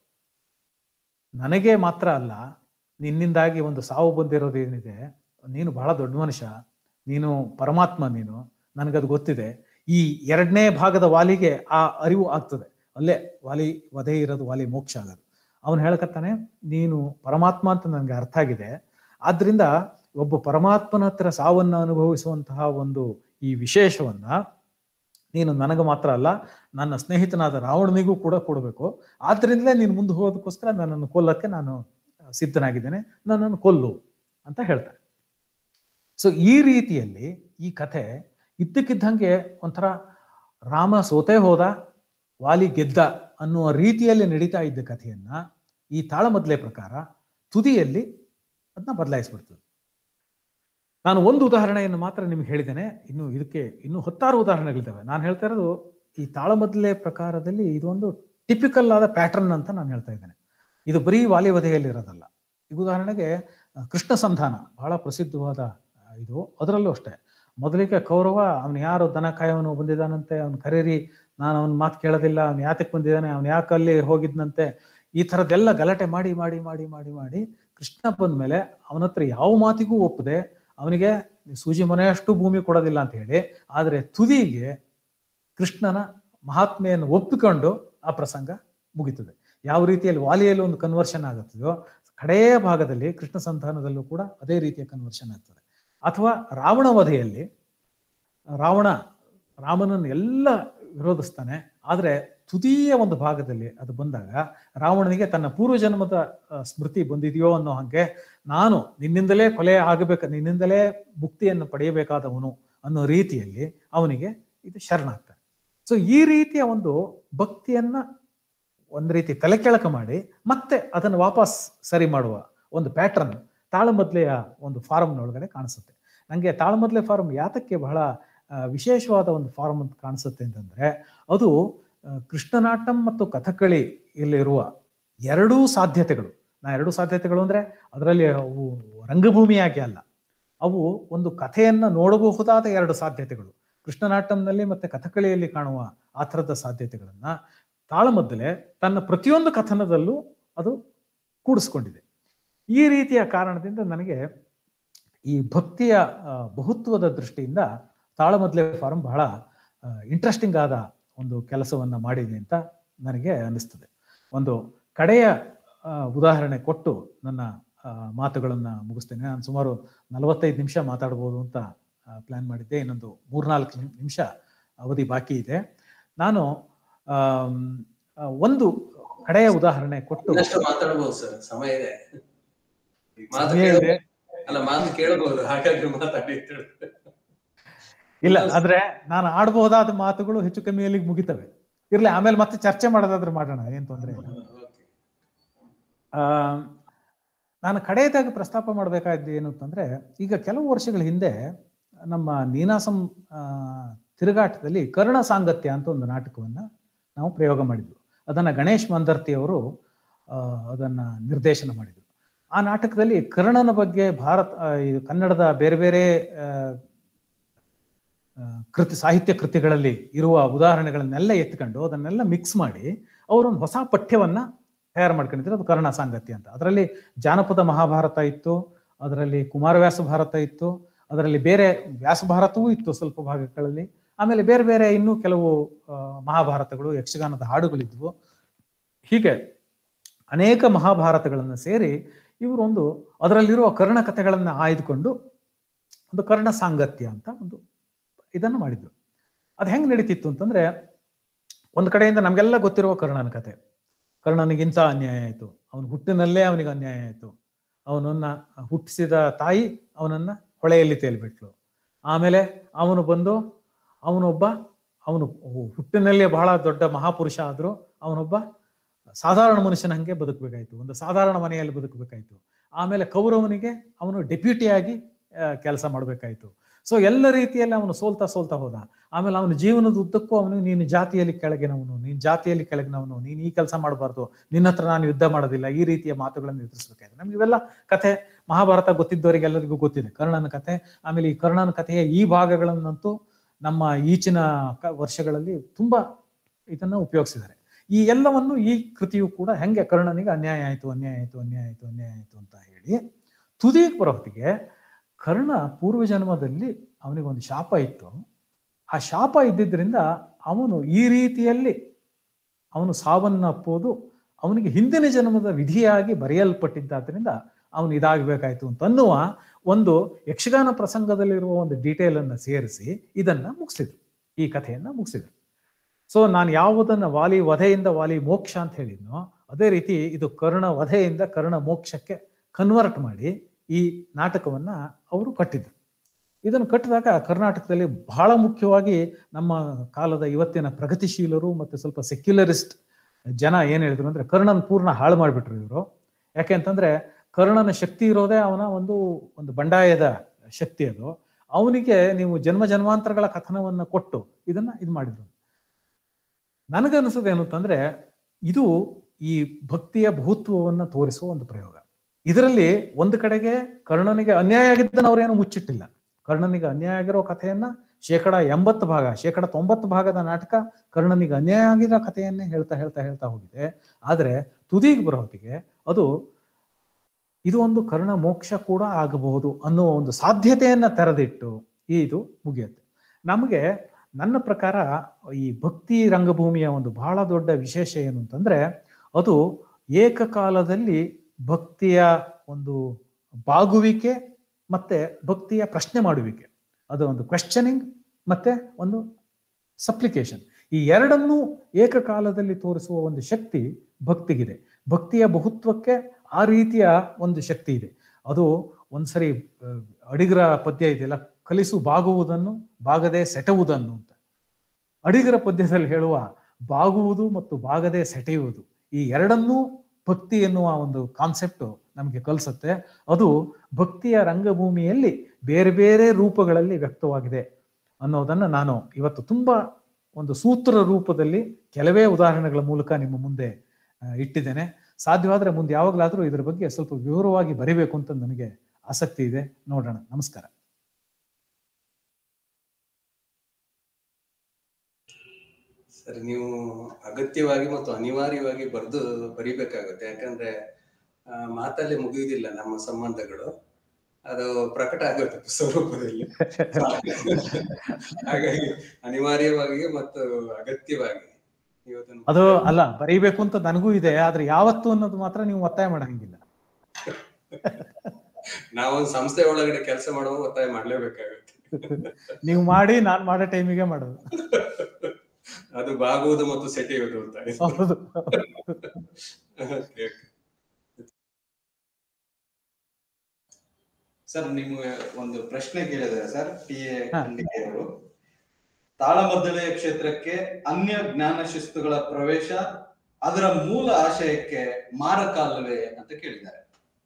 ನನಗೆ ಮಾತ್ರ ಅಲ್ಲ ನಿನ್ನಿಂದಾಗಿ ಒಂದು ಸಾವು ಬಂದಿರೋದು ಏನಿದೆ ನೀನು ಬಹಳ ದೊಡ್ಡ ಮನುಷ್ಯ ನೀನು ಪರಮಾತ್ಮ ನೀನು ನನಗದು ಗೊತ್ತಿದೆ ಈ ಎರಡನೇ ಭಾಗದ ವಾಲಿಗೆ ಆ ಅರಿವು ಆಗ್ತದೆ ಅಲ್ಲೇ ವಾಲಿ ವಧೆ ಇರೋದು ವಾಲಿ ಮೋಕ್ಷ ಆಗೋದು ಅವನು ಹೇಳ್ಕತ್ತಾನೆ ನೀನು ಪರಮಾತ್ಮ ಅಂತ ನನಗೆ ಅರ್ಥ ಆಗಿದೆ ಆದ್ರಿಂದ ಒಬ್ಬ ಪರಮಾತ್ಮನ ಹತ್ರ ಸಾವನ್ನ ಅನುಭವಿಸುವಂತಹ ಒಂದು ಈ ವಿಶೇಷವನ್ನ ನೀನು ನನಗೆ ಮಾತ್ರ ಅಲ್ಲ ನನ್ನ ಸ್ನೇಹಿತನಾದ ರಾವಣನಿಗೂ ಕೂಡ ಕೊಡಬೇಕು ಆದ್ರಿಂದಲೇ ನೀನು ಮುಂದೆ ಹೋಗೋದಕ್ಕೋಸ್ಕರ ನನ್ನನ್ನು ಕೊಲ್ಲಕ್ಕೆ ನಾನು ಸಿದ್ಧನಾಗಿದ್ದೇನೆ ನನ್ನನ್ನು ಕೊಲ್ಲು ಅಂತ ಹೇಳ್ತಾರೆ ಸೊ ಈ ರೀತಿಯಲ್ಲಿ ಈ ಕಥೆ ಇದ್ದಕ್ಕಿದ್ದಂಗೆ ಒಂಥರ ರಾಮ ಸೋತೆ ಹೋದ ವಾಲಿ ಗೆದ್ದ ಅನ್ನುವ ರೀತಿಯಲ್ಲಿ ನಡೀತಾ ಇದ್ದ ಕಥೆಯನ್ನ ಈ ತಾಳಮದ್ಲೆ ಪ್ರಕಾರ ತುದಿಯಲ್ಲಿ ಅದನ್ನ ಬದಲಾಯಿಸ್ಬಿಡ್ತದೆ ನಾನು ಒಂದು ಉದಾಹರಣೆಯನ್ನು ಮಾತ್ರ ನಿಮ್ಗೆ ಹೇಳಿದ್ದೇನೆ ಇನ್ನು ಇದಕ್ಕೆ ಇನ್ನು ಹತ್ತಾರು ಉದಾಹರಣೆಗಳಿದ್ದಾವೆ ನಾನು ಹೇಳ್ತಾ ಇರೋದು ಈ ತಾಳಮದ್ಲೆ ಪ್ರಕಾರದಲ್ಲಿ ಇದೊಂದು ಟಿಪಿಕಲ್ ಆದ ಪ್ಯಾಟರ್ನ್ ಅಂತ ನಾನು ಹೇಳ್ತಾ ಇದ್ದೇನೆ ಇದು ಬರೀ ವಾಲಿವಧೆಯಲ್ಲಿ ಇರೋದಲ್ಲ ಈಗ ಉದಾಹರಣೆಗೆ ಆ, ಕೃಷ್ಣ ಸಂಧಾನ ಬಹಳ ಪ್ರಸಿದ್ಧವಾದ ಆ, ಇದು ಅದರಲ್ಲೂ ಅಷ್ಟೇ ಮೊದಲಿಗೆ ಕೌರವ ಅವನು ಯಾರು ದನ ಕಾಯವನು ಬಂದಿದ್ದಾನಂತೆ ಅವನು ಕರೀರಿ ನಾನು ಅವನ ಮಾತು ಕೇಳೋದಿಲ್ಲ ಅವ್ನು ಯಾತಕ್ಕೆ ಬಂದಿದ್ದಾನೆ ಅವ್ನು ಯಾಕೆ ಅಲ್ಲಿ ಹೋಗಿದ್ನಂತೆ ಈ ಥರದ್ದೆಲ್ಲ ಗಲಾಟೆ ಮಾಡಿ ಮಾಡಿ ಮಾಡಿ ಮಾಡಿ ಮಾಡಿ ಕೃಷ್ಣ ಬಂದ್ಮೇಲೆ ಅವನ ಹತ್ರ ಯಾವ ಮಾತಿಗೂ ಒಪ್ಪದೆ ಅವನಿಗೆ ಸೂಜಿ ಮನೆಯಷ್ಟು ಭೂಮಿ ಕೊಡೋದಿಲ್ಲ ಅಂತ ಹೇಳಿ ಆದರೆ ತುದಿಗೆ ಕೃಷ್ಣನ ಮಹಾತ್ಮೆಯನ್ನು ಒಪ್ಪಿಕೊಂಡು ಆ ಪ್ರಸಂಗ ಮುಗಿತದೆ ಯಾವ ರೀತಿಯಲ್ಲಿ ವಾಲಿಯಲ್ಲಿ ಒಂದು ಕನ್ವರ್ಷನ್ ಆಗುತ್ತದೆಯೋ ಕಡೆಯ ಭಾಗದಲ್ಲಿ ಕೃಷ್ಣ ಸಂತಾನದಲ್ಲೂ ಕೂಡ ಅದೇ ರೀತಿಯ ಕನ್ವರ್ಷನ್ ಆಗ್ತದೆ ಅಥವಾ ರಾವಣ ವಧೆಯಲ್ಲಿ ರಾವಣ ರಾಮನನ್ನು ಎಲ್ಲ ವಿರೋಧಿಸ್ತಾನೆ ಆದ್ರೆ ತುದಿಯ ಒಂದು ಭಾಗದಲ್ಲಿ ಅದು ಬಂದಾಗ ರಾವಣನಿಗೆ ತನ್ನ ಪೂರ್ವಜನ್ಮದ ಆ, ಸ್ಮೃತಿ ಬಂದಿದೆಯೋ ಅನ್ನೋ ಹಾಗೆ ನಾನು ನಿನ್ನಿಂದಲೇ ಕೊಲೆ ಆಗಬೇಕು ನಿನ್ನಿಂದಲೇ ಮುಕ್ತಿಯನ್ನು ಪಡೆಯಬೇಕಾದವನು ಅನ್ನೋ ರೀತಿಯಲ್ಲಿ ಅವನಿಗೆ ಇದು ಶರಣಾಗ್ತಾನೆ ಸೊ ಈ ರೀತಿಯ ಒಂದು ಭಕ್ತಿಯನ್ನ ಒಂದು ರೀತಿ ತಲೆ ಕೆಳಕ ಮಾಡಿ ಮತ್ತೆ ಅದನ್ನು ವಾಪಸ್ ಸರಿ ಮಾಡುವ ಒಂದು ಪ್ಯಾಟರ್ನ್ ತಾಳಮದ್ಲೆಯ ಒಂದು ಫಾರಮ್ನೊಳಗಡೆ ಕಾಣಿಸುತ್ತೆ ನನಗೆ ತಾಳಮದ್ಲೆ ಫಾರಂ ಯಾತಕ್ಕೆ ಬಹಳ ಆ, ವಿಶೇಷವಾದ ಒಂದು ಫಾರಂ ಅಂತ ಕಾಣಿಸುತ್ತೆ ಅಂತಂದ್ರೆ ಅದು ಆ, ಕೃಷ್ಣನಾಟಂ ಮತ್ತು ಕಥಕಳಿ ಇಲ್ಲಿರುವ ಎರಡೂ ಸಾಧ್ಯತೆಗಳು ನಾ ಎರಡೂ ಸಾಧ್ಯತೆಗಳು ಅಂದ್ರೆ ಅದರಲ್ಲಿ ಅವು ರಂಗಭೂಮಿಯಾಗಿ ಅಲ್ಲ ಅವು ಒಂದು ಕಥೆಯನ್ನ ನೋಡಬಹುದಾದ ಎರಡು ಸಾಧ್ಯತೆಗಳು ಕೃಷ್ಣನಾಟಂನಲ್ಲಿ ಮತ್ತೆ ಕಥಕಳಿಯಲ್ಲಿ ಕಾಣುವ ಆ ಥರದ ಸಾಧ್ಯತೆಗಳನ್ನ ತಾಳಮದ್ದಲೆ ತನ್ನ ಪ್ರತಿಯೊಂದು ಕಥನದಲ್ಲೂ ಅದು ಕೂಡಿಸ್ಕೊಂಡಿದೆ ಈ ರೀತಿಯ ಕಾರಣದಿಂದ ನನಗೆ ಈ ಭಕ್ತಿಯ ಆ, ಬಹುತ್ವದ ದೃಷ್ಟಿಯಿಂದ ತಾಳಮದ್ಲೆ ಫಾರಂ ಬಹಳ ಇಂಟ್ರೆಸ್ಟಿಂಗ್ ಆದ ಒಂದು ಕೆಲಸವನ್ನ ಮಾಡಿದೆ ಅಂತ ನನಗೆ ಅನಿಸ್ತದೆ ಒಂದು ಕಡೆಯ ಆ, ಉದಾಹರಣೆ ಕೊಟ್ಟು ನನ್ನ ಆ, ಮಾತುಗಳನ್ನ ಮುಗಿಸ್ತೇನೆ ನಾನು ಸುಮಾರು ನಲವತ್ತೈದು ನಿಮಿಷ ಮಾತಾಡ್ಬೋದು ಅಂತ ಪ್ಲಾನ್ ಮಾಡಿದ್ದೆ ಇನ್ನೊಂದು ಮೂರ್ನಾಲ್ಕು ನಿಮಿಷ ಅವಧಿ ಬಾಕಿ ಇದೆ ನಾನು ಆಮ್, ಆ, ಒಂದು ಕಡೆಯ ಉದಾಹರಣೆ ಕೊಟ್ಟು ಇನ್ನಷ್ಟು ಮಾತಾಡ್ಬೋದು ಸರ್ ಸಮಯ ಇದೆ ಮಾತು ಸಮಯ ಇದೆ. ಕೇಳ್ಬೋದು. ಅಲ್ಲ ಮಾತು ಕೇಳಬಹುದು ಹಾಗಾಗಿ ಮಾತಾಡಿ ಅಂತ ಹೇಳಿದ್ರೆ. ಇಲ್ಲ ಆದ್ರೆ ನಾನು ಆಡಬಹುದಾದ ಮಾತುಗಳು ಹೆಚ್ಚು ಕಮ್ಮಿ ಅಲ್ಲಿಗೆ ಮುಗಿತವೆ ಇರ್ಲಿ ಆಮೇಲೆ ಮತ್ತೆ ಚರ್ಚೆ ಮಾಡೋದಾದ್ರೆ ಮಾಡೋಣ ಏನ್ ತೊಂದರೆ ಇಲ್ಲ Okay. ಆ, ನಾನು ಕಡೆಯದಾಗಿ ಪ್ರಸ್ತಾಪ ಮಾಡಬೇಕಾದ್ದು ಏನು ಅಂತಂದ್ರೆ ಈಗ ಕೆಲವು ವರ್ಷಗಳ ಹಿಂದೆ ನಮ್ಮ ನೀನಾಸಂ ಆ, ತಿರುಗಾಟದಲ್ಲಿ ಕರ್ಣ ಸಾಂಗತ್ಯ ಅಂತ ಒಂದು ನಾಟಕವನ್ನ ನಾವು ಪ್ರಯೋಗ ಮಾಡಿದ್ವಿ ಅದನ್ನ ಗಣೇಶ್ ಮಂದರ್ತಿ ಅವರು ಆ, ಅದನ್ನ ನಿರ್ದೇಶನ ಮಾಡಿದ್ರು ಆ ನಾಟಕದಲ್ಲಿ ಕರ್ಣನ ಬಗ್ಗೆ ಭಾರತ ಆ, ಇದು ಕನ್ನಡದ ಬೇರೆ ಬೇರೆ ಆ, ಆ, ಕೃತಿ ಸಾಹಿತ್ಯ ಕೃತಿಗಳಲ್ಲಿ ಇರುವ ಉದಾಹರಣೆಗಳನ್ನೆಲ್ಲ ಎತ್ಕೊಂಡು ಅದನ್ನೆಲ್ಲ ಮಿಕ್ಸ್ ಮಾಡಿ ಅವರೊಂದು ಹೊಸ ಪಠ್ಯವನ್ನ ತಯಾರು ಮಾಡ್ಕೊಂಡಿದ್ರು ಅದು ಕರ್ಣ ಸಾಂಗತ್ಯ ಅಂತ ಅದರಲ್ಲಿ ಜಾನಪದ ಮಹಾಭಾರತ ಇತ್ತು ಅದರಲ್ಲಿ ಕುಮಾರವ್ಯಾಸ ಭಾರತ ಇತ್ತು ಅದರಲ್ಲಿ ಬೇರೆ ವ್ಯಾಸ ಭಾರತವೂ ಇತ್ತು ಸ್ವಲ್ಪ ಭಾಗಗಳಲ್ಲಿ ಆಮೇಲೆ ಬೇರೆ ಬೇರೆ ಇನ್ನೂ ಕೆಲವು ಆ, ಮಹಾಭಾರತಗಳು ಯಕ್ಷಗಾನದ ಹಾಡುಗಳಿದ್ವು ಹೀಗೆ ಅನೇಕ ಮಹಾಭಾರತಗಳನ್ನು ಸೇರಿ ಇವರೊಂದು ಅದರಲ್ಲಿರುವ ಕರ್ಣ ಕಥೆಗಳನ್ನ ಆಯ್ದುಕೊಂಡು ಒಂದು ಕರ್ಣ ಸಾಂಗತ್ಯ ಅಂತ ಒಂದು ಇದನ್ನು ಮಾಡಿದ್ರು ಅದು ಹೆಂಗ್ ನಡೀತಿತ್ತು ಅಂತಂದ್ರೆ ಒಂದು ಕಡೆಯಿಂದ ನಮ್ಗೆಲ್ಲ ಗೊತ್ತಿರುವ ಕರ್ಣನ ಕತೆ ಕರ್ಣನಿಗೆ ಇಂಥ ಅನ್ಯಾಯ ಆಯಿತು ಅವನ ಹುಟ್ಟಿನಲ್ಲೇ ಅವನಿಗೆ ಅನ್ಯಾಯ ಆಯಿತು ಅವನನ್ನ ಹುಟ್ಟಿಸಿದ ತಾಯಿ ಅವನನ್ನ ಹೊಳೆಯಲ್ಲಿ ತೇಲ್ಬಿಟ್ಲು ಆಮೇಲೆ ಅವನು ಬಂದು ಅವನೊಬ್ಬ ಅವನು ಹುಟ್ಟಿನಲ್ಲೇ ಬಹಳ ದೊಡ್ಡ ಮಹಾಪುರುಷ ಆದ್ರೂ ಅವನೊಬ್ಬ ಸಾಧಾರಣ ಮನುಷ್ಯನ ಹಂಗೆ ಬದುಕಬೇಕಾಯ್ತು ಒಂದು ಸಾಧಾರಣ ಮನೆಯಲ್ಲಿ ಬದುಕಬೇಕಾಯ್ತು ಆಮೇಲೆ ಕೌರವನಿಗೆ ಅವನು ಡೆಪ್ಯೂಟಿಯಾಗಿ ಕೆಲಸ ಮಾಡಬೇಕಾಯ್ತು ಸೊ ಎಲ್ಲ ರೀತಿಯಲ್ಲಿ ಅವನು ಸೋಲ್ತಾ ಸೋಲ್ತಾ ಹೋದ ಆಮೇಲೆ ಅವನ ಜೀವನದ ಉದ್ದಕ್ಕೂ ಅವನು ನೀನು ಜಾತಿಯಲ್ಲಿ ಕೆಳಗಿನವನು ನೀನು ಜಾತಿಯಲ್ಲಿ ಕೆಳಗಿನವನು ನೀನು ಈ ಕೆಲಸ ಮಾಡಬಾರ್ದು ನಿನ್ನ ಹತ್ರ ನಾನು ಯುದ್ಧ ಮಾಡೋದಿಲ್ಲ ಈ ರೀತಿಯ ಮಾತುಗಳನ್ನು ಎದುರಿಸಬೇಕಾಯ್ತು ನಮ್ಗೆ ಇವೆಲ್ಲ ಕಥೆ ಮಹಾಭಾರತ ಗೊತ್ತಿದ್ದವರಿಗೆಲ್ಲರಿಗೂ ಗೊತ್ತಿದೆ ಕರ್ಣನ ಕಥೆ ಆಮೇಲೆ ಈ ಕರ್ಣನ ಕಥೆಯ ಈ ಭಾಗಗಳನ್ನಂತೂ ನಮ್ಮ ಈಚಿನ ಕ- ವರ್ಷಗಳಲ್ಲಿ ತುಂಬಾ ಇದನ್ನ ಉಪಯೋಗಿಸಿದ್ದಾರೆ ಈ ಎಲ್ಲವನ್ನು ಈ ಕೃತಿಯು ಕೂಡ ಹೆಂಗೆ ಕರ್ಣನಿಗೆ ಅನ್ಯಾಯ ಆಯ್ತು ಅನ್ಯಾಯ ಆಯ್ತು ಅನ್ಯಾಯ ಆಯ್ತು ಅನ್ಯಾಯ ಆಯ್ತು ಅಂತ ಹೇಳಿ ತುದಿಗೆ ಬರೋ ಹೊತ್ತಿಗೆ ಕರ್ಣ ಪೂರ್ವಜನ್ಮದಲ್ಲಿ ಅವನಿಗೆ ಒಂದು ಶಾಪ ಇತ್ತು ಆ ಶಾಪ ಇದ್ದಿದ್ರಿಂದ ಅವನು ಈ ರೀತಿಯಲ್ಲಿ ಅವನು ಸಾವನ್ನಪ್ಪೋದು ಅವನಿಗೆ ಹಿಂದಿನ ಜನ್ಮದ ವಿಧಿಯಾಗಿ ಬರೆಯಲ್ಪಟ್ಟಿದ್ದಾದ್ರಿಂದ ಅವನು ಇದಾಗಬೇಕಾಯ್ತು ಅಂತ ಅನ್ನುವ ಒಂದು ಯಕ್ಷಗಾನ ಪ್ರಸಂಗದಲ್ಲಿರುವ ಒಂದು ಡೀಟೇಲ್ ಅನ್ನ ಸೇರಿಸಿ ಇದನ್ನ ಮುಗಿಸಿದ್ರು ಈ ಕಥೆಯನ್ನ ಮುಗಿಸಿದ್ರು ಸೊ ನಾನು ಯಾವುದನ್ನ ವಾಲಿ ವಧೆಯಿಂದ ವಾಲಿ ಮೋಕ್ಷ ಅಂತ ಹೇಳಿದ್ನೋ ಅದೇ ರೀತಿ ಇದು ಕರ್ಣ ವಧೆಯಿಂದ ಕರ್ಣ ಮೋಕ್ಷಕ್ಕೆ ಕನ್ವರ್ಟ್ ಮಾಡಿ ಈ ನಾಟಕವನ್ನ ಅವರು ಕಟ್ಟಿದ್ರು ಇದನ್ನು ಕಟ್ಟಿದಾಗ ಕರ್ನಾಟಕದಲ್ಲಿ ಬಹಳ ಮುಖ್ಯವಾಗಿ ನಮ್ಮ ಕಾಲದ ಇವತ್ತಿನ ಪ್ರಗತಿಶೀಲರು ಮತ್ತೆ ಸ್ವಲ್ಪ ಸೆಕ್ಯುಲರಿಸ್ಟ್ ಜನ ಏನ್ ಹೇಳಿದ್ರು ಅಂದ್ರೆ ಕರ್ಣನ್ ಪೂರ್ಣ ಹಾಳು ಮಾಡಿಬಿಟ್ರು ಇವರು ಯಾಕೆ ಅಂತಂದ್ರೆ ಕರ್ಣನ ಶಕ್ತಿ ಇರೋದೇ ಅವನ ಒಂದು ಒಂದು ಬಂಡಾಯದ ಶಕ್ತಿ ಅದು ಅವನಿಗೆ ನೀವು ಜನ್ಮ ಜನ್ಮಾಂತರಗಳ ಕಥನವನ್ನ ಕೊಟ್ಟು ಇದನ್ನ ಇದು ಮಾಡಿದ್ರು ನನಗನ್ನಿಸೋದು ಏನು ಅಂತಂದ್ರೆ ಇದು ಈ ಭಕ್ತಿಯ ಬಹುತ್ವವನ್ನ ತೋರಿಸುವ ಒಂದು ಪ್ರಯೋಗ ಇದರಲ್ಲಿ ಒಂದು ಕಡೆಗೆ ಕರ್ಣನಿಗೆ ಅನ್ಯಾಯ ಆಗಿದ್ದನ್ನು ಅವರೇನು ಮುಚ್ಚಿಟ್ಟಿಲ್ಲ ಕರ್ಣನಿಗೆ ಅನ್ಯಾಯ ಆಗಿರೋ ಕಥೆಯನ್ನ ಶೇಕಡ ಎಂಬತ್ತು ಭಾಗ ಶೇಕಡ ತೊಂಬತ್ತು ಭಾಗದ ನಾಟಕ ಕರ್ಣನಿಗೆ ಅನ್ಯಾಯ ಆಗಿರೋ ಕಥೆಯನ್ನೇ ಹೇಳ್ತಾ ಹೇಳ್ತಾ ಹೇಳ್ತಾ ಹೋಗಿದೆ ಆದ್ರೆ ತುದಿಗೆ ಬರೋ ಹೊತ್ತಿಗೆ ಅದು ಇದು ಒಂದು ಕರ್ಣ ಮೋಕ್ಷ ಕೂಡ ಆಗಬಹುದು ಅನ್ನುವ ಒಂದು ಸಾಧ್ಯತೆಯನ್ನ ತೆರೆದಿಟ್ಟು ಈ ಇದು ಮುಗಿಯುತ್ತೆ ನಮಗೆ ನನ್ನ ಪ್ರಕಾರ ಈ ಭಕ್ತಿ ರಂಗಭೂಮಿಯ ಒಂದು ಬಹಳ ದೊಡ್ಡ ವಿಶೇಷ ಏನು ಅಂತಂದ್ರೆ ಅದು ಏಕಕಾಲದಲ್ಲಿ ಭಕ್ತಿಯ ಒಂದು ಬಾಗುವಿಕೆ ಮತ್ತೆ ಭಕ್ತಿಯ ಪ್ರಶ್ನೆ ಮಾಡುವಿಕೆ ಅದು ಒಂದು ಕ್ವೆಶ್ಚನಿಂಗ್ ಮತ್ತೆ ಒಂದು ಸಪ್ಲಿಕೇಶನ್ ಈ ಎರಡನ್ನೂ ಏಕಕಾಲದಲ್ಲಿ ತೋರಿಸುವ ಒಂದು ಶಕ್ತಿ ಭಕ್ತಿಗಿದೆ ಭಕ್ತಿಯ ಬಹುತ್ವಕ್ಕೆ ಆ ರೀತಿಯ ಒಂದು ಶಕ್ತಿ ಇದೆ ಅದು ಒಂದ್ಸರಿ ಆ, ಅಡಿಗರ ಪದ್ಯ ಇದೆಯಲ್ಲ ಕಲಿಸು ಬಾಗುವುದನ್ನು ಬಾಗದೆ ಸೆಟವುದನ್ನು ಅಂತ ಅಡಿಗರ ಪದ್ಯದಲ್ಲಿ ಹೇಳುವ ಬಾಗುವುದು ಮತ್ತು ಬಾಗದೆ ಸೆಟೆಯುವುದು ಈ ಎರಡನ್ನೂ ಭಕ್ತಿ ಎನ್ನುವ ಒಂದು ಕಾನ್ಸೆಪ್ಟ್ ನಮಗೆ ಕಲಿಸುತ್ತೆ ಅದು ಭಕ್ತಿಯ ರಂಗಭೂಮಿಯಲ್ಲಿ ಬೇರೆ ಬೇರೆ ರೂಪಗಳಲ್ಲಿ ವ್ಯಕ್ತವಾಗಿದೆ ಅನ್ನೋದನ್ನ ನಾನು ಇವತ್ತು ತುಂಬಾ ಒಂದು ಸೂತ್ರ ರೂಪದಲ್ಲಿ ಕೆಲವೇ ಉದಾಹರಣೆಗಳ ಮೂಲಕ ನಿಮ್ಮ ಮುಂದೆ ಆ, ಇಟ್ಟಿದ್ದೇನೆ ಸಾಧ್ಯವಾದ್ರೆ ಮುಂದೆ ಯಾವಾಗಲಾದರೂ ಇದರ ಬಗ್ಗೆ ಸ್ವಲ್ಪ ವಿವರವಾಗಿ ಬರಿಬೇಕು ಅಂತ ನನಗೆ ಆಸಕ್ತಿ ಇದೆ ನೋಡೋಣ ನಮಸ್ಕಾರ ಸರ್ ನೀವು ಅಗತ್ಯವಾಗಿ ಮತ್ತು ಅನಿವಾರ್ಯವಾಗಿ ಬರೆದು ಬರಿಬೇಕಾಗುತ್ತೆ ಯಾಕಂದ್ರೆ ಆ, ಮಾತಲ್ಲಿ ಮುಗಿಯುವುದಿಲ್ಲ ನಮ್ಮ ಸಂಬಂಧಗಳು ಅದು ಪ್ರಕಟ ಆಗುತ್ತೆ ಸ್ವರೂಪದಲ್ಲಿ ಹಾಗಾಗಿ ಅನಿವಾರ್ಯವಾಗಿ ಮತ್ತು ಅಗತ್ಯವಾಗಿ ನೀವು ಅದನ್ನು ಅದು ಅಲ್ಲ ಬರೀಬೇಕು ಅಂತ ನನಗೂ ಇದೆ ಆದ್ರೆ ಯಾವತ್ತು ಅನ್ನೋದು ಮಾತ್ರ ನೀವು ಒತ್ತಾಯ ಮಾಡಂಗಿಲ್ಲ ನಾವೊಂದು ಸಂಸ್ಥೆ ಒಳಗಡೆ ಕೆಲಸ ಮಾಡುವಾಗ ಒತ್ತಾಯ ಮಾಡ್ಲೇಬೇಕಾಗುತ್ತೆ ನೀವು ಮಾಡಿ ನಾನ್ ಮಾಡೋ ಟೈಮಿಗೆ ಮಾಡೋದು ಅದು ಬಾಗುವುದು ಮತ್ತು ಸೆಟೆಯುವುದು ಅಂತ ಹೌದು Okay, okay. ಸರ್ ನಿಮ್ಗೆ ಒಂದು ಪ್ರಶ್ನೆ ಕೇಳಿದ್ದಾರೆ ಸರ್ ಟಿ ಎ ಹಾ. ಖಂಡಿಕೆ ಅವರು ತಾಳಮದ್ದಳೆಯ ಕ್ಷೇತ್ರಕ್ಕೆ ಅನ್ಯ ಜ್ಞಾನ ಶಿಸ್ತುಗಳ ಪ್ರವೇಶ ಅದರ ಮೂಲ ಆಶಯಕ್ಕೆ ಮಾರಕ ಅಲ್ಲವೇ ಅಂತ ಕೇಳಿದ್ದಾರೆ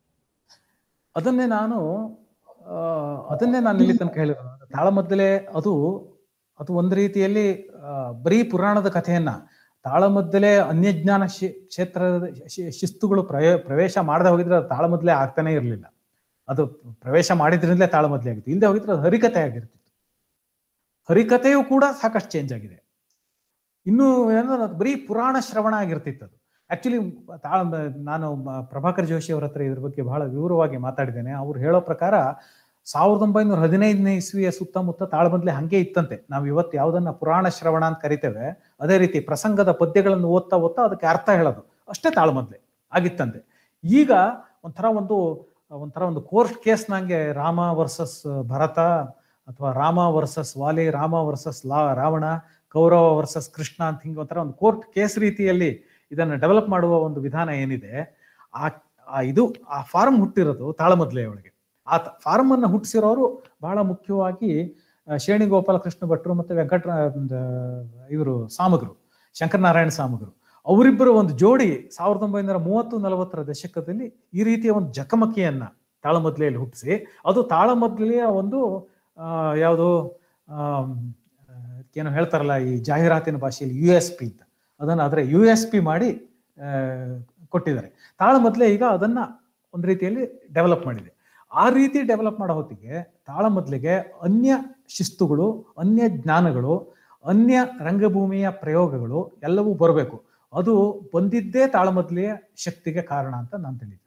ಅದನ್ನೇ ನಾನು ಆ, ಅದನ್ನೇ ನಾನು ಇಲ್ಲಿ ತನಕ ಹೇಳಿರೋದು ತಾಳಮದ್ದಲೆ ಅದು ಅದು ಒಂದು ರೀತಿಯಲ್ಲಿ ಆ, ಬರೀ ಪುರಾಣದ ಕಥೆಯನ್ನ ತಾಳಮದ್ದಲೆ ಅನ್ಯಜ್ಞಾನ ಶಿ- ಕ್ಷೇತ್ರದ ಶಿ- ಶಿಸ್ತುಗಳು ಪ್ರವೇ ಪ್ರವೇಶ ಮಾಡದೆ ಹೋಗಿದ್ರೆ ಅದು ತಾಳಮದ್ದಲೆ ಆಗ್ತಾನೆ ಇರಲಿಲ್ಲ ಅದು ಪ್ರವೇಶ ಮಾಡಿದ್ರಿಂದಲೇ ತಾಳಮದ್ದಲೆ ಆಗಿತ್ತು ಇಲ್ಲದೆ ಹೋಗಿದ್ರೆ ಅದು ಹರಿಕತೆ ಆಗಿರ್ತಿತ್ತು ಹರಿಕತೆಯು ಕೂಡ ಸಾಕಷ್ಟು ಚೇಂಜ್ ಆಗಿದೆ ಇನ್ನು ಏನೋ ಅದು ಬರೀ ಪುರಾಣ ಶ್ರವಣ ಆಗಿರ್ತಿತ್ತು ಅದು ಆಕ್ಚುಲಿ ತಾಳ ನಾನು ಮ- ಪ್ರಭಾಕರ್ ಜೋಶಿ ಅವರ ಹತ್ರ ಇದ್ರ ಬಗ್ಗೆ ಬಹಳ ವಿವರವಾಗಿ ಮಾತಾಡಿದ್ದೇನೆ ಅವ್ರು ಹೇಳೋ ಪ್ರಕಾರ ಸಾವಿರದ ಒಂಬೈನೂರ ಹದಿನೈದನೇ ಇಸ್ವಿಯ ಸುತ್ತಮುತ್ತ ತಾಳಮದ್ಲೆ ಹಂಗೆ ಇತ್ತಂತೆ ನಾವು ಇವತ್ತು ಯಾವ್ದನ್ನ ಪುರಾಣ ಶ್ರವಣ ಅಂತ ಕರಿತೇವೆ ಅದೇ ರೀತಿ ಪ್ರಸಂಗದ ಪದ್ಯಗಳನ್ನು ಓದ್ತಾ ಓದ್ತಾ ಅದಕ್ಕೆ ಅರ್ಥ ಹೇಳೋದು ಅಷ್ಟೇ ತಾಳಮದ್ಲೆ ಆಗಿತ್ತಂತೆ ಈಗ ಒಂಥರ ಒಂದು ಒಂಥರ ಒಂದು ಕೋರ್ಟ್ ಕೇಸ್ ನಂಗೆ ರಾಮ ವರ್ಸಸ್ ಭರತ ಅಥವಾ ರಾಮ ವರ್ಸಸ್ ವಾಲಿ ರಾಮ ವರ್ಸಸ್ ಲಾ ರಾವಣ ಕೌರವ ವರ್ಸಸ್ ಕೃಷ್ಣ ಅಂತ ಹಿಂಗೆ ಒಂಥರ ಒಂದು ಕೋರ್ಟ್ ಕೇಸ್ ರೀತಿಯಲ್ಲಿ ಇದನ್ನ ಡೆವಲಪ್ ಮಾಡುವ ಒಂದು ವಿಧಾನ ಏನಿದೆ ಆ ಆ ಇದು ಆ ಫಾರ್ಮ್ ಹುಟ್ಟಿರೋದು ತಾಳಮದ್ಲೆ ಒಳಗೆ ಆ ಫಾರ್ಮ್ ಅನ್ನ ಹುಟ್ಟಿಸಿರೋರು ಬಹಳ ಮುಖ್ಯವಾಗಿ ಆ, ಶೇಣಿ ಗೋಪಾಲ ಕೃಷ್ಣ ಭಟ್ರು ಮತ್ತೆ ವೆಂಕಟ ಇವರು ಸಾಮಗರು ಶಂಕರನಾರಾಯಣ ಸಾಮಗರು ಅವರಿಬ್ಬರು ಒಂದು ಜೋಡಿ ಸಾವಿರದ ಒಂಬೈನೂರ ಮೂವತ್ತು ನಲವತ್ತರ ದಶಕದಲ್ಲಿ ಈ ರೀತಿಯ ಒಂದು ಜಕಮಕಿಯನ್ನ ತಾಳಮದ್ಲೆಯಲ್ಲಿ ಹುಟ್ಟಿಸಿ ಅದು ತಾಳಮದ್ಲೆಯ ಒಂದು ಆ, ಯಾವುದು ಆಮ್, ಆ, ಏನೋ ಹೇಳ್ತಾರಲ್ಲ ಈ ಜಾಹೀರಾತಿನ ಭಾಷೆಯಲ್ಲಿ ಯು ಎಸ್ ಪಿ ಅಂತ ಅದನ್ನ ಆದ್ರೆ ಯು ಎಸ್ ಪಿ ಮಾಡಿ ಆ, ಕೊಟ್ಟಿದ್ದಾರೆ ತಾಳಮದ್ಲೆ ಈಗ ಅದನ್ನ ಒಂದು ರೀತಿಯಲ್ಲಿ ಡೆವಲಪ್ ಮಾಡಿದೆ ಆ ರೀತಿ ಡೆವಲಪ್ ಮಾಡೋ ಹೊತ್ತಿಗೆ ತಾಳಮದ್ಲೆಗೆ ಅನ್ಯ ಶಿಸ್ತುಗಳು ಅನ್ಯ ಜ್ಞಾನಗಳು ಅನ್ಯ ರಂಗಭೂಮಿಯ ಪ್ರಯೋಗಗಳು ಎಲ್ಲವೂ ಬರಬೇಕು ಅದು ಬಂದಿದ್ದೇ ತಾಳಮದ್ಲೆಯ ಶಕ್ತಿಗೆ ಕಾರಣ ಅಂತ ನಾನು ತಿಳಿದ್ದೇನೆ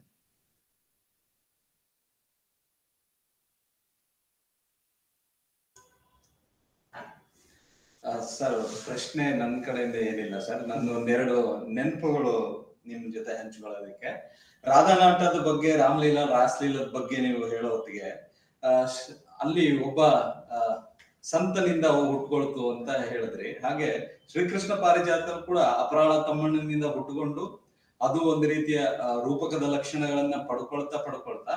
ಆ, ಸರ್ ಪ್ರಶ್ನೆ ನನ್ನ ಕಡೆಯಿಂದ ಏನಿಲ್ಲ ಸರ್ ನನ್ನ ಒಂದೆರಡು ನೆನಪುಗಳು ನಿಮ್ ಜೊತೆ ಹಂಚಿಕೊಳ್ಳೋದಕ್ಕೆ ರಾಧಾನಾಟದ ಬಗ್ಗೆ ರಾಮಲೀಲಾ ರಾಸಲೀಲದ ಬಗ್ಗೆ ನೀವು ಹೇಳೋ ಹೊತ್ತಿಗೆ ಆ, ಶ- ಅಲ್ಲಿ ಒಬ್ಬ ಆ, ಸಂತನಿಂದ ಅವು ಹುಟ್ಕೊಳ್ತು ಅಂತ ಹೇಳಿದ್ರಿ ಹಾಗೆ ಶ್ರೀಕೃಷ್ಣ ಪಾರಿಜಾತ ಕೂಡ ಅಪರಾಳ ತಮ್ಮಣ್ಣನಿಂದ ಹುಟ್ಟುಕೊಂಡು ಅದು ಒಂದು ರೀತಿಯ ಆ, ರೂಪಕದ ಲಕ್ಷಣಗಳನ್ನ ಪಡ್ಕೊಳ್ತಾ ಪಡ್ಕೊಳ್ತಾ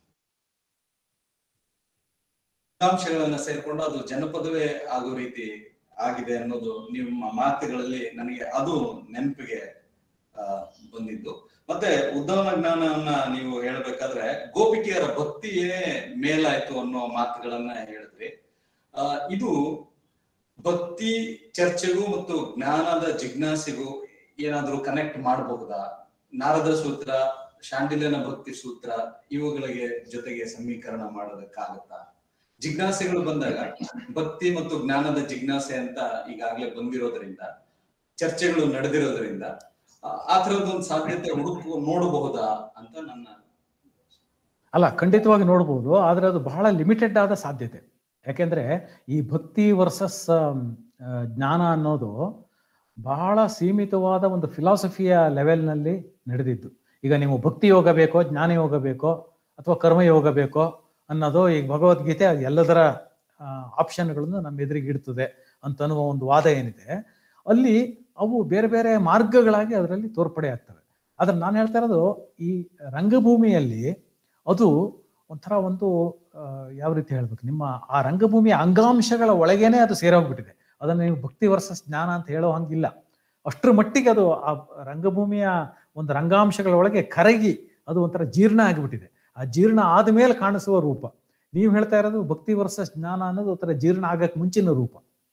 ಅಂಶಗಳನ್ನ ಸೇರ್ಕೊಂಡು ಅದು ಜನಪದವೇ ಆಗೋ ರೀತಿ ಆಗಿದೆ ಅನ್ನೋದು ನಿಮ್ಮ ಮಾತುಗಳಲ್ಲಿ ನನಗೆ ಅದು ನೆನಪಿಗೆ ಆ, ಬಂದಿದ್ದು ಮತ್ತೆ ಉದ್ದವನ ಜ್ಞಾನವನ್ನ ನೀವು ಹೇಳ್ಬೇಕಾದ್ರೆ ಗೋಪಿಕೆಯರ ಭಕ್ತಿಯೇ ಮೇಲಾಯ್ತು ಅನ್ನೋ ಮಾತುಗಳನ್ನ ಹೇಳಿದ್ರಿ ಆ, ಇದು ಭಕ್ತಿ ಚರ್ಚೆಗೂ ಮತ್ತು ಜ್ಞಾನದ ಜಿಜ್ಞಾಸೆಗೂ ಏನಾದ್ರೂ ಕನೆಕ್ಟ್ ಮಾಡಬಹುದಾ ನಾರದ ಸೂತ್ರ ಶಾಂಡಿಲ್ಯನ ಭಕ್ತಿ ಸೂತ್ರ ಇವುಗಳಿಗೆ ಜೊತೆಗೆ ಸಮೀಕರಣ ಮಾಡೋದಕ್ಕಾಗತ್ತಾ ಜಿಜ್ಞಾಸೆಗಳು ಬಂದಾಗ ಭಕ್ತಿ ಮತ್ತು ಜ್ಞಾನದ ಜಿಜ್ಞಾಸೆ ಅಂತ ಈಗಾಗಲೇ ಬಂದಿರೋದ್ರಿಂದ ಚರ್ಚೆಗಳು ನಡೆದಿರೋದ್ರಿಂದ ಆ- ಆ ತರದೊಂದು ಸಾಧ್ಯತೆ ಹುಡುಕು ನೋಡಬಹುದಾ ಅಂತ ನನ್ನ ಅಲ್ಲ ಖಂಡಿತವಾಗಿ ನೋಡ್ಬೋದು ಆದ್ರೆ ಅದು ಬಹಳ ಲಿಮಿಟೆಡ್ ಆದ ಸಾಧ್ಯತೆ ಯಾಕೆಂದ್ರೆ ಈ ಭಕ್ತಿ ವರ್ಸಸ್ ಜ್ಞಾನ ಅನ್ನೋದು ಬಹಳ ಸೀಮಿತವಾದ ಒಂದು ಫಿಲಾಸಫಿಯ ಲೆವೆಲ್ನಲ್ಲಿ ನಡೆದಿದ್ದು ಈಗ ನೀವು ಭಕ್ತಿ ಯೋಗ ಬೇಕೋ ಜ್ಞಾನ ಯೋಗ ಬೇಕೋ ಅಥವಾ ಕರ್ಮ ಯೋಗ ಬೇಕೋ ಅನ್ನೋದು ಈಗ ಭಗವದ್ಗೀತೆ ಅದು ಎಲ್ಲದರ ಆಪ್ಷನ್ಗಳನ್ನು ನಮ್ಮ ಎದುರಿಗೆ ಇಡ್ತದೆ ಅಂತ ಅನ್ನುವ ಒಂದು ವಾದ ಏನಿದೆ ಅಲ್ಲಿ ಅವು ಬೇರೆ ಬೇರೆ ಮಾರ್ಗಗಳಾಗಿ ಅದರಲ್ಲಿ ತೋರ್ಪಡೆ ಆಗ್ತವೆ ಆದ್ರೆ ನಾನು ಹೇಳ್ತಾ ಇರೋದು ಈ ರಂಗಭೂಮಿಯಲ್ಲಿ ಅದು ಒಂಥರ ಒಂದು ಆ, ಯಾವ ರೀತಿ ಹೇಳ್ಬೇಕು ನಿಮ್ಮ ಆ ರಂಗಭೂಮಿಯ ಅಂಗಾಂಶಗಳ ಒಳಗೇನೆ ಅದು ಸೇರೋಗ್ಬಿಟ್ಟಿದೆ ಅದನ್ನ ನೀವು ಭಕ್ತಿ ವರ್ಸಸ್ ಜ್ಞಾನ ಅಂತ ಹೇಳೋ ಹಂಗಿಲ್ಲ ಅಷ್ಟರ ಮಟ್ಟಿಗೆ ಅದು ಆ ರಂಗಭೂಮಿಯ ಒಂದು ರಂಗಾಂಶಗಳ ಒಳಗೆ ಕರಗಿ ಅದು ಒಂಥರ ಜೀರ್ಣ ಆಗಿಬಿಟ್ಟಿದೆ ಆ ಜೀರ್ಣ ಆದ್ಮೇಲೆ ಕಾಣಿಸುವ ರೂಪ ನೀವು ಹೇಳ್ತಾ ಇರೋದು ಭಕ್ತಿ ವರ್ಸಸ್ ಜ್ಞಾನ ಅನ್ನೋದು ಒಂಥರ ಜೀರ್ಣ ಆಗಕ್ ಮುಂಚಿನ ರೂಪ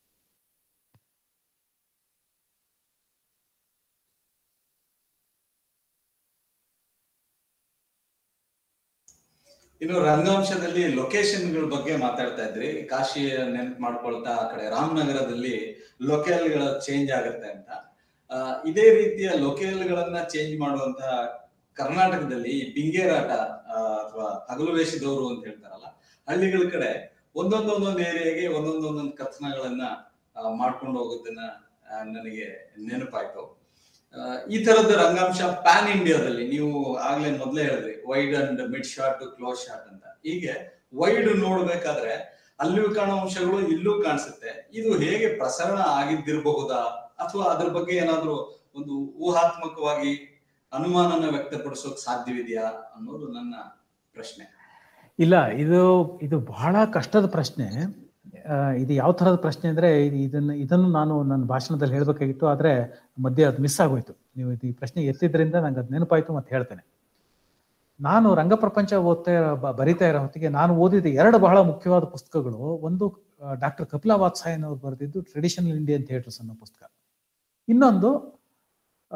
ಇನ್ನು ರಂಗಾಂಶದಲ್ಲಿ ಲೊಕೇಶನ್ಗಳ ಬಗ್ಗೆ ಮಾತಾಡ್ತಾ ಇದ್ರಿ ಕಾಶಿ ನೆನ್ಪು ಮಾಡ್ಕೊಳ್ತಾ ಆ ಕಡೆ ರಾಮನಗರದಲ್ಲಿ ಲೊಕೇಲ್ಗಳ ಚೇಂಜ್ ಆಗುತ್ತೆ ಅಂತ ಆ, ಇದೇ ರೀತಿಯ ಲೊಕೇಲ್ಗಳನ್ನ ಚೇಂಜ್ ಮಾಡುವಂತ ಕರ್ನಾಟಕದಲ್ಲಿ ಈ ಬಿಂಗೇರಾಟ ಅಥವಾ ಹಗಲು ವೇಷದವರು ಅಂತ ಹೇಳ್ತಾರಲ್ಲ ಹಳ್ಳಿಗಳ ಕಡೆ ಒಂದೊಂದು ಒಂದೊಂದು ಏರಿಯಾಗೆ ಒಂದೊಂದು ಒಂದೊಂದು ಕಥನಗಳನ್ನ ಆ, ಮಾಡ್ಕೊಂಡು ಹೋಗೋದನ್ನ ಆ, ನನಗೆ ನೆನಪಾಯ್ತು ಆ, ಈ ತರದ ರಂಗಾಂಶ ಪ್ಯಾನ್ ಇಂಡಿಯಾದಲ್ಲಿ ನೀವು ಆಗ್ಲೇ ಮೊದ್ಲೇ ಹೇಳಿದ್ರಿ wide and mid short close short ಅಂತ ಹೀಗೆ ವೈಡ್ ನೋಡ್ಬೇಕಾದ್ರೆ ಅಲ್ಲಿಯೂ ಕಾಣೋ ಅಂಶಗಳು ಇಲ್ಲೂ ಕಾಣಿಸುತ್ತೆ ಇದು ಹೇಗೆ ಪ್ರಸರಣ ಆಗಿದ್ದಿರಬಹುದಾ ಅಥವಾ ಅದ್ರ ಬಗ್ಗೆ ಏನಾದ್ರೂ ಒಂದು ಊಹಾತ್ಮಕವಾಗಿ ಅನುಮಾನನ ವ್ಯಕ್ತಪಡಿಸೋಕ್ ಸಾಧ್ಯವಿದೆಯಾ ಅನ್ನೋದು ನನ್ನ ಪ್ರಶ್ನೆ ಇಲ್ಲ ಇದು ಇದು ಬಹಳ ಕಷ್ಟದ ಪ್ರಶ್ನೆ ಆ, ಇದು ಯಾವ ತರದ ಪ್ರಶ್ನೆ ಅಂದ್ರೆ ಇದು- ಇದನ್ನ ಇದನ್ನು ನಾನು ನನ್ನ ಭಾಷಣದಲ್ಲಿ ಹೇಳ್ಬೇಕಾಗಿತ್ತು ಆದ್ರೆ ಮಧ್ಯೆ ಅದು ಮಿಸ್ ಆಗೋಯ್ತು ನೀವು ಇದು ಈ ಪ್ರಶ್ನೆ ಎತ್ತಿದ್ರಿಂದ ನಂಗೆ ಅದು ನೆನಪಾಯ್ತು ಮತ್ತೆ ಹೇಳ್ತೇನೆ ನಾನು ರಂಗಪ್ರಪಂಚ ಓದ್ತಾ ಇರೋ- ಬ- ಬರಿತಾ ಇರೋ ಹೊತ್ತಿಗೆ ನಾನು ಓದಿದ ಎರಡು ಬಹಳ ಮುಖ್ಯವಾದ ಪುಸ್ತಕಗಳು ಒಂದು ಡಾಕ್ಟರ್ ಕಪಿಲಾ ವಾತ್ಸಾಯನ್ ಅವರು ಬರೆದಿದ್ದು ಟ್ರೆಡಿಷನಲ್ ಇಂಡಿಯನ್ ಥಿಯೇಟರ್ಸ್ ಅನ್ನೋ ಪುಸ್ತಕ ಇನ್ನೊಂದು ಆ,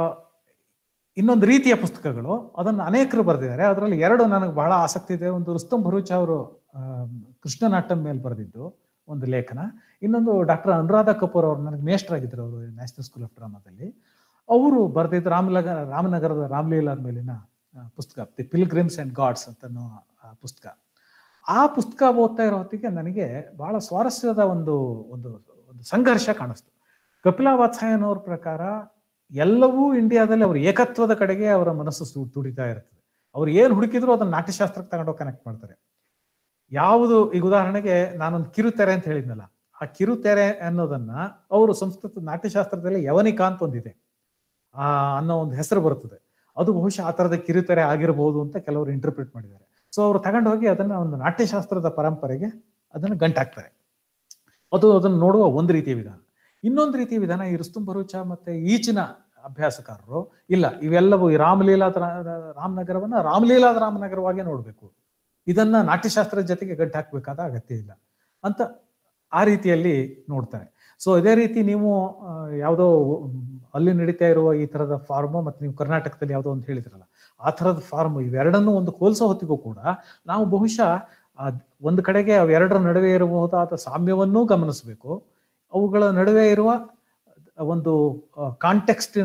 ಇನ್ನೊಂದು ರೀತಿಯ ಪುಸ್ತಕಗಳು ಅದನ್ನು ಅನೇಕರು ಬರೆದಿದ್ದಾರೆ ಅದರಲ್ಲಿ ಎರಡು ನನಗೆ ಬಹಳ ಆಸಕ್ತಿ ಇದೆ ಒಂದು ರುಸ್ತಂ ಭರೂಚ್ ಅವರು ಕೃಷ್ಣನಾಟಂ ಮೇಲೆ ಬರೆದಿದ್ದು ಒಂದು ಲೇಖನ ಇನ್ನೊಂದು ಡಾಕ್ಟರ್ ಅನುರಾಧ ಕಪೂರ್ ಅವರು ನನಗೆ ಮೇಷ್ಟ್ರಾಗಿದ್ದರು ಅವರು ನ್ಯಾಷನಲ್ ಸ್ಕೂಲ್ ಆಫ್ ಡ್ರಾಮಾದಲ್ಲಿ ಅವರು ಬರೆದಿದ್ದು ರಾಮಲಗ ರಾಮನಗರದ ರಾಮಲೀಲಾದ ಮೇಲಿನ ಆ, ಪುಸ್ತಕ ದಿ ಪಿಲ್ಗ್ರಿಮ್ಸ್ ಅಂಡ್ ಗಾಡ್ಸ್ ಅಂತ ಅನ್ನೋ ಆ ಪುಸ್ತಕ ಆ ಪುಸ್ತಕ ಓದ್ತಾ ಇರೋ ಹೊತ್ತಿಗೆ ನನಗೆ ಬಹಳ ಸ್ವಾರಸ್ಯದ ಒಂದು ಒಂದು ಒಂದು ಸಂಘರ್ಷ ಕಾಣಿಸ್ತು ಕಪಿಲಾ ವಾತ್ಸಾಯನ್ ಅವ್ರ ಪ್ರಕಾರ ಎಲ್ಲವೂ ಇಂಡಿಯಾದಲ್ಲಿ ಅವ್ರ ಏಕತ್ವದ ಕಡೆಗೆ ಅವರ ಮನಸ್ಸು ಸು- ತುಡಿತಾ ಇರ್ತದೆ ಅವ್ರು ಏನ್ ಹುಡುಕಿದ್ರು ಅದನ್ನ ನಾಟ್ಯಶಾಸ್ತ್ರಕ್ಕೆ ತಗೊಂಡೋಗಿ ಕನೆಕ್ಟ್ ಮಾಡ್ತಾರೆ ಯಾವುದು ಈಗ ಉದಾಹರಣೆಗೆ ನಾನೊಂದು ಕಿರುತೆರೆ ಅಂತ ಹೇಳಿದ್ನಲ್ಲ ಆ ಕಿರುತೆರೆ ಅನ್ನೋದನ್ನ ಅವರು ಸಂಸ್ಕೃತ ನಾಟ್ಯಶಾಸ್ತ್ರದಲ್ಲಿ ಯವನಿಕ ಅಂತ ಒಂದಿದೆ ಆ ಅನ್ನೋ ಒಂದು ಹೆಸರು ಬರುತ್ತದೆ ಅದು ಬಹುಶಃ ಆ ತರದ ಕಿರುತೆರೆ ಆಗಿರಬಹುದು ಅಂತ ಕೆಲವರು ಇಂಟರ್ಪ್ರಿಟ್ ಮಾಡಿದ್ದಾರೆ ಸೊ ಅವರು ತಗೊಂಡೋಗಿ ಅದನ್ನ ಒಂದು ನಾಟ್ಯಶಾಸ್ತ್ರದ ಪರಂಪರೆಗೆ ಅದನ್ನು ಗಂಟಾಕ್ತಾರೆ ಅದು ಅದನ್ನು ನೋಡುವ ಒಂದು ರೀತಿಯ ವಿಧಾನ ಇನ್ನೊಂದು ರೀತಿಯ ವಿಧಾನ ಈ ರುಸ್ತುಂ ಭರೂಚ ಮತ್ತೆ ಈಚಿನ ಅಭ್ಯಾಸಕಾರರು ಇಲ್ಲ ಇವೆಲ್ಲವೂ ಈ ರಾಮಲೀಲಾದ ರಾ- ರಾಮನಗರವನ್ನ ರಾಮಲೀಲಾದ ರಾಮನಗರವಾಗೇ ನೋಡ್ಬೇಕು ಇದನ್ನ ನಾಟ್ಯಶಾಸ್ತ್ರದ ಜೊತೆಗೆ ಗಂಟು ಹಾಕ್ಬೇಕಾದ ಅಗತ್ಯ ಇಲ್ಲ ಅಂತ ಆ ರೀತಿಯಲ್ಲಿ ನೋಡ್ತಾರೆ ಸೊ ಇದೇ ರೀತಿ ನೀವು ಆ, ಯಾವುದೋ ಮ್, ಅಲ್ಲಿ ನಡೀತಾ ಇರುವ ಈ ತರದ ಫಾರ್ಮ್ ಮತ್ತೆ ನೀವು ಕರ್ನಾಟಕದಲ್ಲಿ ಯಾವುದೋ ಅಂತ ಹೇಳಿದ್ರಲ್ಲ ಆ ತರದ ಫಾರ್ಮ್ ಇವೆರಡನ್ನೂ ಒಂದು ಹೋಲಿಸೋ ಹೊತ್ತಿಗೂ ಕೂಡ ನಾವು ಬಹುಶಃ ಆ ಒಂದು ಕಡೆಗೆ ಅವೆರಡರ ನಡುವೆ ಇರಬಹುದಾದ ಸಾಮ್ಯವನ್ನೂ ಗಮನಿಸಬೇಕು ಅವುಗಳ ನಡುವೆ ಇರುವ ಒಂದು ಕಾಂಟೆಕ್ಸ್ಟಿನ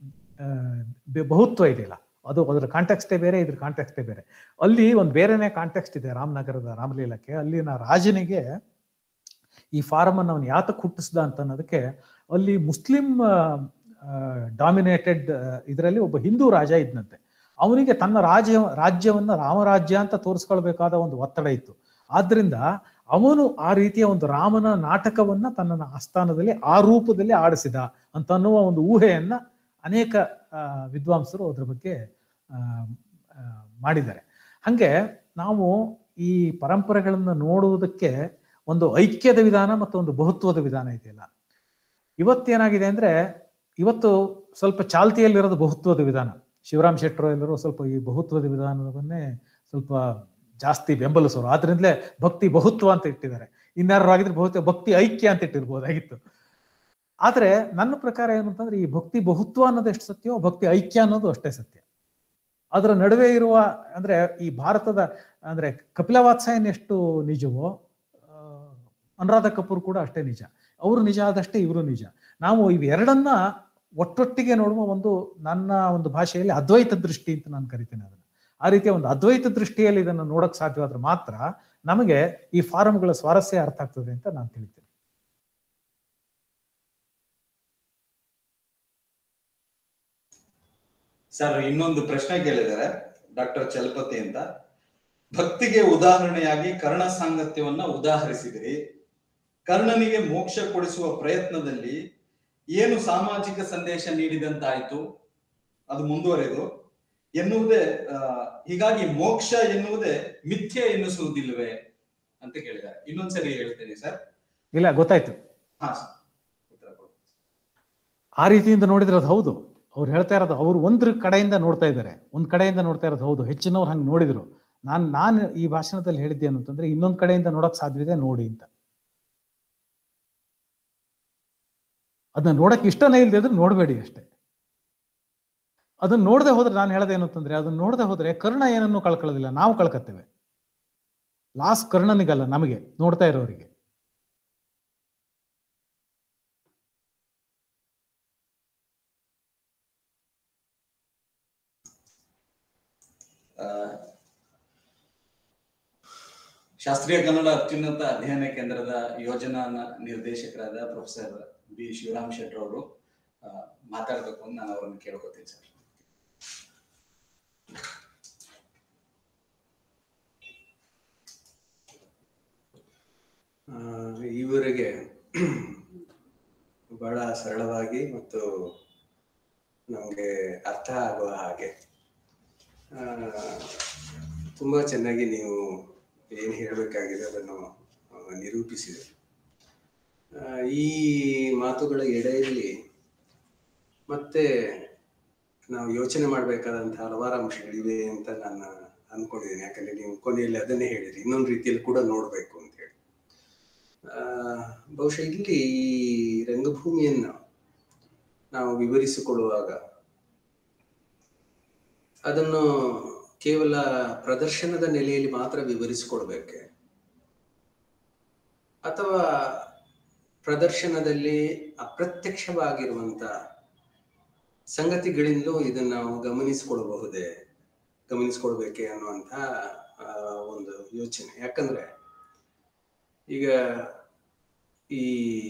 ಬಹುತ್ವ ಇದೆಯಲ್ಲ ಅದು ಅದರ ಕಾಂಟೆಕ್ಸ್ಟೇ ಬೇರೆ ಇದ್ರ ಕಾಂಟೆಕ್ಸ್ಟೇ ಬೇರೆ ಅಲ್ಲಿ ಒಂದು ಬೇರೆನೇ ಕಾಂಟೆಕ್ಸ್ಟ್ ಇದೆ ರಾಮನಗರದ ರಾಮಲೀಲಕ್ಕೆ ಅಲ್ಲಿನ ರಾಜನಿಗೆ ಈ ಫಾರಮ್ ಅನ್ನು ಅವನು ಯಾತಕ್ಕೆ ಹುಟ್ಟಿಸ್ದ ಅಂತ ಅನ್ನೋದಕ್ಕೆ ಅಲ್ಲಿ ಮುಸ್ಲಿಂ ಡಾಮಿನೇಟೆಡ್ ಇದರಲ್ಲಿ ಒಬ್ಬ ಹಿಂದೂ ರಾಜ ಇದ್ನಂತೆ ಅವನಿಗೆ ತನ್ನ ರಾಜ್ಯ ರಾಜ್ಯವನ್ನ ರಾಮರಾಜ್ಯ ಅಂತ ತೋರಿಸ್ಕೊಳ್ಬೇಕಾದ ಒಂದು ಒತ್ತಡ ಇತ್ತು ಆದ್ರಿಂದ ಅವನು ಆ ರೀತಿಯ ಒಂದು ರಾಮನ ನಾಟಕವನ್ನ ತನ್ನ ಆಸ್ಥಾನದಲ್ಲಿ ಆ ರೂಪದಲ್ಲಿ ಆಡಿಸಿದ ಅಂತ ಅನ್ನುವ ಒಂದು ಊಹೆಯನ್ನ ಅನೇಕ ಆ, ವಿದ್ವಾಂಸರು ಅದ್ರ ಬಗ್ಗೆ ಆ, ಆ, ಮಾಡಿದ್ದಾರೆ ಹಂಗೆ ನಾವು ಈ ಪರಂಪರೆಗಳನ್ನ ನೋಡುವುದಕ್ಕೆ ಒಂದು ಐಕ್ಯದ ವಿಧಾನ ಮತ್ತು ಒಂದು ಬಹುತ್ವದ ವಿಧಾನ ಇದೆಯಲ್ಲ ಇವತ್ತೇನಾಗಿದೆ ಅಂದ್ರೆ ಇವತ್ತು ಸ್ವಲ್ಪ ಚಾಲ್ತಿಯಲ್ಲಿರೋದು ಬಹುತ್ವದ ವಿಧಾನ ಶಿವರಾಮ್ ಶೆಟ್ಟರು ಎಲ್ಲರೂ ಸ್ವಲ್ಪ ಈ ಬಹುತ್ವದ ವಿಧಾನವನ್ನೇ ಸ್ವಲ್ಪ ಜಾಸ್ತಿ ಬೆಂಬಲಿಸೋರು ಆದ್ರಿಂದಲೇ ಭಕ್ತಿ ಬಹುತ್ವ ಅಂತ ಇಟ್ಟಿದ್ದಾರೆ ಇನ್ಯಾರು ಆಗಿದ್ರೆ ಬಹುತ್ವ ಭಕ್ತಿ ಐಕ್ಯ ಅಂತ ಇಟ್ಟಿರ್ಬೋದಾಗಿತ್ತು ಆದ್ರೆ ನನ್ನ ಪ್ರಕಾರ ಏನು ಅಂತಂದ್ರೆ ಈ ಭಕ್ತಿ ಬಹುತ್ವ ಅನ್ನೋದು ಎಷ್ಟು ಸತ್ಯವೋ ಭಕ್ತಿ ಐಕ್ಯ ಅನ್ನೋದು ಅಷ್ಟೇ ಸತ್ಯ ಅದರ ನಡುವೆ ಇರುವ ಅಂದ್ರೆ ಈ ಭಾರತದ ಅಂದ್ರೆ ಕಪಿಲವಾತ್ಸಾಯನ್ ಎಷ್ಟು ನಿಜವೋ ಆ, ಅನುರಾಧ ಕಪೂರ್ ಕೂಡ ಅಷ್ಟೇ ನಿಜ ಅವರು ನಿಜ ಆದಷ್ಟೇ ಇವರು ನಿಜ ನಾವು ಇವೆರಡನ್ನ ಒಟ್ಟೊಟ್ಟಿಗೆ ನೋಡುವ ಒಂದು ನನ್ನ ಒಂದು ಭಾಷೆಯಲ್ಲಿ ಅದ್ವೈತ ದೃಷ್ಟಿ ಅಂತ ನಾನು ಕರಿತೇನೆ ಅದನ್ನ ಆ ರೀತಿಯ ಒಂದು ಅದ್ವೈತ ದೃಷ್ಟಿಯಲ್ಲಿ ಇದನ್ನು ನೋಡಕ್ ಸಾಧ್ಯವಾದ್ರೆ ಮಾತ್ರ ನಮಗೆ ಈ ಫಾರಂಗಳ ಸ್ವಾರಸ್ಯ ಅರ್ಥ ಆಗ್ತದೆ ಅಂತ ನಾನು ತಿಳಿತೇನೆ ಸರ್ ಇನ್ನೊಂದು ಪ್ರಶ್ನೆ ಕೇಳಿದ್ದಾರೆ ಡಾಕ್ಟರ್ ಚಲಪತಿ ಅಂತ ಭಕ್ತಿಗೆ ಉದಾಹರಣೆಯಾಗಿ ಕರ್ಣ ಸಾಂಗತ್ಯವನ್ನ ಉದಾಹರಿಸಿದಿರಿ ಕರ್ಣನಿಗೆ ಮೋಕ್ಷ ಕೊಡಿಸುವ ಪ್ರಯತ್ನದಲ್ಲಿ ಏನು ಸಾಮಾಜಿಕ ಸಂದೇಶ ನೀಡಿದಂತಾಯ್ತು ಅದು ಮುಂದುವರೆದು ಎನ್ನುವುದೇ ಆ, ಹೀಗಾಗಿ ಮೋಕ್ಷ ಎನ್ನುವುದೇ ಮಿಥ್ಯೆ ಎನ್ನಿಸುವುದಿಲ್ವೇ ಅಂತ ಕೇಳಿದ್ದಾರೆ ಇನ್ನೊಂದ್ಸರಿ ಹೇಳ್ತೇನೆ ಸರ್ ಇಲ್ಲ ಗೊತ್ತಾಯ್ತು ಹಾ ಸರ್ ಉತ್ತರ ಕೊಡಿ. ಆ ರೀತಿಯಿಂದ ನೋಡಿದ್ರೆ ಅದು ಹೌದು ಅವ್ರು ಹೇಳ್ತಾ ಇರೋದು ಅವ್ರು ಒಂದ್ರ ಕಡೆಯಿಂದ ನೋಡ್ತಾ ಇದ್ದಾರೆ ಒಂದ್ ಕಡೆಯಿಂದ ನೋಡ್ತಾ ಇರೋದು ಹೌದು ಹೆಚ್ಚಿನವ್ರು ಹಂಗೆ ನೋಡಿದ್ರು ನಾನ್ ನಾನು ಈ ಭಾಷಣದಲ್ಲಿ ಹೇಳಿದ್ದೆ ಅಂತಂದ್ರೆ ಇನ್ನೊಂದ್ ಕಡೆಯಿಂದ ನೋಡಕ್ ಸಾಧ್ಯವಿದೆ ನೋಡಿ ಅಂತ ಅದನ್ನ ನೋಡಕ್ ಇಷ್ಟನೇ ಇಲ್ಲದೆ ಇದ್ರೆ ನೋಡಬೇಡಿ ಅಷ್ಟೇ ಅದನ್ನ ನೋಡದೆ ಹೋದ್ರೆ ನಾನು ಹೇಳೋದೇನು ಅಂತಂದ್ರೆ ಅದನ್ನ ನೋಡದೆ ಹೋದ್ರೆ ಕರ್ಣ ಏನನ್ನು ಕಳ್ಕೊಳ್ಳೋದಿಲ್ಲ ನಾವು ಕಳ್ಕತ್ತೇವೆ ಲಾಸ್ ಕರ್ಣನಿಗಲ್ಲ ನಮಗೆ ನೋಡ್ತಾ ಇರೋರಿಗೆ ಆ, ಶಾಸ್ತ್ರೀಯ ಕನ್ನಡ ಅತ್ಯುನ್ನತ ಅಧ್ಯಯನ ಕೇಂದ್ರದ ಯೋಜನಾ ನ- ನಿರ್ದೇಶಕರಾದ ಪ್ರೊಫೆಸರ್ ಬಿ ಶಿವರಾಮ್ ಶೆಟ್ರ್ ಅವರು ಆ, ಮಾತಾಡ್ಬೇಕು ಅಂತ ನಾನು ಅವರನ್ನು ಕೇಳ್ಕೊತೀನಿ ಸರ್ ಆ, ಈವರೆಗೆ ಬಹಳ ಸರಳವಾಗಿ ಮತ್ತು ನಮಗೆ ಅರ್ಥ ಆಗುವ ಹಾಗೆ ಆ, ತುಂಬಾ ಚೆನ್ನಾಗಿ ನೀವು ಏನು ಹೇಳಬೇಕಾಗಿದೆ ಅದನ್ನು ಆ, ನಿರೂಪಿಸಿದೆ ಆ, ಈ ಮಾತುಗಳ ಎಡೆಯಲ್ಲಿ ಮತ್ತೆ ನಾವು ಯೋಚನೆ ಮಾಡಬೇಕಾದಂತಹ ಹಲವಾರು ಅಂಶಗಳಿವೆ ಅಂತ ನಾನು ಅನ್ಕೊಂಡಿದ್ದೀನಿ ಯಾಕಂದ್ರೆ ನೀವು ಕೊನೆಯಲ್ಲಿ ಅದನ್ನೇ ಹೇಳಿದ್ರಿ ಇನ್ನೊಂದು ರೀತಿಯಲ್ಲಿ ಕೂಡ ನೋಡ್ಬೇಕು ಅಂತ ಹೇಳಿ ಆ, ಬಹುಶಃ ಇಲ್ಲಿ ಈ ರಂಗಭೂಮಿಯನ್ನು ನಾವು ವಿವರಿಸಿಕೊಳ್ಳುವಾಗ ಅದನ್ನು ಕೇವಲ ಪ್ರದರ್ಶನದ ನೆಲೆಯಲ್ಲಿ ಮಾತ್ರ ವಿವರಿಸಿಕೊಡ್ಬೇಕೆ ಅಥವಾ ಪ್ರದರ್ಶನದಲ್ಲಿ ಅಪ್ರತ್ಯಕ್ಷವಾಗಿರುವಂತ ಸಂಗತಿಗಳಿಂದಲೂ ಇದನ್ನು ನಾವು ಗಮನಿಸಿಕೊಳ್ಳಬಹುದೇ ಗಮನಿಸಿಕೊಳ್ಬೇಕೆ ಅನ್ನುವಂಥ ಆ, ಒಂದು ಯೋಚನೆ ಯಾಕಂದ್ರೆ ಈಗ ಈ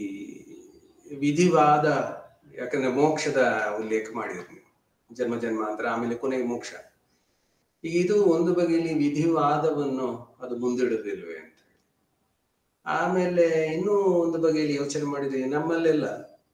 ವಿಧಿವಾದ ಯಾಕಂದ್ರೆ ಮೋಕ್ಷದ ಉಲ್ಲೇಖ ಮಾಡಿದ್ರಿ ನೀವು ಜನ್ಮ ಜನ್ಮಾಂತರ ಆಮೇಲೆ ಕೊನೆಗೆ ಮೋಕ್ಷ ಈಗ ಇದು ಒಂದು ಬಗೆಯಲ್ಲಿ ವಿಧಿವಾದವನ್ನು ಅದು ಮುಂದಿಡುದಿಲ್ವೇ ಅಂತ ಆಮೇಲೆ ಇನ್ನೂ ಒಂದು ಬಗೆಯಲ್ಲಿ ಯೋಚನೆ ಮಾಡಿದ್ರೆ ನಮ್ಮಲ್ಲೆಲ್ಲ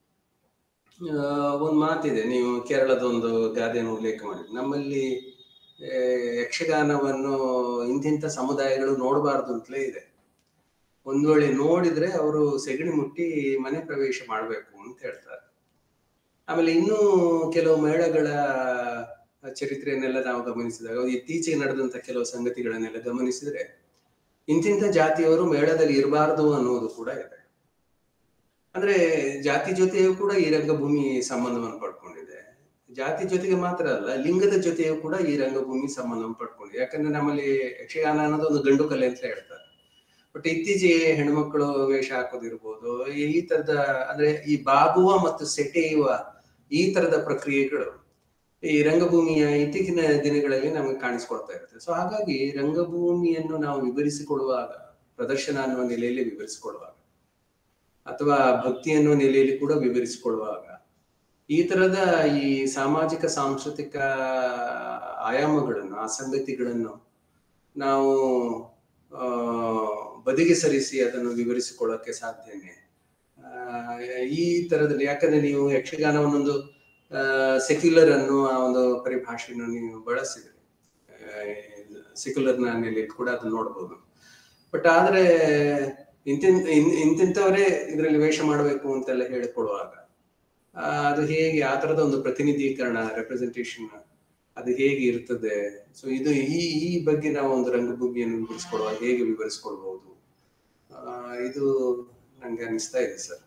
ಆ, ಒಂದು ಮಾತಿದೆ ನೀವು ಕೇರಳದ ಒಂದು ಗಾದೆಯನ್ನು ಉಲ್ಲೇಖ ಮಾಡಿದ್ರಿ ನಮ್ಮಲ್ಲಿ ಆ, ಯಕ್ಷಗಾನವನ್ನು ಇಂತಿಂಥ ಸಮುದಾಯಗಳು ನೋಡಬಾರ್ದು ಅಂತಲೇ ಇದೆ ಒಂದ್ ವೇಳೆ ನೋಡಿದ್ರೆ ಅವರು ಸೆಗಣಿ ಮುಟ್ಟಿ ಮನೆ ಪ್ರವೇಶ ಮಾಡಬೇಕು ಅಂತ ಹೇಳ್ತಾರೆ ಆಮೇಲೆ ಇನ್ನೂ ಕೆಲವು ಮೇಳಗಳ ಚರಿತ್ರೆಯನ್ನೆಲ್ಲ ನಾವು ಗಮನಿಸಿದಾಗ ಅದು ಇತ್ತೀಚೆಗೆ ನಡೆದಂತ ಕೆಲವು ಸಂಗತಿಗಳನ್ನೆಲ್ಲ ಗಮನಿಸಿದ್ರೆ ಇಂತಿಂಥ ಜಾತಿಯವರು ಮೇಳದಲ್ಲಿ ಇರಬಾರ್ದು ಅನ್ನೋದು ಕೂಡ ಇದೆ ಅಂದ್ರೆ ಜಾತಿ ಜೊತೆಯೂ ಕೂಡ ಈ ರಂಗಭೂಮಿ ಸಂಬಂಧವನ್ನು ಪಡ್ಕೊಂಡಿದೆ ಜಾತಿ ಜೊತೆಗೆ ಮಾತ್ರ ಅಲ್ಲ ಲಿಂಗದ ಜೊತೆಯೂ ಕೂಡ ಈ ರಂಗಭೂಮಿ ಸಂಬಂಧವನ್ನು ಪಡ್ಕೊಂಡಿದೆ ಯಾಕಂದ್ರೆ ನಮ್ಮಲ್ಲಿ ಯಕ್ಷಗಾನ ಅನ್ನೋದು ಒಂದು ಗಂಡು ಕಲೆ ಅಂತ ಹೇಳ್ತಾರೆ ಬಟ್ ಇತ್ತೀಚೆಗೆ ಹೆಣ್ಮಕ್ಳು ವೇಷ ಹಾಕೋದಿರ್ಬೋದು ಈ ತರದ ಅಂದ್ರೆ ಈ ಬಾಗುವ ಮತ್ತು ಸೆಟೆಯುವ ಈ ತರದ ಪ್ರಕ್ರಿಯೆಗಳು ಈ ರಂಗಭೂಮಿಯ ಇತ್ತೀಚಿನ ದಿನಗಳಲ್ಲಿ ನಮಗೆ ಕಾಣಿಸ್ಕೊಳ್ತಾ ಇರುತ್ತೆ ಸೊ ಹಾಗಾಗಿ ರಂಗಭೂಮಿಯನ್ನು ನಾವು ವಿವರಿಸಿಕೊಡುವಾಗ ಪ್ರದರ್ಶನ ಅನ್ನುವ ನೆಲೆಯಲ್ಲಿ ವಿವರಿಸಿಕೊಡುವಾಗ ಅಥವಾ ಭಕ್ತಿ ಅನ್ನುವ ನೆಲೆಯಲ್ಲಿ ಕೂಡ ವಿವರಿಸಿಕೊಡುವಾಗ ಈ ತರದ ಈ ಸಾಮಾಜಿಕ ಸಾಂಸ್ಕೃತಿಕ ಆಯಾಮಗಳನ್ನು ಆ ಸಂಗತಿಗಳನ್ನು ನಾವು ಆ ಬದಿಗೆ ಸರಿಸಿ ಅದನ್ನು ವಿವರಿಸಿಕೊಳ್ಳಕ್ಕೆ ಸಾಧ್ಯನೇ ಆ, ಈ ತರದಲ್ಲಿ ಯಾಕಂದ್ರೆ ನೀವು ಯಕ್ಷಗಾನವನ್ನೊಂದು ಸೆಕ್ಯುಲರ್ ಅನ್ನುವ ಒಂದು ಪರಿಭಾಷೆಯನ್ನು ನೀವು ಬಳಸಿದ್ರಿ ಸೆಕ್ಯುಲರ್ ನೆಲೆಯಲ್ಲಿ ಕೂಡ ಅದನ್ನ ನೋಡ್ಬೋದು ಬಟ್ ಆದ್ರೆ ಇಂತಿಂತ ಇನ್- ಇಂತಿಂತವರೇ ಇದರಲ್ಲಿ ವೇಷ ಮಾಡಬೇಕು ಅಂತೆಲ್ಲ ಹೇಳಿಕೊಡುವಾಗ ಆ, ಅದು ಹೇಗೆ ಆ ತರದ ಒಂದು ಪ್ರತಿನಿಧೀಕರಣ ರೆಪ್ರೆಸೆಂಟೇಷನ್ ಅದು ಹೇಗೆ ಇರ್ತದೆ ಸೊ ಇದು ಈ ಈ ಬಗ್ಗೆ ನಾವು ಒಂದು ರಂಗಭೂಮಿಯನ್ನು ವಿವರಿಸ್ಕೊಡುವಾಗ ಹೇಗೆ ವಿವರಿಸ್ಕೊಳ್ಬಹುದು ಆ, ಇದು ನಂಗೆ ಅನಿಸ್ತಾ ಇದೆ ಸರ್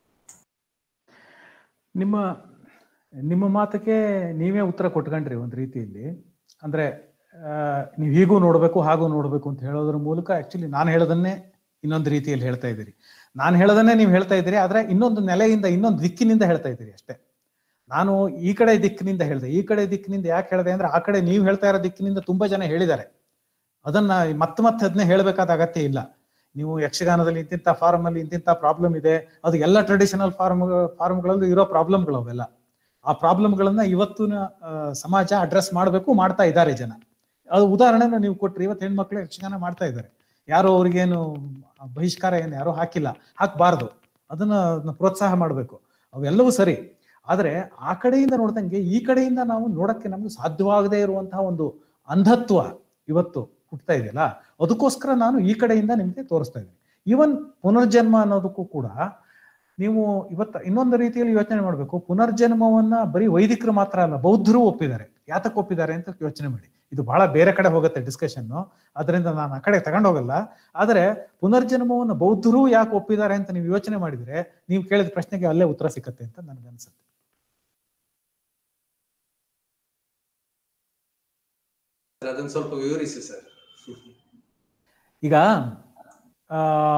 ನಿಮ್ಮ ನಿಮ್ಮ ಮಾತಕ್ಕೆ ನೀವೇ ಉತ್ತರ ಕೊಟ್ಕೊಂಡ್ರಿ ಒಂದ್ ರೀತಿಯಲ್ಲಿ ಅಂದ್ರೆ ಆ, ನೀವು ಹೀಗೂ ನೋಡ್ಬೇಕು ಹಾಗೂ ನೋಡ್ಬೇಕು ಅಂತ ಹೇಳೋದ್ರ ಮೂಲಕ ಆಕ್ಚುಲಿ ನಾನು ಹೇಳೋದನ್ನೇ ಇನ್ನೊಂದು ರೀತಿಯಲ್ಲಿ ಹೇಳ್ತಾ ಇದ್ದೀರಿ ನಾನು ಹೇಳೋದನ್ನೇ ನೀವು ಹೇಳ್ತಾ ಇದ್ದೀರಿ ಆದ್ರೆ ಇನ್ನೊಂದು ನೆಲೆಯಿಂದ ಇನ್ನೊಂದು ದಿಕ್ಕಿನಿಂದ ಹೇಳ್ತಾ ಇದ್ದೀರಿ ಅಷ್ಟೇ ನಾನು ಈ ಕಡೆ ದಿಕ್ಕಿನಿಂದ ಹೇಳಿದೆ ಈ ಕಡೆ ದಿಕ್ಕಿನಿಂದ ಯಾಕೆ ಹೇಳಿದೆ ಅಂದ್ರೆ ಆ ಕಡೆ ನೀವು ಹೇಳ್ತಾ ಇರೋ ದಿಕ್ಕಿನಿಂದ ತುಂಬಾ ಜನ ಹೇಳಿದ್ದಾರೆ ಅದನ್ನ ಮತ್ತೆ ಮತ್ತೆ ಅದನ್ನೇ ಹೇಳ್ಬೇಕಾದ ಅಗತ್ಯ ಇಲ್ಲ ನೀವು ಯಕ್ಷಗಾನದಲ್ಲಿ ಇಂತಿಂತ ಫಾರ್ಮ್ ಅಲ್ಲಿ ಇಂತಿಂತ ಪ್ರಾಬ್ಲಮ್ ಇದೆ ಅದು ಎಲ್ಲ ಟ್ರೆಡಿಷನಲ್ ಫಾರ್ಮ್ ಫಾರ್ಮ್ಗಳಲ್ಲೂ ಇರೋ ಪ್ರಾಬ್ಲಮ್ಗಳು ಅವೆಲ್ಲ ಆ ಪ್ರಾಬ್ಲಮ್ಗಳನ್ನ ಇವತ್ತಿನ ಆ, ಸಮಾಜ ಅಡ್ರೆಸ್ ಮಾಡಬೇಕು ಮಾಡ್ತಾ ಇದ್ದಾರೆ ಜನ ಅದು ಉದಾಹರಣೆನ ನೀವು ಕೊಟ್ರಿ ಇವತ್ತು ಹೆಣ್ಮಕ್ಳು ಯಕ್ಷಗಾನ ಮಾಡ್ತಾ ಇದ್ದಾರೆ ಯಾರು ಅವ್ರಿಗೇನು ಬಹಿಷ್ಕಾರ ಏನು ಯಾರು ಹಾಕಿಲ್ಲ ಹಾಕ್ಬಾರ್ದು ಅದನ್ನ ಅದನ್ನ ಪ್ರೋತ್ಸಾಹ ಮಾಡಬೇಕು ಅವೆಲ್ಲವೂ ಸರಿ ಆದ್ರೆ ಆ ಕಡೆಯಿಂದ ನೋಡ್ದಂಗೆ ಈ ಕಡೆಯಿಂದ ನಾವು ನೋಡಕ್ಕೆ ನಮ್ಗೆ ಸಾಧ್ಯವಾಗದೇ ಇರುವಂತಹ ಒಂದು ಅಂಧತ್ವ ಇವತ್ತು ಹುಟ್ತಾ ಇದೆಯಲ್ಲ ಅದಕ್ಕೋಸ್ಕರ ನಾನು ಈ ಕಡೆಯಿಂದ ನಿಮ್ಗೆ ತೋರಿಸ್ತಾ ಇದ್ದೀನಿ ಈವನ್ ಪುನರ್ಜನ್ಮ ಅನ್ನೋದಕ್ಕೂ ಕೂಡ ನೀವು ಇವತ್ತ ಇನ್ನೊಂದು ರೀತಿಯಲ್ಲಿ ಯೋಚನೆ ಮಾಡಬೇಕು ಪುನರ್ಜನ್ಮವನ್ನ ಬರೀ ವೈದಿಕರು ಮಾತ್ರ ಅಲ್ಲ ಬೌದ್ಧರು ಒಪ್ಪಿದ್ದಾರೆ ಯಾತಕ್ಕೆ ಒಪ್ಪಿದ್ದಾರೆ ಅಂತ ಯೋಚನೆ ಮಾಡಿ ಇದು ಬಹಳ ಬೇರೆ ಕಡೆ ಹೋಗುತ್ತೆ ಡಿಸ್ಕಷನ್ ಅದರಿಂದ ನಾನು ಆ ಕಡೆ ತಗೊಂಡೋಗಲ್ಲ ಆದ್ರೆ ಪುನರ್ಜನ್ಮವನ್ನು ಬೌದ್ಧರು ಯಾಕೆ ಒಪ್ಪಿದ್ದಾರೆ ಅಂತ ನೀವು ಯೋಚನೆ ಮಾಡಿದ್ರೆ ನೀವು ಕೇಳಿದ ಪ್ರಶ್ನೆಗೆ ಅಲ್ಲೇ ಉತ್ತರ ಸಿಕ್ಕತ್ತೆ ಅಂತ ನನಗನ್ಸುತ್ತೆ ಅದನ್ನ ಸ್ವಲ್ಪ ವಿವರಿಸಿ ಸರ್ ಈಗ ಆ,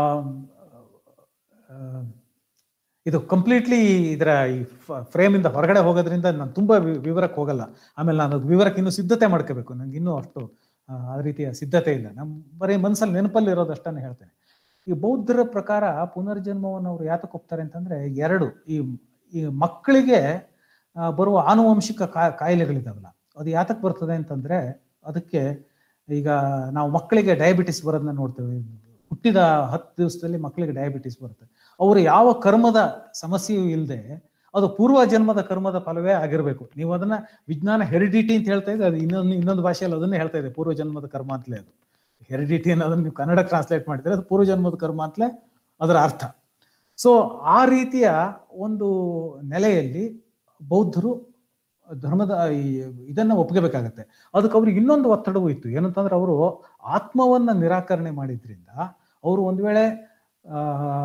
ಆ, ಇದು ಕಂಪ್ಲೀಟ್ಲಿ ಇದರ ಈ ಫ್ರೇಮ್ ಇಂದ ಹೊರಗಡೆ ಹೋಗೋದ್ರಿಂದ ನಾನು ತುಂಬಾ ವಿ- ವಿವರಕ್ಕೆ ಹೋಗಲ್ಲ ಆಮೇಲೆ ನಾನು ಅದು ವಿವರಕ್ಕೆ ಇನ್ನೂ ಸಿದ್ಧತೆ ಮಾಡ್ಕೋಬೇಕು ನಂಗೆ ಇನ್ನೂ ಅಷ್ಟು ಆ, ಆ ರೀತಿಯ ಸಿದ್ಧತೆ ಇಲ್ಲ ನಮ್ಮ ಬರೀ ಮನಸ್ಸಲ್ಲಿ ನೆನಪಲ್ಲಿ ಇರೋದಷ್ಟನ್ನೇ ಹೇಳ್ತೇನೆ ಈ ಬೌದ್ಧರ ಪ್ರಕಾರ ಪುನರ್ಜನ್ಮವನ್ನು ಅವ್ರು ಯಾತಕ್ಕೆ ಒಪ್ತಾರೆ ಅಂತಂದ್ರೆ ಎರಡು ಈ ಈ ಮಕ್ಕಳಿಗೆ ಆ, ಬರುವ ಆನುವಂಶಿಕ ಕಾ- ಕಾಯಿಲೆಗಳಿದಾವಲ್ಲ ಅದು ಯಾತಕ್ಕೆ ಬರ್ತದೆ ಅಂತಂದ್ರೆ ಅದಕ್ಕೆ ಈಗ ನಾವು ಮಕ್ಕಳಿಗೆ ಡಯಾಬಿಟಿಸ್ ಬರೋದನ್ನ ನೋಡ್ತೇವೆ ಹುಟ್ಟಿದ ಹತ್ತು ದಿವಸದಲ್ಲಿ ಮಕ್ಕಳಿಗೆ ಡಯಾಬಿಟಿಸ್ ಬರುತ್ತೆ ಅವರು ಯಾವ ಕರ್ಮದ ಸಮಸ್ಯೆಯೂ ಇಲ್ಲದೆ ಅದು ಪೂರ್ವ ಜನ್ಮದ ಕರ್ಮದ ಫಲವೇ ಆಗಿರ್ಬೇಕು ನೀವು ಅದನ್ನ ವಿಜ್ಞಾನ ಹೆರಿಡಿಟಿ ಅಂತ ಹೇಳ್ತಾ ಇದ್ರೆ ಅದು ಇನ್ನೊಂದು ಇನ್ನೊಂದು ಭಾಷೆಯಲ್ಲಿ ಅದನ್ನೇ ಹೇಳ್ತಾ ಇದೆ ಪೂರ್ವ ಜನ್ಮದ ಕರ್ಮ ಅಂತಲೇ ಅದು ಹೆರಿಡಿಟಿ ಅನ್ನೋದನ್ನ ನೀವು ಕನ್ನಡ ಟ್ರಾನ್ಸ್ಲೇಟ್ ಮಾಡಿದ್ರೆ ಅದು ಪೂರ್ವ ಜನ್ಮದ ಕರ್ಮ ಅಂತಲೇ ಅದರ ಅರ್ಥ ಸೊ ಆ ರೀತಿಯ ಒಂದು ನೆಲೆಯಲ್ಲಿ ಬೌದ್ಧರು ಧರ್ಮದ ಈ ಇದನ್ನ ಒಪ್ಕೋಬೇಕಾಗತ್ತೆ ಅದಕ್ಕೆ ಅವ್ರಿಗೆ ಇನ್ನೊಂದು ಒತ್ತಡವೂ ಇತ್ತು ಏನಂತಂದ್ರೆ ಅವರು ಆತ್ಮವನ್ನ ನಿರಾಕರಣೆ ಮಾಡಿದ್ರಿಂದ ಅವರು ಒಂದ್ ವೇಳೆ ಆ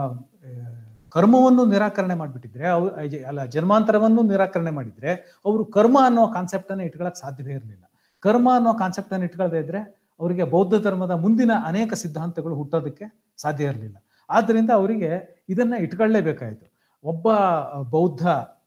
ಕರ್ಮವನ್ನು ನಿರಾಕರಣೆ ಮಾಡಿಬಿಟ್ಟಿದ್ರೆ ಅವ್ರು ಅಲ್ಲ ಜನ್ಮಾಂತರವನ್ನು ನಿರಾಕರಣೆ ಮಾಡಿದ್ರೆ ಅವರು ಕರ್ಮ ಅನ್ನೋ ಕಾನ್ಸೆಪ್ಟ್ ಅನ್ನ ಇಟ್ಕೊಳಕ್ ಸಾಧ್ಯವೇ ಇರಲಿಲ್ಲ ಕರ್ಮ ಅನ್ನೋ ಕಾನ್ಸೆಪ್ಟ್ ಅನ್ನು ಇಟ್ಕೊಳ್ದೇ ಇದ್ರೆ ಅವರಿಗೆ ಬೌದ್ಧ ಧರ್ಮದ ಮುಂದಿನ ಅನೇಕ ಸಿದ್ಧಾಂತಗಳು ಹುಟ್ಟೋದಕ್ಕೆ ಸಾಧ್ಯ ಇರಲಿಲ್ಲ ಆದ್ರಿಂದ ಅವರಿಗೆ ಇದನ್ನ ಇಟ್ಕೊಳ್ಳೇಬೇಕಾಯ್ತು ಒಬ್ಬ ಬೌದ್ಧ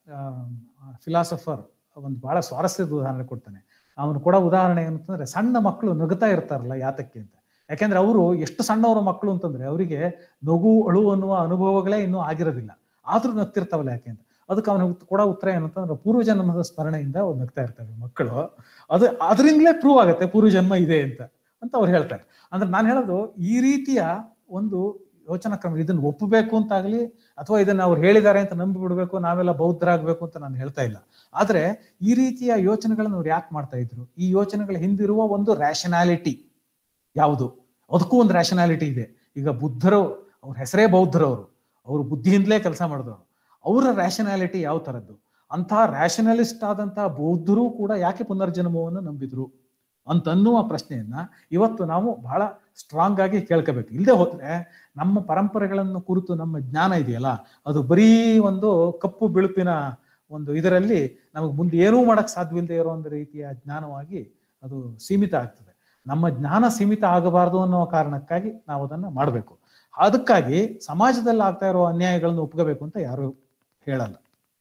ಫಿಲಾಸಫರ್ ಒಂದು ಬಹಳ ಸ್ವಾರಸ್ಯದ ಉದಾಹರಣೆ ಕೊಡ್ತಾನೆ ಅವನು ಕೊಡೋ ಉದಾಹರಣೆ ಏನಂತಂದ್ರೆ ಸಣ್ಣ ಮಕ್ಕಳು ನಗುತ್ತಾ ಇರ್ತಾರಲ್ಲ ಯಾತಕ್ಕೆ ಅಂತ ಯಾಕೆಂದ್ರೆ ಅವರು ಎಷ್ಟು ಸಣ್ಣವರ ಮಕ್ಕಳು ಅಂತಂದ್ರೆ ಅವರಿಗೆ ನಗು ಅಳು ಅನ್ನುವ ಅನುಭವಗಳೇ ಇನ್ನೂ ಆಗಿರೋದಿಲ್ಲ ಆದ್ರೂ ನಗ್ತಿರ್ತಾವಲ್ಲ ಯಾಕೆ ಅಂತ ಅದಕ್ಕೆ ಅವನ ಕೊಡೋ ಉತ್ತರ ಏನಂತಂದ್ರೆ ಪೂರ್ವಜನ್ಮದ ಸ್ಮರಣೆಯಿಂದ ಅವ್ರು ನಗ್ತಾ ಇರ್ತಾರೆ ಮಕ್ಕಳು ಅದು ಅದರಿಂದಲೇ ಪ್ರೂವ್ ಆಗುತ್ತೆ ಪೂರ್ವಜನ್ಮ ಇದೆ ಅಂತ ಅಂತ ಅವ್ರು ಹೇಳ್ತಾರೆ ಅಂದ್ರೆ ನಾನು ಹೇಳೋದು ಈ ರೀತಿಯ ಒಂದು ಯೋಚನಾ ಕ್ರಮ ಇದನ್ನ ಒಪ್ಪಬೇಕು ಅಂತಾಗ್ಲಿ ಅಥವಾ ಇದನ್ನ ಅವ್ರು ಹೇಳಿದ್ದಾರೆ ಅಂತ ನಂಬಿ ಬಿಡ್ಬೇಕು ನಾವೆಲ್ಲ ಬೌದ್ಧರಾಗ್ಬೇಕು ಅಂತ ನಾನು ಹೇಳ್ತಾ ಇಲ್ಲ ಆದ್ರೆ ಈ ರೀತಿಯ ಯೋಚನೆಗಳನ್ನ ಅವ್ರು ಯಾಕೆ ಮಾಡ್ತಾ ಇದ್ರು ಈ ಯೋಚನೆಗಳ ಹಿಂದಿರುವ ಒಂದು ರ್ಯಾಷನಾಲಿಟಿ ಯಾವುದು ಅದಕ್ಕೂ ಒಂದು ರ್ಯಾಷನಾಲಿಟಿ ಇದೆ ಈಗ ಬುದ್ಧರು ಅವ್ರ ಹೆಸರೇ ಬೌದ್ಧರವರು ಅವರು ಬುದ್ಧಿಯಿಂದಲೇ ಕೆಲಸ ಮಾಡಿದವರು ಅವರ ರ್ಯಾಷನಾಲಿಟಿ ಯಾವ ತರದ್ದು ಅಂತಹ ರ್ಯಾಷನಲಿಸ್ಟ್ ಆದಂತಹ ಬೌದ್ಧರು ಕೂಡ ಯಾಕೆ ಪುನರ್ಜನ್ಮವನ್ನು ನಂಬಿದ್ರು ಅಂತನ್ನುವ ಪ್ರಶ್ನೆಯನ್ನ ಇವತ್ತು ನಾವು ಬಹಳ ಸ್ಟ್ರಾಂಗ್ ಆಗಿ ಕೇಳ್ಕೋಬೇಕು ಇಲ್ಲದೆ ಹೋದ್ರೆ ನಮ್ಮ ಪರಂಪರೆಗಳನ್ನು ಕುರಿತು ನಮ್ಮ ಜ್ಞಾನ ಇದೆಯಲ್ಲ ಅದು ಬರೀ ಒಂದು ಕಪ್ಪು ಬಿಳುಪಿನ ಒಂದು ಇದರಲ್ಲಿ ನಮಗೆ ಮುಂದೆ ಏನೂ ಮಾಡಕ್ ಸಾಧ್ಯವಿಲ್ಲದೆ ಇರೋ ಒಂದು ರೀತಿಯ ಜ್ಞಾನವಾಗಿ ಅದು ಸೀಮಿತ ಆಗ್ತದೆ ನಮ್ಮ ಜ್ಞಾನ ಸೀಮಿತ ಆಗಬಾರದು ಅನ್ನೋ ಕಾರಣಕ್ಕಾಗಿ ನಾವು ಅದನ್ನ ಮಾಡಬೇಕು ಅದಕ್ಕಾಗಿ ಸಮಾಜದಲ್ಲಿ ಆಗ್ತಾ ಇರೋ ಅನ್ಯಾಯಗಳನ್ನು ಒಪ್ಕೋಬೇಕು ಅಂತ ಯಾರು ಹೇಳಲ್ಲ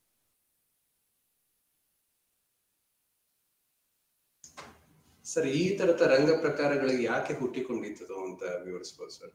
ಸರ್ ಈ ತರದ ರಂಗ ಪ್ರಕಾರಗಳಿಗೆ ಯಾಕೆ ಹುಟ್ಟಿಕೊಂಡಿತ್ತು ಅಂತ ವಿವರಿಸಬಹುದು ಸರ್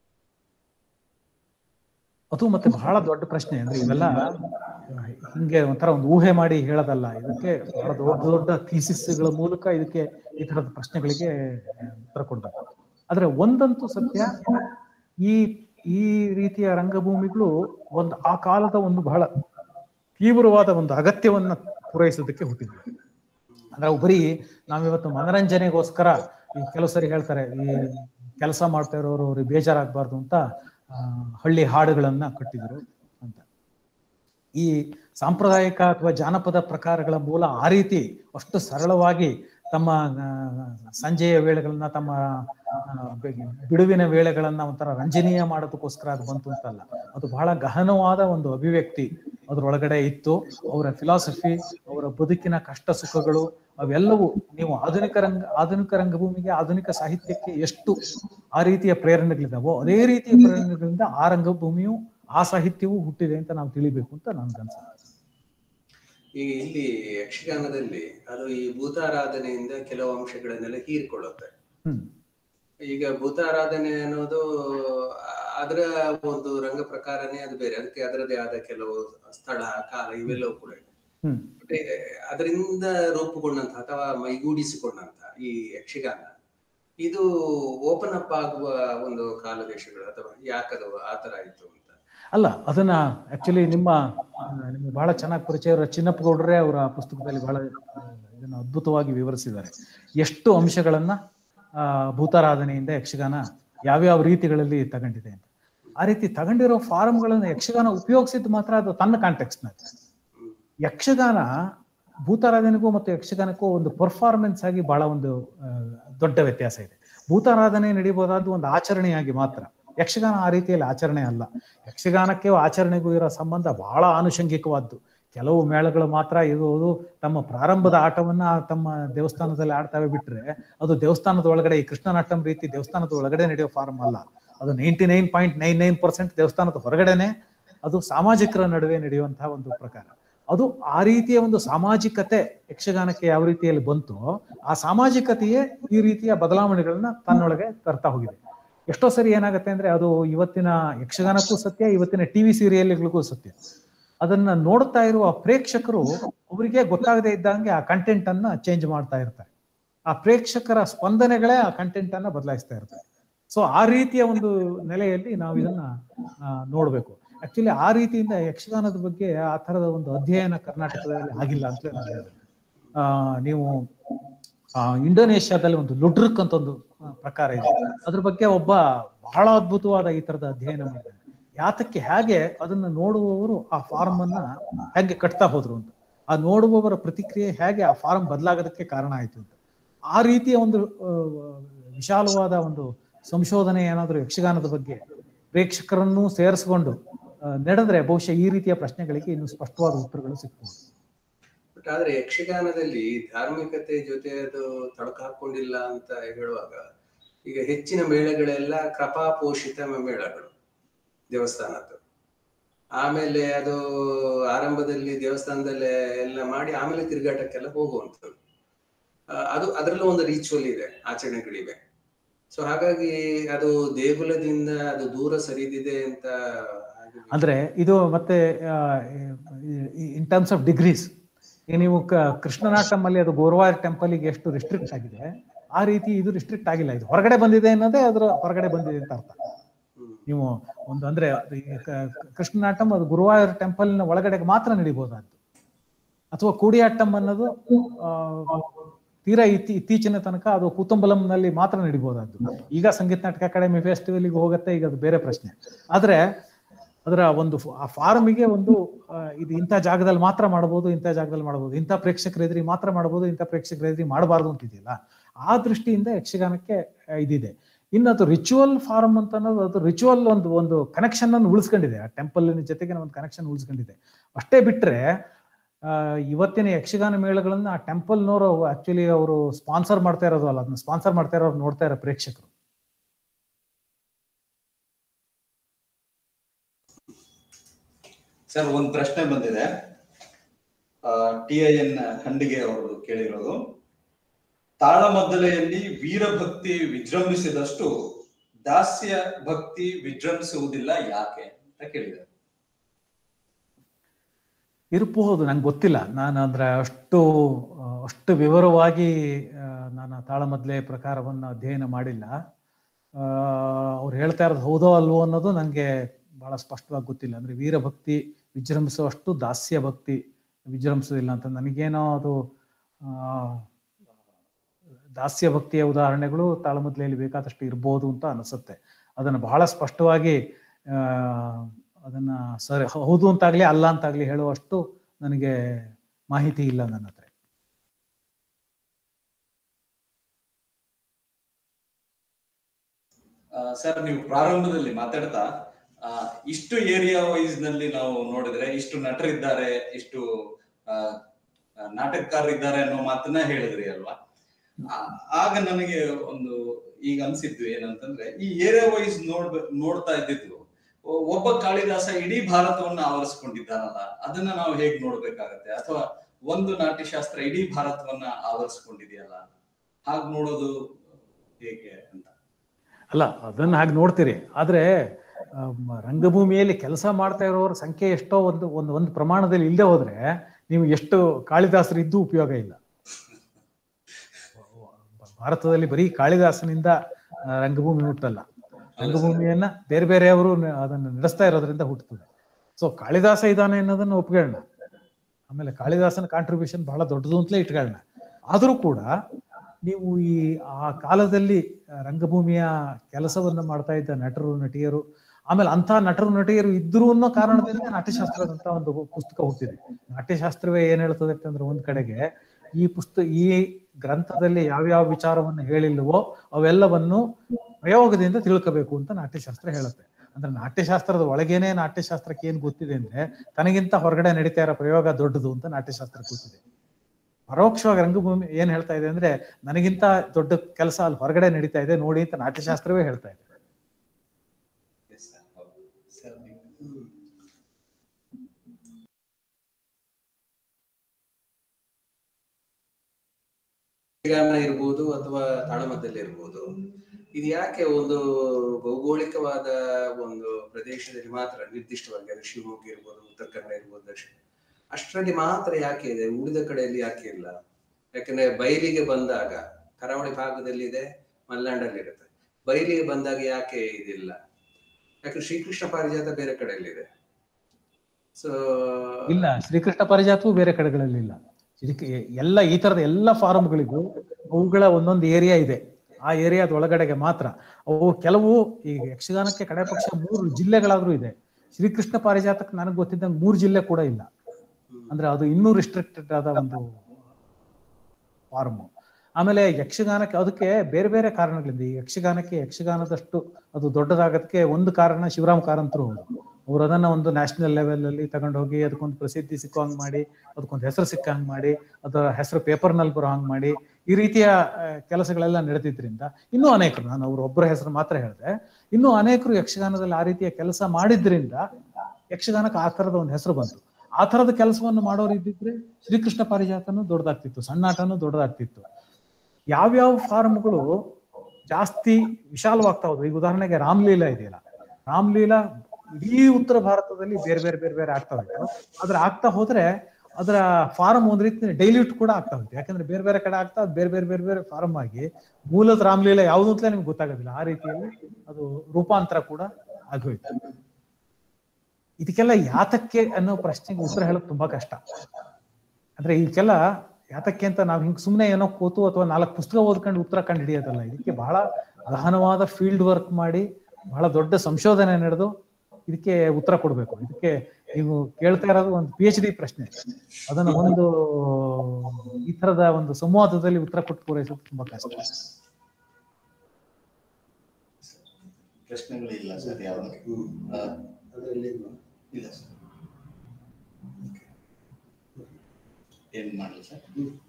ಅದು ಮತ್ತೆ ಬಹಳ ದೊಡ್ಡ ಪ್ರಶ್ನೆ ಅಂದ್ರೆ ಇವೆಲ್ಲ ಹಿಂಗೆ ಒಂಥರ ಒಂದು ಊಹೆ ಮಾಡಿ ಹೇಳೋದಲ್ಲ ಇದಕ್ಕೆ ಬಹಳ ದೊಡ್ಡ ದೊಡ್ಡ ಥೀಸಿಸ್ಗಳ ಮೂಲಕ ಇದಕ್ಕೆ ಈ ತರದ ಪ್ರಶ್ನೆಗಳಿಗೆ ಉತ್ತರ ಕೊಡ್ಬೇಕು ಆದ್ರೆ ಒಂದಂತೂ ಸತ್ಯ ಈ ಈ ರೀತಿಯ ರಂಗಭೂಮಿಗಳು ಒಂದು ಆ ಕಾಲದ ಒಂದು ಬಹಳ ತೀವ್ರವಾದ ಒಂದು ಅಗತ್ಯವನ್ನ ಪೂರೈಸೋದಕ್ಕೆ ಹುಟ್ಟಿದ್ವು ಅಂದ್ರೆ ಅವು ಬರೀ ನಾವಿವತ್ತು ಮನರಂಜನೆಗೋಸ್ಕರ ಈ ಕೆಲವು ಸರಿ ಹೇಳ್ತಾರೆ ಈ ಕೆಲಸ ಮಾಡ್ತಾ ಇರೋರು ಅವ್ರಿಗೆ ಬೇಜಾರಾಗಬಾರ್ದು ಅಂತ ಆ, ಹಳ್ಳಿ ಹಾಡುಗಳನ್ನ ಕಟ್ಟಿದ್ರು ಅಂತ ಈ ಸಾಂಪ್ರದಾಯಿಕ ಅಥವಾ ಜಾನಪದ ಪ್ರಕಾರಗಳ ಮೂಲ ಆ ರೀತಿ ಅಷ್ಟು ಸರಳವಾಗಿ ತಮ್ಮ ಆ, ಸಂಜೆಯ ವೇಳೆಗಳನ್ನ ತಮ್ಮ ಆ, ಬೆ- ಬಿಡುವಿನ ವೇಳೆಗಳನ್ನ ಒಂಥರ ರಂಜನೀಯ ಮಾಡೋದಕ್ಕೋಸ್ಕರ ಅದು ಬಂತು ಅಂತಲ್ಲ ಅದು ಬಹಳ ಗಹನವಾದ ಒಂದು ಅಭಿವ್ಯಕ್ತಿ ಅದ್ರೊಳಗಡೆ ಇತ್ತು ಅವರ ಫಿಲಾಸಫಿ ಅವರ ಬದುಕಿನ ಕಷ್ಟ ಸುಖಗಳು ಅವೆಲ್ಲವೂ ನೀವು ಆಧುನಿಕ ರಂಗ ಆಧುನಿಕ ರಂಗಭೂಮಿಗೆ ಆಧುನಿಕ ಸಾಹಿತ್ಯಕ್ಕೆ ಎಷ್ಟು ಆ ರೀತಿಯ ಪ್ರೇರಣೆಗಳಿದಾವೋ ಅದೇ ರೀತಿಯ ಪ್ರೇರಣೆಗಳಿಂದ ಆ ರಂಗಭೂಮಿಯು ಆ ಸಾಹಿತ್ಯವೂ ಹುಟ್ಟಿದೆ ಅಂತ ನಾವು ತಿಳಿಬೇಕು ಅಂತ ನನ್ಗನ್ಸುತ್ತೆ ಈಗ ಇಲ್ಲಿ ಯಕ್ಷಗಾನದಲ್ಲಿ ಅದು ಈ ಭೂತಾರಾಧನೆಯಿಂದ ಕೆಲವು ಅಂಶಗಳನ್ನೆಲ್ಲ ಹೀರಿಕೊಳ್ಳುತ್ತೆ ಹ್ಮ್ ಈಗ ಭೂತಾರಾಧನೆ ಅನ್ನೋದು ಆ- ಅದರ ಒಂದು ರಂಗ ಪ್ರಕಾರನೇ ಅದು ಬೇರೆ ಅದಕ್ಕೆ ಅದರದೇ ಆದ ಕೆಲವು ಸ್ಥಳ ಕಾಲ ಇವೆಲ್ಲವೂ ಕೂಡ ಇದೆ ಹ್ಮ್ ಮತ್ತೆ ಅದರಿಂದ ರೂಪುಗೊಂಡಂತಹ ಅಥವಾ ಮೈಗೂಡಿಸಿಕೊಂಡಂತಹ ಈ ಯಕ್ಷಗಾನ ಇದು ಓಪನ್ ಅಪ್ ಆಗುವ ಒಂದು ಕಾಲದೇಶಗಳು ಅಥವಾ ಯಾಕದು ಆತರ ಆಯ್ತು ಅಂತ ಅಲ್ಲ ಅದನ್ನ ಆಕ್ಚುಲಿ ನಿಮ್ಮ ಆ, ನಿಮ್ಗೆ ಬಹಳ ಚೆನ್ನಾಗಿ ಪರಿಚಯ ಇರೋ ಚಿನ್ನಪ್ಪ ಗೌಡ್ರೆ ಅವರ ಪುಸ್ತಕದಲ್ಲಿ ಬಹಳ ಆ, ಇದನ್ನ ಅದ್ಭುತವಾಗಿ ವಿವರಿಸಿದ್ದಾರೆ ಎಷ್ಟು ಅಂಶಗಳನ್ನ ಆ, ಭೂತಾರಾಧನೆಯಿಂದ ಯಕ್ಷಗಾನ ಯಾವ್ಯಾವ ರೀತಿಗಳಲ್ಲಿ ತಗೊಂಡಿದೆ ಅಂತ ಆ ರೀತಿ ತಗೊಂಡಿರೋ ಫಾರಂಗಳನ್ನ ಯಕ್ಷಗಾನ ಉಪಯೋಗಿಸಿದ್ದು ಮಾತ್ರ ಅದು ತನ್ನ ಕಾಂಟೆಕ್ಸ್ನಲ್ಲಿ ಯಕ್ಷಗಾನ ಭೂತಾರಾಧನೆಗೂ ಮತ್ತು ಯಕ್ಷಗಾನಕ್ಕೂ ಒಂದು ಪರ್ಫಾರ್ಮೆನ್ಸ್ ಆಗಿ ಬಹಳ ಒಂದು ಆ, ದೊಡ್ಡ ವ್ಯತ್ಯಾಸ ಇದೆ ಭೂತಾರಾಧನೆ ನಡೀಬಹುದಾದ ಒಂದು ಆಚರಣೆಯಾಗಿ ಮಾತ್ರ ಯಕ್ಷಗಾನ ಆ ರೀತಿಯಲ್ಲಿ ಆಚರಣೆ ಅಲ್ಲ ಯಕ್ಷಗಾನಕ್ಕೆ ಆಚರಣೆಗೂ ಇರೋ ಸಂಬಂಧ ಬಹಳ ಆನುಷಂಗಿಕವಾದ್ದು ಕೆಲವು ಮೇಳಗಳು ಮಾತ್ರ ಇರುವುದು ತಮ್ಮ ಪ್ರಾರಂಭದ ಆಟವನ್ನ ತಮ್ಮ ದೇವಸ್ಥಾನದಲ್ಲಿ ಆಡ್ತಾವೆ ಬಿಟ್ರೆ ಅದು ದೇವಸ್ಥಾನದ ಒಳಗಡೆ ಈ ಕೃಷ್ಣನಾಟಂ ರೀತಿ ದೇವಸ್ಥಾನದ ಒಳಗಡೆ ನಡೆಯೋ ಫಾರ್ಮ್ ಅಲ್ಲ ಅದು ninety nine point nine nine percent ದೇವಸ್ಥಾನದ ಹೊರಗಡೆನೆ ಅದು ಸಾಮಾಜಿಕರ ನಡುವೆ ನಡೆಯುವಂತಹ ಒಂದು ಪ್ರಕಾರ ಅದು ಆ ರೀತಿಯ ಒಂದು ಸಾಮಾಜಿಕತೆ ಯಕ್ಷಗಾನಕ್ಕೆ ಯಾವ ರೀತಿಯಲ್ಲಿ ಬಂತು ಆ ಸಾಮಾಜಿಕತೆಯೇ ಈ ರೀತಿಯ ಬದಲಾವಣೆಗಳನ್ನ ತನ್ನೊಳಗೆ ತರ್ತಾ ಹೋಗಿದೆ ಎಷ್ಟೋ ಸರಿ ಏನಾಗುತ್ತೆ ಅಂದ್ರೆ ಅದು ಇವತ್ತಿನ ಯಕ್ಷಗಾನಕ್ಕೂ ಸತ್ಯ ಇವತ್ತಿನ ಟಿವಿ ಸೀರಿಯಲ್ಗಳಿಗೂ ಸತ್ಯ ಅದನ್ನ ನೋಡ್ತಾ ಇರುವ ಪ್ರೇಕ್ಷಕರು ಅವರಿಗೆ ಗೊತ್ತಾಗದೇ ಇದ್ದಂಗೆ ಆ ಕಂಟೆಂಟ್ ಅನ್ನ ಚೇಂಜ್ ಮಾಡ್ತಾ ಇರ್ತಾರೆ ಆ ಪ್ರೇಕ್ಷಕರ ಸ್ಪಂದನೆಗಳೇ ಆ ಕಂಟೆಂಟ್ ಅನ್ನ ಬದಲಾಯಿಸ್ತಾ ಇರ್ತಾರೆ ಸೊ ಆ ರೀತಿಯ ಒಂದು ನೆಲೆಯಲ್ಲಿ ನಾವು ಇದನ್ನ ಆ, ನೋಡ್ಬೇಕು ಆಕ್ಚುಲಿ ಆ ರೀತಿಯಿಂದ ಯಕ್ಷಗಾನದ ಬಗ್ಗೆ ಆ ತರದ ಒಂದು ಅಧ್ಯಯನ ಕರ್ನಾಟಕದಲ್ಲಿ ಆಗಿಲ್ಲ ಅಂತ ನಾನು ಹೇಳ್ಬೇಕು. ಆ ನೀವು ಆ ಇಂಡೋನೇಷ್ಯಾದಲ್ಲಿ ಒಂದು ಲುಡ್ರಕ್ ಅಂತ ಒಂದು ಆ, ಪ್ರಕಾರ ಇದೆ ಅದ್ರ ಬಗ್ಗೆ ಒಬ್ಬ ಬಹಳ ಅದ್ಭುತವಾದ ಈ ತರದ ಅಧ್ಯಯನ ಮಾಡಿದ್ದಾನೆ ಯಾತಕ್ಕೆ ಹೇಗೆ ಅದನ್ನ ನೋಡುವವರು ಆ ಫಾರ್ಮ್ ಅನ್ನ ಹೇಗೆ ಕಟ್ತಾ ಹೋದ್ರು ಅಂತ ಆ ನೋಡುವವರ ಪ್ರತಿಕ್ರಿಯೆ ಹೇಗೆ ಆ ಫಾರ್ಮ್ ಬದಲಾಗೋದಕ್ಕೆ ಕಾರಣ ಆಯ್ತು ಅಂತ ಆ ರೀತಿಯ ಒಂದು ಆ, ವಿಶಾಲವಾದ ಒಂದು ಸಂಶೋಧನೆ ಏನಾದರೂ ಯಕ್ಷಗಾನದ ಬಗ್ಗೆ ಪ್ರೇಕ್ಷಕರನ್ನು ಸೇರಿಸಿಕೊಂಡು ಆ, ನಡೆದ್ರೆ ಬಹುಶಃ ಈ ರೀತಿಯ ಪ್ರಶ್ನೆಗಳಿಗೆ ಇನ್ನು ಸ್ಪಷ್ಟವಾದ ಉತ್ತರಗಳು ಸಿಗ್ತವೆ ಬಟ್ ಆದ್ರೆ ಯಕ್ಷಗಾನದಲ್ಲಿ ಧಾರ್ಮಿಕತೆ ಜೊತೆ ಅದು ತಳಕ ಹಾಕೊಂಡಿಲ್ಲ ಅಂತ ಹೇಳುವಾಗ ಈಗ ಹೆಚ್ಚಿನ ಮೇಳಗಳೆಲ್ಲ ಕೃಪಾಪೋಷಿತ ಮೇಳಗಳು ದೇವಸ್ಥಾನದ್ದು ಆಮೇಲೆ ಅದು ಆರಂಭದಲ್ಲಿ ದೇವಸ್ಥಾನದಲ್ಲೇ ಎಲ್ಲ ಮಾಡಿ ಆಮೇಲೆ ತಿರುಗಾಟಕ್ಕೆಲ್ಲ ಹೋಗುವಂಥದ್ದು ಆ, ಅದು ಅದರಲ್ಲೂ ಒಂದು ರಿಚುವಲ್ ಇದೆ ಆಚರಣೆಗಳಿವೆ ಸೊ ಹಾಗಾಗಿ ಅದು ದೇಗುಲದಿಂದ ಅದು ದೂರ ಸರಿದಿದೆ ಅಂತ ಹಾಗೆ- ಅಂದ್ರೆ ಇದು ಮತ್ತೆ ಇನ್ ಟರ್ಮ್ಸ್ ಆಫ್ ಡಿಗ್ರೀಸ್ ಈಗ ನೀವು ಕ- ಕೃಷ್ಣನಾಟಂ ಅಲ್ಲಿ ಅದು ಗೋರ್ವಾರ್ ಟೆಂಪಲ್ ಗೆ ಎಷ್ಟು ರಿಸ್ಟ್ರಿಕ್ಟ್ ಆಗಿದೆ ಆ ರೀತಿ ಇದು ರಿಸ್ಟ್ರಿಕ್ಟ್ ಆಗಿಲ್ಲ ಇದು ಹೊರಗಡೆ ಬಂದಿದೆ ಅನ್ನೋದೇ ಅದರ ಹೊರಗಡೆ ಬಂದಿದೆ ಅಂತ ಅರ್ಥ ಹ್ಮ್. ನೀವು ಒಂದು ಅಂದ್ರೆ ಅದು ಈ ಕ- ಕೃಷ್ಣನಾಟಂ ಅದು ಗುರುವಾಯೂರ್ ಟೆಂಪಲ್ ನ ಒಳಗಡೆ ಮಾತ್ರ ನಡಿಬಹುದಾದ್ದು ಅಥವಾ ಕೂಡಿಯಾಟ್ಟಂ ಅನ್ನೋದು ಆ, ತೀರಾ ಇತ್ತಿ ಇತ್ತೀಚಿನ ತನಕ ಅದು ಕೂತಂಬಲಂನಲ್ಲಿ ಮಾತ್ರ ನಡಿಬಹುದಾದ್ದು ಈಗ ಸಂಗೀತ ನಾಟಕ ಅಕಾಡೆಮಿ ಫೆಸ್ಟಿವಲ್ಗೆ ಹೋಗುತ್ತೆ ಈಗ ಅದು ಬೇರೆ ಪ್ರಶ್ನೆ ಆದ್ರೆ ಅದರ ಒಂದು ಫ- ಆ ಫಾರ್ಮಿಗೆ ಒಂದು ಆ, ಇದು ಇಂಥ ಜಾಗದಲ್ಲಿ ಮಾತ್ರ ಮಾಡಬಹುದು ಇಂಥ ಜಾಗದಲ್ಲಿ ಮಾಡಬಹುದು ಇಂಥ ಪ್ರೇಕ್ಷಕರ ಎದುರಿ ಮಾತ್ರ ಮಾಡಬಹುದು ಇಂಥ ಪ್ರೇಕ್ಷಕರ ಎದುರಿ ಮಾಡಬಾರ್ದು ಅಂತಿದೆಯಲ್ಲ ಆ ದೃಷ್ಟಿಯಿಂದ ಯಕ್ಷಗಾನಕ್ಕೆ ಆ, ಇದಿದೆ ಇನ್ನು ಅದು ರಿಚುವಲ್ ಫಾರ್ಮ್ ಅಂತ ಅನ್ನೋದು ಅದು ರಿಚುವಲ್ ಒಂದು ಒಂದು ಕನೆಕ್ಷನ್ ಅನ್ನು ಉಳಿಸ್ಕೊಂಡಿದೆ ಆ ಟೆಂಪಲ್ ಜೊತೆಗೆ ಒಂದು ಕನೆಕ್ಷನ್ ಉಳಿಸ್ಕೊಂಡಿದೆ ಅಷ್ಟೇ ಬಿಟ್ರೆ ಆ, ಇವತ್ತಿನ ಯಕ್ಷಗಾನ ಮೇಳಗಳನ್ನ ಆ ಟೆಂಪಲ್ನವರು ಆಕ್ಚುಲಿ ಅವರು ಸ್ಪಾನ್ಸರ್ ಮಾಡ್ತಾ ಇರೋದು ಅಲ್ಲ ಅದನ್ನ ಸ್ಪಾನ್ಸರ್ ಮಾಡ್ತಾ ಇರೋರು ನೋಡ್ತಾ ಇರೋ ಪ್ರೇಕ್ಷಕರು ಸರ್ ಒಂದ್ ಪ್ರಶ್ನೆ ಬಂದಿದೆ ಟಿ ಐ ಎನ್ ಖಂಡಿಗೆ ಅವರು ಕೇಳಿರೋದು ತಾಳಮದ್ದಲೆಯಲ್ಲಿ ವೀರಭಕ್ತಿ ವಿಜೃಂಭಿಸಿದಷ್ಟು ದಾಸ್ಯ ಭಕ್ತಿ ವಿಜೃಂಭಿಸುವುದಿಲ್ಲ ಯಾಕೆ ಅಂತ ಕೇಳಿದ್ದಾರೆ ಇರಬಹುದು ನಂಗೆ ಗೊತ್ತಿಲ್ಲ ನಾನು ಅಂದ್ರೆ ಅಷ್ಟು ಆ, ಅಷ್ಟು ವಿವರವಾಗಿ ಆ, ನಾನು ತಾಳಮದ್ಲೆ ಪ್ರಕಾರವನ್ನು ಅಧ್ಯಯನ ಮಾಡಿಲ್ಲ ಆ, ಅವ್ರು ಹೇಳ್ತಾ ಇರೋದು ಹೌದೋ ಅಲ್ವೋ ಅನ್ನೋದು ನನಗೆ ಬಹಳ ಸ್ಪಷ್ಟವಾಗಿ ಗೊತ್ತಿಲ್ಲ ಅಂದ್ರೆ ವೀರಭಕ್ತಿ ವಿಜೃಂಭಿಸುವಷ್ಟು ದಾಸ್ಯ ಭಕ್ತಿ ವಿಜೃಂಭಿಸೋದಿಲ್ಲ ಅಂತ ನನಗೇನೋ ಅದು ಆ, ದಾಸ್ಯ ಭಕ್ತಿಯ ಉದಾಹರಣೆಗಳು ತಾಳಮದ್ಲೆಯಲ್ಲಿ ಬೇಕಾದಷ್ಟು ಇರ್ಬೋದು ಅಂತ ಅನಿಸುತ್ತೆ ಅದನ್ನು ಬಹಳ ಸ್ಪಷ್ಟವಾಗಿ ಆ, ಅದನ್ನ ಸರಿ ಹೌದು ಅಂತಾಗ್ಲಿ ಅಲ್ಲ ಅಂತಾಗ್ಲಿ ಹೇಳುವಷ್ಟು ನನಗೆ ಮಾಹಿತಿ ಇಲ್ಲ ನನ್ನ ಹತ್ರ ಸರ್ ನೀವು ಪ್ರಾರಂಭದಲ್ಲಿ ಮಾತಾಡ್ತಾ ಆ, ಇಷ್ಟು ಏರಿಯಾ ವೈಸ್ ನಲ್ಲಿ ನಾವು ನೋಡಿದ್ರೆ ಇಷ್ಟು ನಟರಿದ್ದಾರೆ ಇಷ್ಟು ಆ, ಆ, ನಾಟಕಕಾರರಿದ್ದಾರೆ ಅನ್ನೋ ಮಾತನ್ನ ಹೇಳಿದ್ರಿ ಅಲ್ವಾ ಆ- ಆಗ ನನಗೆ ಒಂದು ಈಗ ಅನ್ಸಿದ್ದು ಏನಂತಂದ್ರೆ ಈ ಏರಿಯಾ ವೈಸ್ ನೋಡ್ ನೋಡ್ತಾ ಇದ್ದಿದ್ದು ಒ- ಒಬ್ಬ ಕಾಳಿದಾಸ ಇಡೀ ಭಾರತವನ್ನ ಆವರಿಸ್ಕೊಂಡಿದ್ದಾನಲ್ಲ ಅದನ್ನ ನಾವು ಹೇಗ್ ನೋಡ್ಬೇಕಾಗತ್ತೆ ಅಥವಾ ಒಂದು ನಾಟ್ಯಶಾಸ್ತ್ರ ಇಡೀ ಭಾರತವನ್ನ ಆವರಿಸ್ಕೊಂಡಿದೆಯಲ್ಲ ಹಾಗ್ ನೋಡೋದು ಹೇಗೆ ಅಂತ ಅಲ್ಲ ಅದನ್ನ ಹಾಗೆ ನೋಡ್ತೀರಿ ಆದ್ರೆ ಆಮ್, ರಂಗಭೂಮಿಯಲ್ಲಿ ಕೆಲಸ ಮಾಡ್ತಾ ಇರೋರ ಸಂಖ್ಯೆ ಎಷ್ಟೋ ಒಂದು ಒಂದು ಒಂದು ಪ್ರಮಾಣದಲ್ಲಿ ಇಲ್ಲದೆ ಹೋದ್ರೆ ನೀವು ಎಷ್ಟು ಕಾಳಿದಾಸರು ಇದ್ದು ಉಪಯೋಗ ಇಲ್ಲ ಭಾರತದಲ್ಲಿ ಬರೀ ಕಾಳಿದಾಸನಿಂದ ಆ, ರಂಗಭೂಮಿ ಹುಟ್ಟಲ್ಲ ರಂಗಭೂಮಿಯನ್ನ ಬೇರೆ ಬೇರೆಯವರು ನ- ಅದನ್ನ ನಡೆಸ್ತಾ ಇರೋದ್ರಿಂದ ಹುಟ್ಟುತ್ತದೆ ಸೊ ಕಾಳಿದಾಸ ಇದ್ದಾನೆ ಅನ್ನೋದನ್ನ ಒಪ್ಕೊಳ್ಳೋಣ ಆಮೇಲೆ ಕಾಳಿದಾಸನ ಕಾಂಟ್ರಿಬ್ಯೂಷನ್ ಬಹಳ ದೊಡ್ಡದು ಅಂತಲೇ ಇಟ್ಕೊಳ್ಳೋಣ ಆದರೂ ಕೂಡ ನೀವು ಈ ಆ ಕಾಲದಲ್ಲಿ ಆ, ರಂಗಭೂಮಿಯ ಕೆಲಸವನ್ನ ಮಾಡ್ತಾ ಇದ್ದ ನಟರು ನಟಿಯರು ಆಮೇಲೆ ಅಂಥ ನಟರು ನಟಿಯರು ಇದ್ರು ಅನ್ನೋ ಕಾರಣದಿಂದ ನಾಟ್ಯಶಾಸ್ತ್ರದಂತ ಒಂದು ಪುಸ್ತಕ ಹುಟ್ಟಿದೆ ನಾಟ್ಯಶಾಸ್ತ್ರವೇ ಏನ್ ಹೇಳ್ತದೆ ಅಂದ್ರೆ ಒಂದ್ ಕಡೆಗೆ ಈ ಪುಸ್ತಕ ಈ ಗ್ರಂಥದಲ್ಲಿ ಯಾವ್ಯಾವ ವಿಚಾರವನ್ನು ಹೇಳಿಲ್ವೋ ಅವೆಲ್ಲವನ್ನು ಪ್ರಯೋಗದಿಂದ ತಿಳ್ಕೋಬೇಕು ಅಂತ ನಾಟ್ಯಶಾಸ್ತ್ರ ಹೇಳುತ್ತೆ ಅಂದ್ರೆ ನಾಟ್ಯಶಾಸ್ತ್ರದ ಒಳಗೇನೆ ನಾಟ್ಯಶಾಸ್ತ್ರಕ್ಕೆ ಏನ್ ಗೊತ್ತಿದೆ ಅಂದ್ರೆ ತನಗಿಂತ ಹೊರಗಡೆ ನಡೀತಾ ಇರೋ ಪ್ರಯೋಗ ದೊಡ್ಡದು ಅಂತ ನಾಟ್ಯಶಾಸ್ತ್ರ ಗೊತ್ತಿದೆ ಪರೋಕ್ಷವಾಗಿ ರಂಗಭೂಮಿ ಏನ್ ಹೇಳ್ತಾ ಇದೆ ಅಂದ್ರೆ ನನಗಿಂತ ದೊಡ್ಡ ಕೆಲಸ ಅಲ್ಲಿ ಹೊರಗಡೆ ನಡೀತಾ ಇದೆ ನೋಡಿ ಅಂತ ನಾಟ್ಯಶಾಸ್ತ್ರವೇ ಹೇಳ್ತಾ ಇದೆ Yes, sir. ಹೌದು. Sir, ನೀವು- ಯಕ್ಷಗಾನ ಇರ್ಬೋದು ಅಥವಾ ತಾಳಮದ್ದಲೆ ಇರ್ಬೋದು ಇದು ಯಾಕೆ ಒಂದು ಭೌಗೋಳಿಕವಾದ ಒಂದು ಪ್ರದೇಶದಲ್ಲಿ ಮಾತ್ರ ನಿರ್ದಿಷ್ಟವಾಗಿ ಅದು ಶಿವಮೊಗ್ಗ ಇರ್ಬೋದು ಉತ್ತರ ಕನ್ನಡ ಇರ್ಬೋದು ದಕ್ಷಿಣ ಅಷ್ಟರಲ್ಲಿ ಮಾತ್ರ ಯಾಕೆ ಇದೆ ಉಳಿದ ಕಡೆಯಲ್ಲಿ ಯಾಕೆ ಇಲ್ಲ ಯಾಕಂದ್ರೆ ಬಯಲಿಗೆ ಬಂದಾಗ ಕರಾವಳಿ ಭಾಗದಲ್ಲಿ ಇದೆ ಮಲೆನಾಡಲ್ಲಿ ಇರುತ್ತೆ ಬಯಲಿಗೆ ಬಂದಾಗ ಯಾಕೆ ಇದಿಲ್ಲ ಯಾಕಂದ್ರೆ ಶ್ರೀಕೃಷ್ಣ ಪಾರಿಜಾತ ಬೇರೆ ಕಡೆಯಲ್ಲಿದೆ ಸೊ ಇಲ್ಲ ಶ್ರೀಕೃಷ್ಣ ಪರಿಜಾತವು ಬೇರೆ ಕಡೆಗಳಲ್ಲಿ ಇಲ್ಲ ಇದಕ್ಕೆ ಎಲ್ಲ ಈ ತರದ ಎಲ್ಲ ಫಾರಂಗಳಿಗೂ ಅವುಗಳ ಒಂದೊಂದು ಏರಿಯಾ ಇದೆ ಆ ಏರಿಯಾದ ಒಳಗಡೆಗೆ ಮಾತ್ರ ಅವು ಕೆಲವು ಈ ಯಕ್ಷಗಾನಕ್ಕೆ ಕಡೆ ಪಕ್ಷ ಮೂರು ಜಿಲ್ಲೆಗಳಾದ್ರೂ ಇದೆ ಶ್ರೀಕೃಷ್ಣ ಪಾರಿಜಾತಕ್ಕೆ ನನಗೆ ಗೊತ್ತಿದ್ದಂಗೆ ಮೂರು ಜಿಲ್ಲೆ ಕೂಡ ಇಲ್ಲ ಅಂದ್ರೆ ಅದು ಇನ್ನೂ ರಿಸ್ಟ್ರಿಕ್ಟೆಡ್ ಆದ ಒಂದು ಫಾರ್ಮ್ ಆಮೇಲೆ ಯಕ್ಷಗಾನಕ್ಕೆ ಅದಕ್ಕೆ ಬೇರೆ ಬೇರೆ ಕಾರಣಗಳಿಂದ ಈ ಯಕ್ಷಗಾನಕ್ಕೆ ಯಕ್ಷಗಾನದಷ್ಟು ಅದು ದೊಡ್ಡದಾಗದಕ್ಕೆ ಒಂದು ಕಾರಣ ಶಿವರಾಮ್ ಕಾರಂತರು ಹೌದು ಅವ್ರು ಅದನ್ನ ಒಂದು ನ್ಯಾಷನಲ್ ಲೆವೆಲ್ ಅಲ್ಲಿ ತಗೊಂಡೋಗಿ ಅದಕ್ಕೊಂದು ಪ್ರಸಿದ್ಧಿ ಸಿಕ್ಕೋ ಹಂಗ್ ಮಾಡಿ ಅದಕ್ಕೊಂದು ಹೆಸರು ಸಿಕ್ಕ ಹಂಗ್ ಮಾಡಿ ಅದರ ಹೆಸರು ಪೇಪರ್ ನಲ್ಲಿ ಬರೋ ಹಂಗ್ ಮಾಡಿ ಈ ರೀತಿಯ ಆ, ಕೆಲಸಗಳೆಲ್ಲ ನಡೆದಿದ್ರಿಂದ ಇನ್ನೂ ಅನೇಕರು ನಾನು ಅವ್ರ ಒಬ್ಬರ ಹೆಸರು ಮಾತ್ರ ಹೇಳಿದೆ ಇನ್ನೂ ಅನೇಕರು ಯಕ್ಷಗಾನದಲ್ಲಿ ಆ ರೀತಿಯ ಕೆಲಸ ಮಾಡಿದ್ರಿಂದ ಯಕ್ಷಗಾನಕ್ಕೆ ಆ ತರದ ಒಂದು ಹೆಸರು ಬಂತು ಆ ತರದ ಕೆಲಸವನ್ನು ಮಾಡೋರು ಇದ್ದಿದ್ರೆ ಶ್ರೀಕೃಷ್ಣ ಪಾರಿಜಾತನು ದೊಡ್ಡದಾಗ್ತಿತ್ತು ಸಣ್ಣಾಟನು ದೊಡ್ಡದಾಗ್ತಿತ್ತು ಯಾವ್ಯಾವ ಫಾರ್ಮ್ಗಳು ಜಾಸ್ತಿ ವಿಶಾಲವಾಗ್ತಾ ಹೋದ್ರು ಈಗ ಉದಾಹರಣೆಗೆ ರಾಮ್ಲೀಲಾ ಇದೆಯಲ್ಲ ರಾಮ್ಲೀಲಾ ಇಡೀ ಉತ್ತರ ಭಾರತದಲ್ಲಿ ಬೇರೆ ಬೇರೆ ಬೇರೆ ಬೇರೆ ಆಗ್ತಾ ಹೋಯ್ತು ಆದ್ರೆ ಆಗ್ತಾ ಹೋದ್ರೆ ಅದರ ಫಾರಂ ಒಂದ್ ರೀತಿ ಡೈಲ್ಯೂಟ್ ಕೂಡ ಆಗ್ತಾ ಹೋಯ್ತು ಯಾಕಂದ್ರೆ ಬೇರೆ ಬೇರೆ ಕಡೆ ಆಗ್ತಾ ಅದ್ ಬೇರೆ ಬೇರೆ ಬೇರೆ ಬೇರೆ ಫಾರಂ ಆಗಿ ಮೂಲದ ರಾಮ್ಲೀಲಾ ಯಾವ್ದು ಅಂತಲೇ ನಿಮ್ಗೆ ಗೊತ್ತಾಗೋದಿಲ್ಲ ಆ ರೀತಿಯಲ್ಲಿ ಅದು ರೂಪಾಂತರ ಕೂಡ ಆಗೋಯ್ತು ಇದಕ್ಕೆಲ್ಲ ಯಾತಕ್ಕೆ ಅನ್ನೋ ಪ್ರಶ್ನೆಗೆ ಉತ್ತರ ಹೇಳೋದು ತುಂಬಾ ಕಷ್ಟ ಅಂದ್ರೆ ಇದಕ್ಕೆಲ್ಲ ಯಾತಕ್ಕೆ ಅಂತ ನಾವ್ ಹಿಂಗ್ ಸುಮ್ನೆ ಏನೋ ಕೂತು ಅಥವಾ ನಾಲ್ಕು ಪುಸ್ತಕ ಓದ್ಕೊಂಡು ಉತ್ತರ ಕಂಡು ಹಿಡಿಯೋದಲ್ಲ ಇದಕ್ಕೆ ಬಹಳ ಗಹನವಾದ ಫೀಲ್ಡ್ ವರ್ಕ್ ಮಾಡಿ ಬಹಳ ದೊಡ್ಡ ಸಂಶೋಧನೆ ನಡೆದು ಇದಕ್ಕೆ ಉತ್ತರ ಕೊಡ್ಬೇಕು ಇದಕ್ಕೆ ನೀವು ಕೇಳ್ತಾ ಇರೋದು ಒಂದು ಪಿ ಎಚ್ ಡಿ ಪ್ರಶ್ನೆ ಅದನ್ನ ಒಂದು ಈ ತರದ ಒಂದು ಸಂವಾದದಲ್ಲಿ ಉತ್ತರ ಕೊಟ್ಟು ಪೂರೈಸೋದು ತುಂಬಾ ಕಷ್ಟ ಪ್ರಶ್ನೆಗಳಿಲ್ಲ ಸರ್ ಯಾವ್ದು ಆ, ಇಲ್ಲ ಸರ್ ಏನ್ ಮಾಡಲಿ ಸರ್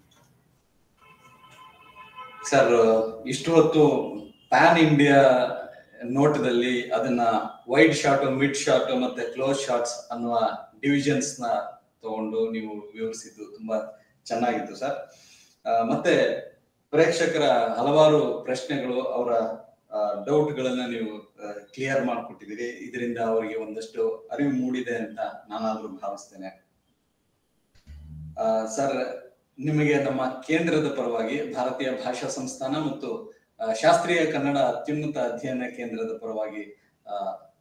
ಸರ್ ಇಷ್ಟು ಹೊತ್ತು ಪ್ಯಾನ್ ಇಂಡಿಯಾ ನೋಟದಲ್ಲಿ ಅದನ್ನ ವೈಡ್ ಶಾಟ್ ಮಿಡ್ ಶಾಟ್ ಮತ್ತೆ ಕ್ಲೋಸ್ ಶಾಟ್ಸ್ ಅನ್ನುವ ಡಿವಿಷನ್ಸ್ ನ ತಗೊಂಡು ನೀವು ವಿವರಿಸಿದ್ದು ತುಂಬಾ ಚೆನ್ನಾಗಿತ್ತು ಸರ್ ಆ, ಮತ್ತೆ ಪ್ರೇಕ್ಷಕರ ಹಲವಾರು ಪ್ರಶ್ನೆಗಳು ಅವರ ಡೌಟ್ ಗಳನ್ನ ನೀವು ಕ್ಲಿಯರ್ ಮಾಡಿಕೊಟ್ಟಿದ್ದೀರಿ ಇದರಿಂದ ಅವರಿಗೆ ಒಂದಷ್ಟು ಅರಿವು ಮೂಡಿದೆ ಅಂತ ನಾನಾದ್ರೂ ಭಾವಿಸ್ತೇನೆ ಸರ್ ನಿಮಗೆ ನಮ್ಮ ಕೇಂದ್ರದ ಪರವಾಗಿ ಭಾರತೀಯ ಭಾಷಾ ಸಂಸ್ಥಾನ ಮತ್ತು ಆ, ಶಾಸ್ತ್ರೀಯ ಕನ್ನಡ ಅತ್ಯುನ್ನತ ಅಧ್ಯಯನ ಕೇಂದ್ರದ ಪರವಾಗಿ ಆ,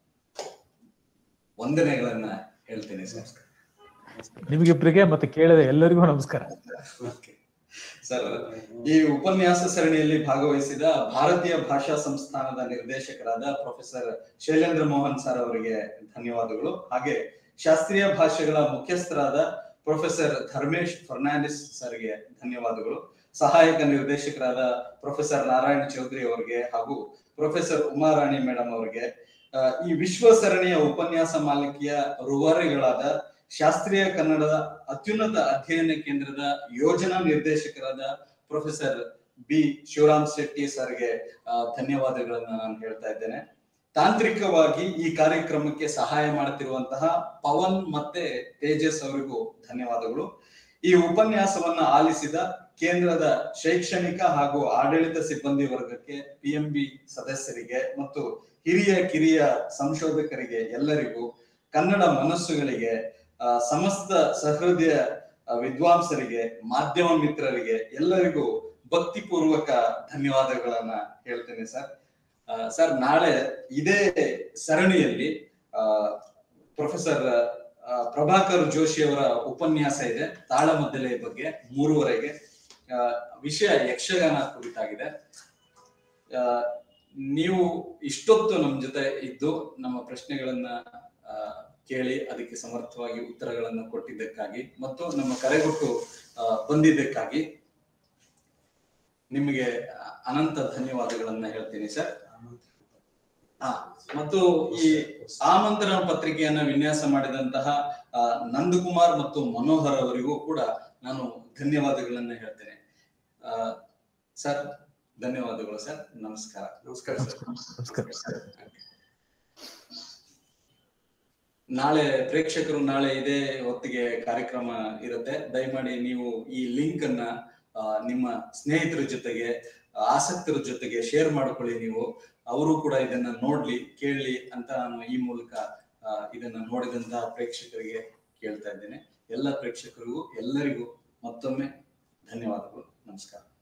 ವಂದನೆಗಳನ್ನ ಹೇಳ್ತೇನೆ ಸರ್ ನಿಮಗಿಬ್ರಿಗೆ ಮತ್ತೆ ಕೇಳಿದ ಎಲ್ಲರಿಗೂ ನಮಸ್ಕಾರ ಸರ್ ಈ ಉಪನ್ಯಾಸ ಸರಣಿಯಲ್ಲಿ ಭಾಗವಹಿಸಿದ ಭಾರತೀಯ ಭಾಷಾ ಸಂಸ್ಥಾನದ ನಿರ್ದೇಶಕರಾದ ಪ್ರೊಫೆಸರ್ ಶೈಲೇಂದ್ರ ಮೋಹನ್ ಸರ್ ಅವರಿಗೆ ಧನ್ಯವಾದಗಳು ಹಾಗೆ ಶಾಸ್ತ್ರೀಯ ಭಾಷೆಗಳ ಮುಖ್ಯಸ್ಥರಾದ ಪ್ರೊಫೆಸರ್ ಧರ್ಮೇಶ್ ಫರ್ನಾಂಡಿಸ್ ಸರ್ಗೆ ಧನ್ಯವಾದಗಳು ಸಹಾಯಕ ನಿರ್ದೇಶಕರಾದ ಪ್ರೊಫೆಸರ್ ನಾರಾಯಣ ಚೌಧರಿ ಅವರಿಗೆ ಹಾಗೂ ಪ್ರೊಫೆಸರ್ ಉಮಾರಾಣಿ ಮೇಡಮ್ ಅವರಿಗೆ ಆ, ಈ ವಿಶ್ವ ಸರಣಿಯ ಉಪನ್ಯಾಸ ಮಾಲಿಕೆಯ ರೂವಾರಿಗಳಾದ ಶಾಸ್ತ್ರೀಯ ಕನ್ನಡದ ಅತ್ಯುನ್ನತ ಅಧ್ಯಯನ ಕೇಂದ್ರದ ಯೋಜನಾ ನಿರ್ದೇಶಕರಾದ ಪ್ರೊಫೆಸರ್ ಬಿ ಶಿವರಾಮ್ ಶೆಟ್ಟಿ ಸರ್ಗೆ ಆ, ಧನ್ಯವಾದಗಳನ್ನ ನಾನು ಹೇಳ್ತಾ ಇದ್ದೇನೆ ತಾಂತ್ರಿಕವಾಗಿ ಈ ಕಾರ್ಯಕ್ರಮಕ್ಕೆ ಸಹಾಯ ಮಾಡುತ್ತಿರುವಂತಹ ಪವನ್ ಮತ್ತೆ ತೇಜಸ್ ಅವರಿಗೂ ಧನ್ಯವಾದಗಳು ಈ ಉಪನ್ಯಾಸವನ್ನ ಆಲಿಸಿದ ಕೇಂದ್ರದ ಶೈಕ್ಷಣಿಕ ಹಾಗೂ ಆಡಳಿತ ಸಿಬ್ಬಂದಿ ವರ್ಗಕ್ಕೆ ಪಿಎಂಬಿ ಸದಸ್ಯರಿಗೆ ಮತ್ತು ಹಿರಿಯ ಕಿರಿಯ ಸಂಶೋಧಕರಿಗೆ ಎಲ್ಲರಿಗೂ ಕನ್ನಡ ಮನಸ್ಸುಗಳಿಗೆ ಆ, ಸಮಸ್ತ ಸಹೃದಯ ಆ, ವಿದ್ವಾಂಸರಿಗೆ ಮಾಧ್ಯಮ ಮಿತ್ರರಿಗೆ ಎಲ್ಲರಿಗೂ ಭಕ್ತಿಪೂರ್ವಕ ಧನ್ಯವಾದಗಳನ್ನ ಹೇಳ್ತೇನೆ ಸರ್ ಸರ್ ನಾಳೆ ಇದೇ ಸರಣಿಯಲ್ಲಿ ಪ್ರೊಫೆಸರ್ ಪ್ರಭಾಕರ್ ಜೋಶಿ ಅವರ ಉಪನ್ಯಾಸ ಇದೆ ತಾಳಮದ್ದಲೆ ಬಗ್ಗೆ ಮೂರುವರೆಗೆ ಆ, ವಿಷಯ ಯಕ್ಷಗಾನ ಕುರಿತಾಗಿದೆ ಆ, ನೀವು ಇಷ್ಟೊತ್ತು ನಮ್ಮ ಜೊತೆ ಇದ್ದು ನಮ್ಮ ಪ್ರಶ್ನೆಗಳನ್ನ ಆ, ಕೇಳಿ ಅದಕ್ಕೆ ಸಮರ್ಥವಾಗಿ ಉತ್ತರಗಳನ್ನು ಕೊಟ್ಟಿದ್ದಕ್ಕಾಗಿ ಮತ್ತು ನಮ್ಮ ಕರೆಗೊಟ್ಟು ಆ, ಬಂದಿದ್ದಕ್ಕಾಗಿ ನಿಮಗೆ ಅನಂತ ಧನ್ಯವಾದಗಳನ್ನ ಹೇಳ್ತೀನಿ ಸರ್ ಆ, ಮತ್ತು ಈ ಆಮಂತ್ರಣ ಪತ್ರಿಕೆಯನ್ನ ವಿನ್ಯಾಸ ಮಾಡಿದಂತಹ ಆ, ನಂದಕುಮಾರ್ ಮತ್ತು ಮನೋಹರ್ ಅವರಿಗೂ ಕೂಡ ನಾನು ಧನ್ಯವಾದಗಳನ್ನ ಹೇಳ್ತೇನೆ ಆ, ಸರ್ ಧನ್ಯವಾದಗಳು ಸರ್ ನಮಸ್ಕಾರ ನಮಸ್ಕಾರ ಸರ್ ನಮಸ್ಕಾರ ನಾಳೆ ಪ್ರೇಕ್ಷಕರು ನಾಳೆ ಇದೇ ಹೊತ್ತಿಗೆ ಕಾರ್ಯಕ್ರಮ ಇರುತ್ತೆ ದಯಮಾಡಿ ನೀವು ಈ ಲಿಂಕ್ ಅನ್ನ ಆ, ನಿಮ್ಮ ಸ್ನೇಹಿತರ ಜೊತೆಗೆ ಆಸಕ್ತರ ಜೊತೆಗೆ ಶೇರ್ ಮಾಡ್ಕೊಳ್ಳಿ ನೀವು ಅವರು ಕೂಡ ಇದನ್ನ ನೋಡ್ಲಿ ಕೇಳಲಿ ಅಂತ ನಾನು ಈ ಮೂಲಕ ಆ, ಇದನ್ನ ನೋಡಿದಂತಹ ಪ್ರೇಕ್ಷಕರಿಗೆ ಕೇಳ್ತಾ ಇದ್ದೇನೆ ಎಲ್ಲ ಪ್ರೇಕ್ಷಕರಿಗೂ ಎಲ್ಲರಿಗೂ ಮತ್ತೊಮ್ಮೆ ಧನ್ಯವಾದಗಳು ನಮಸ್ಕಾರ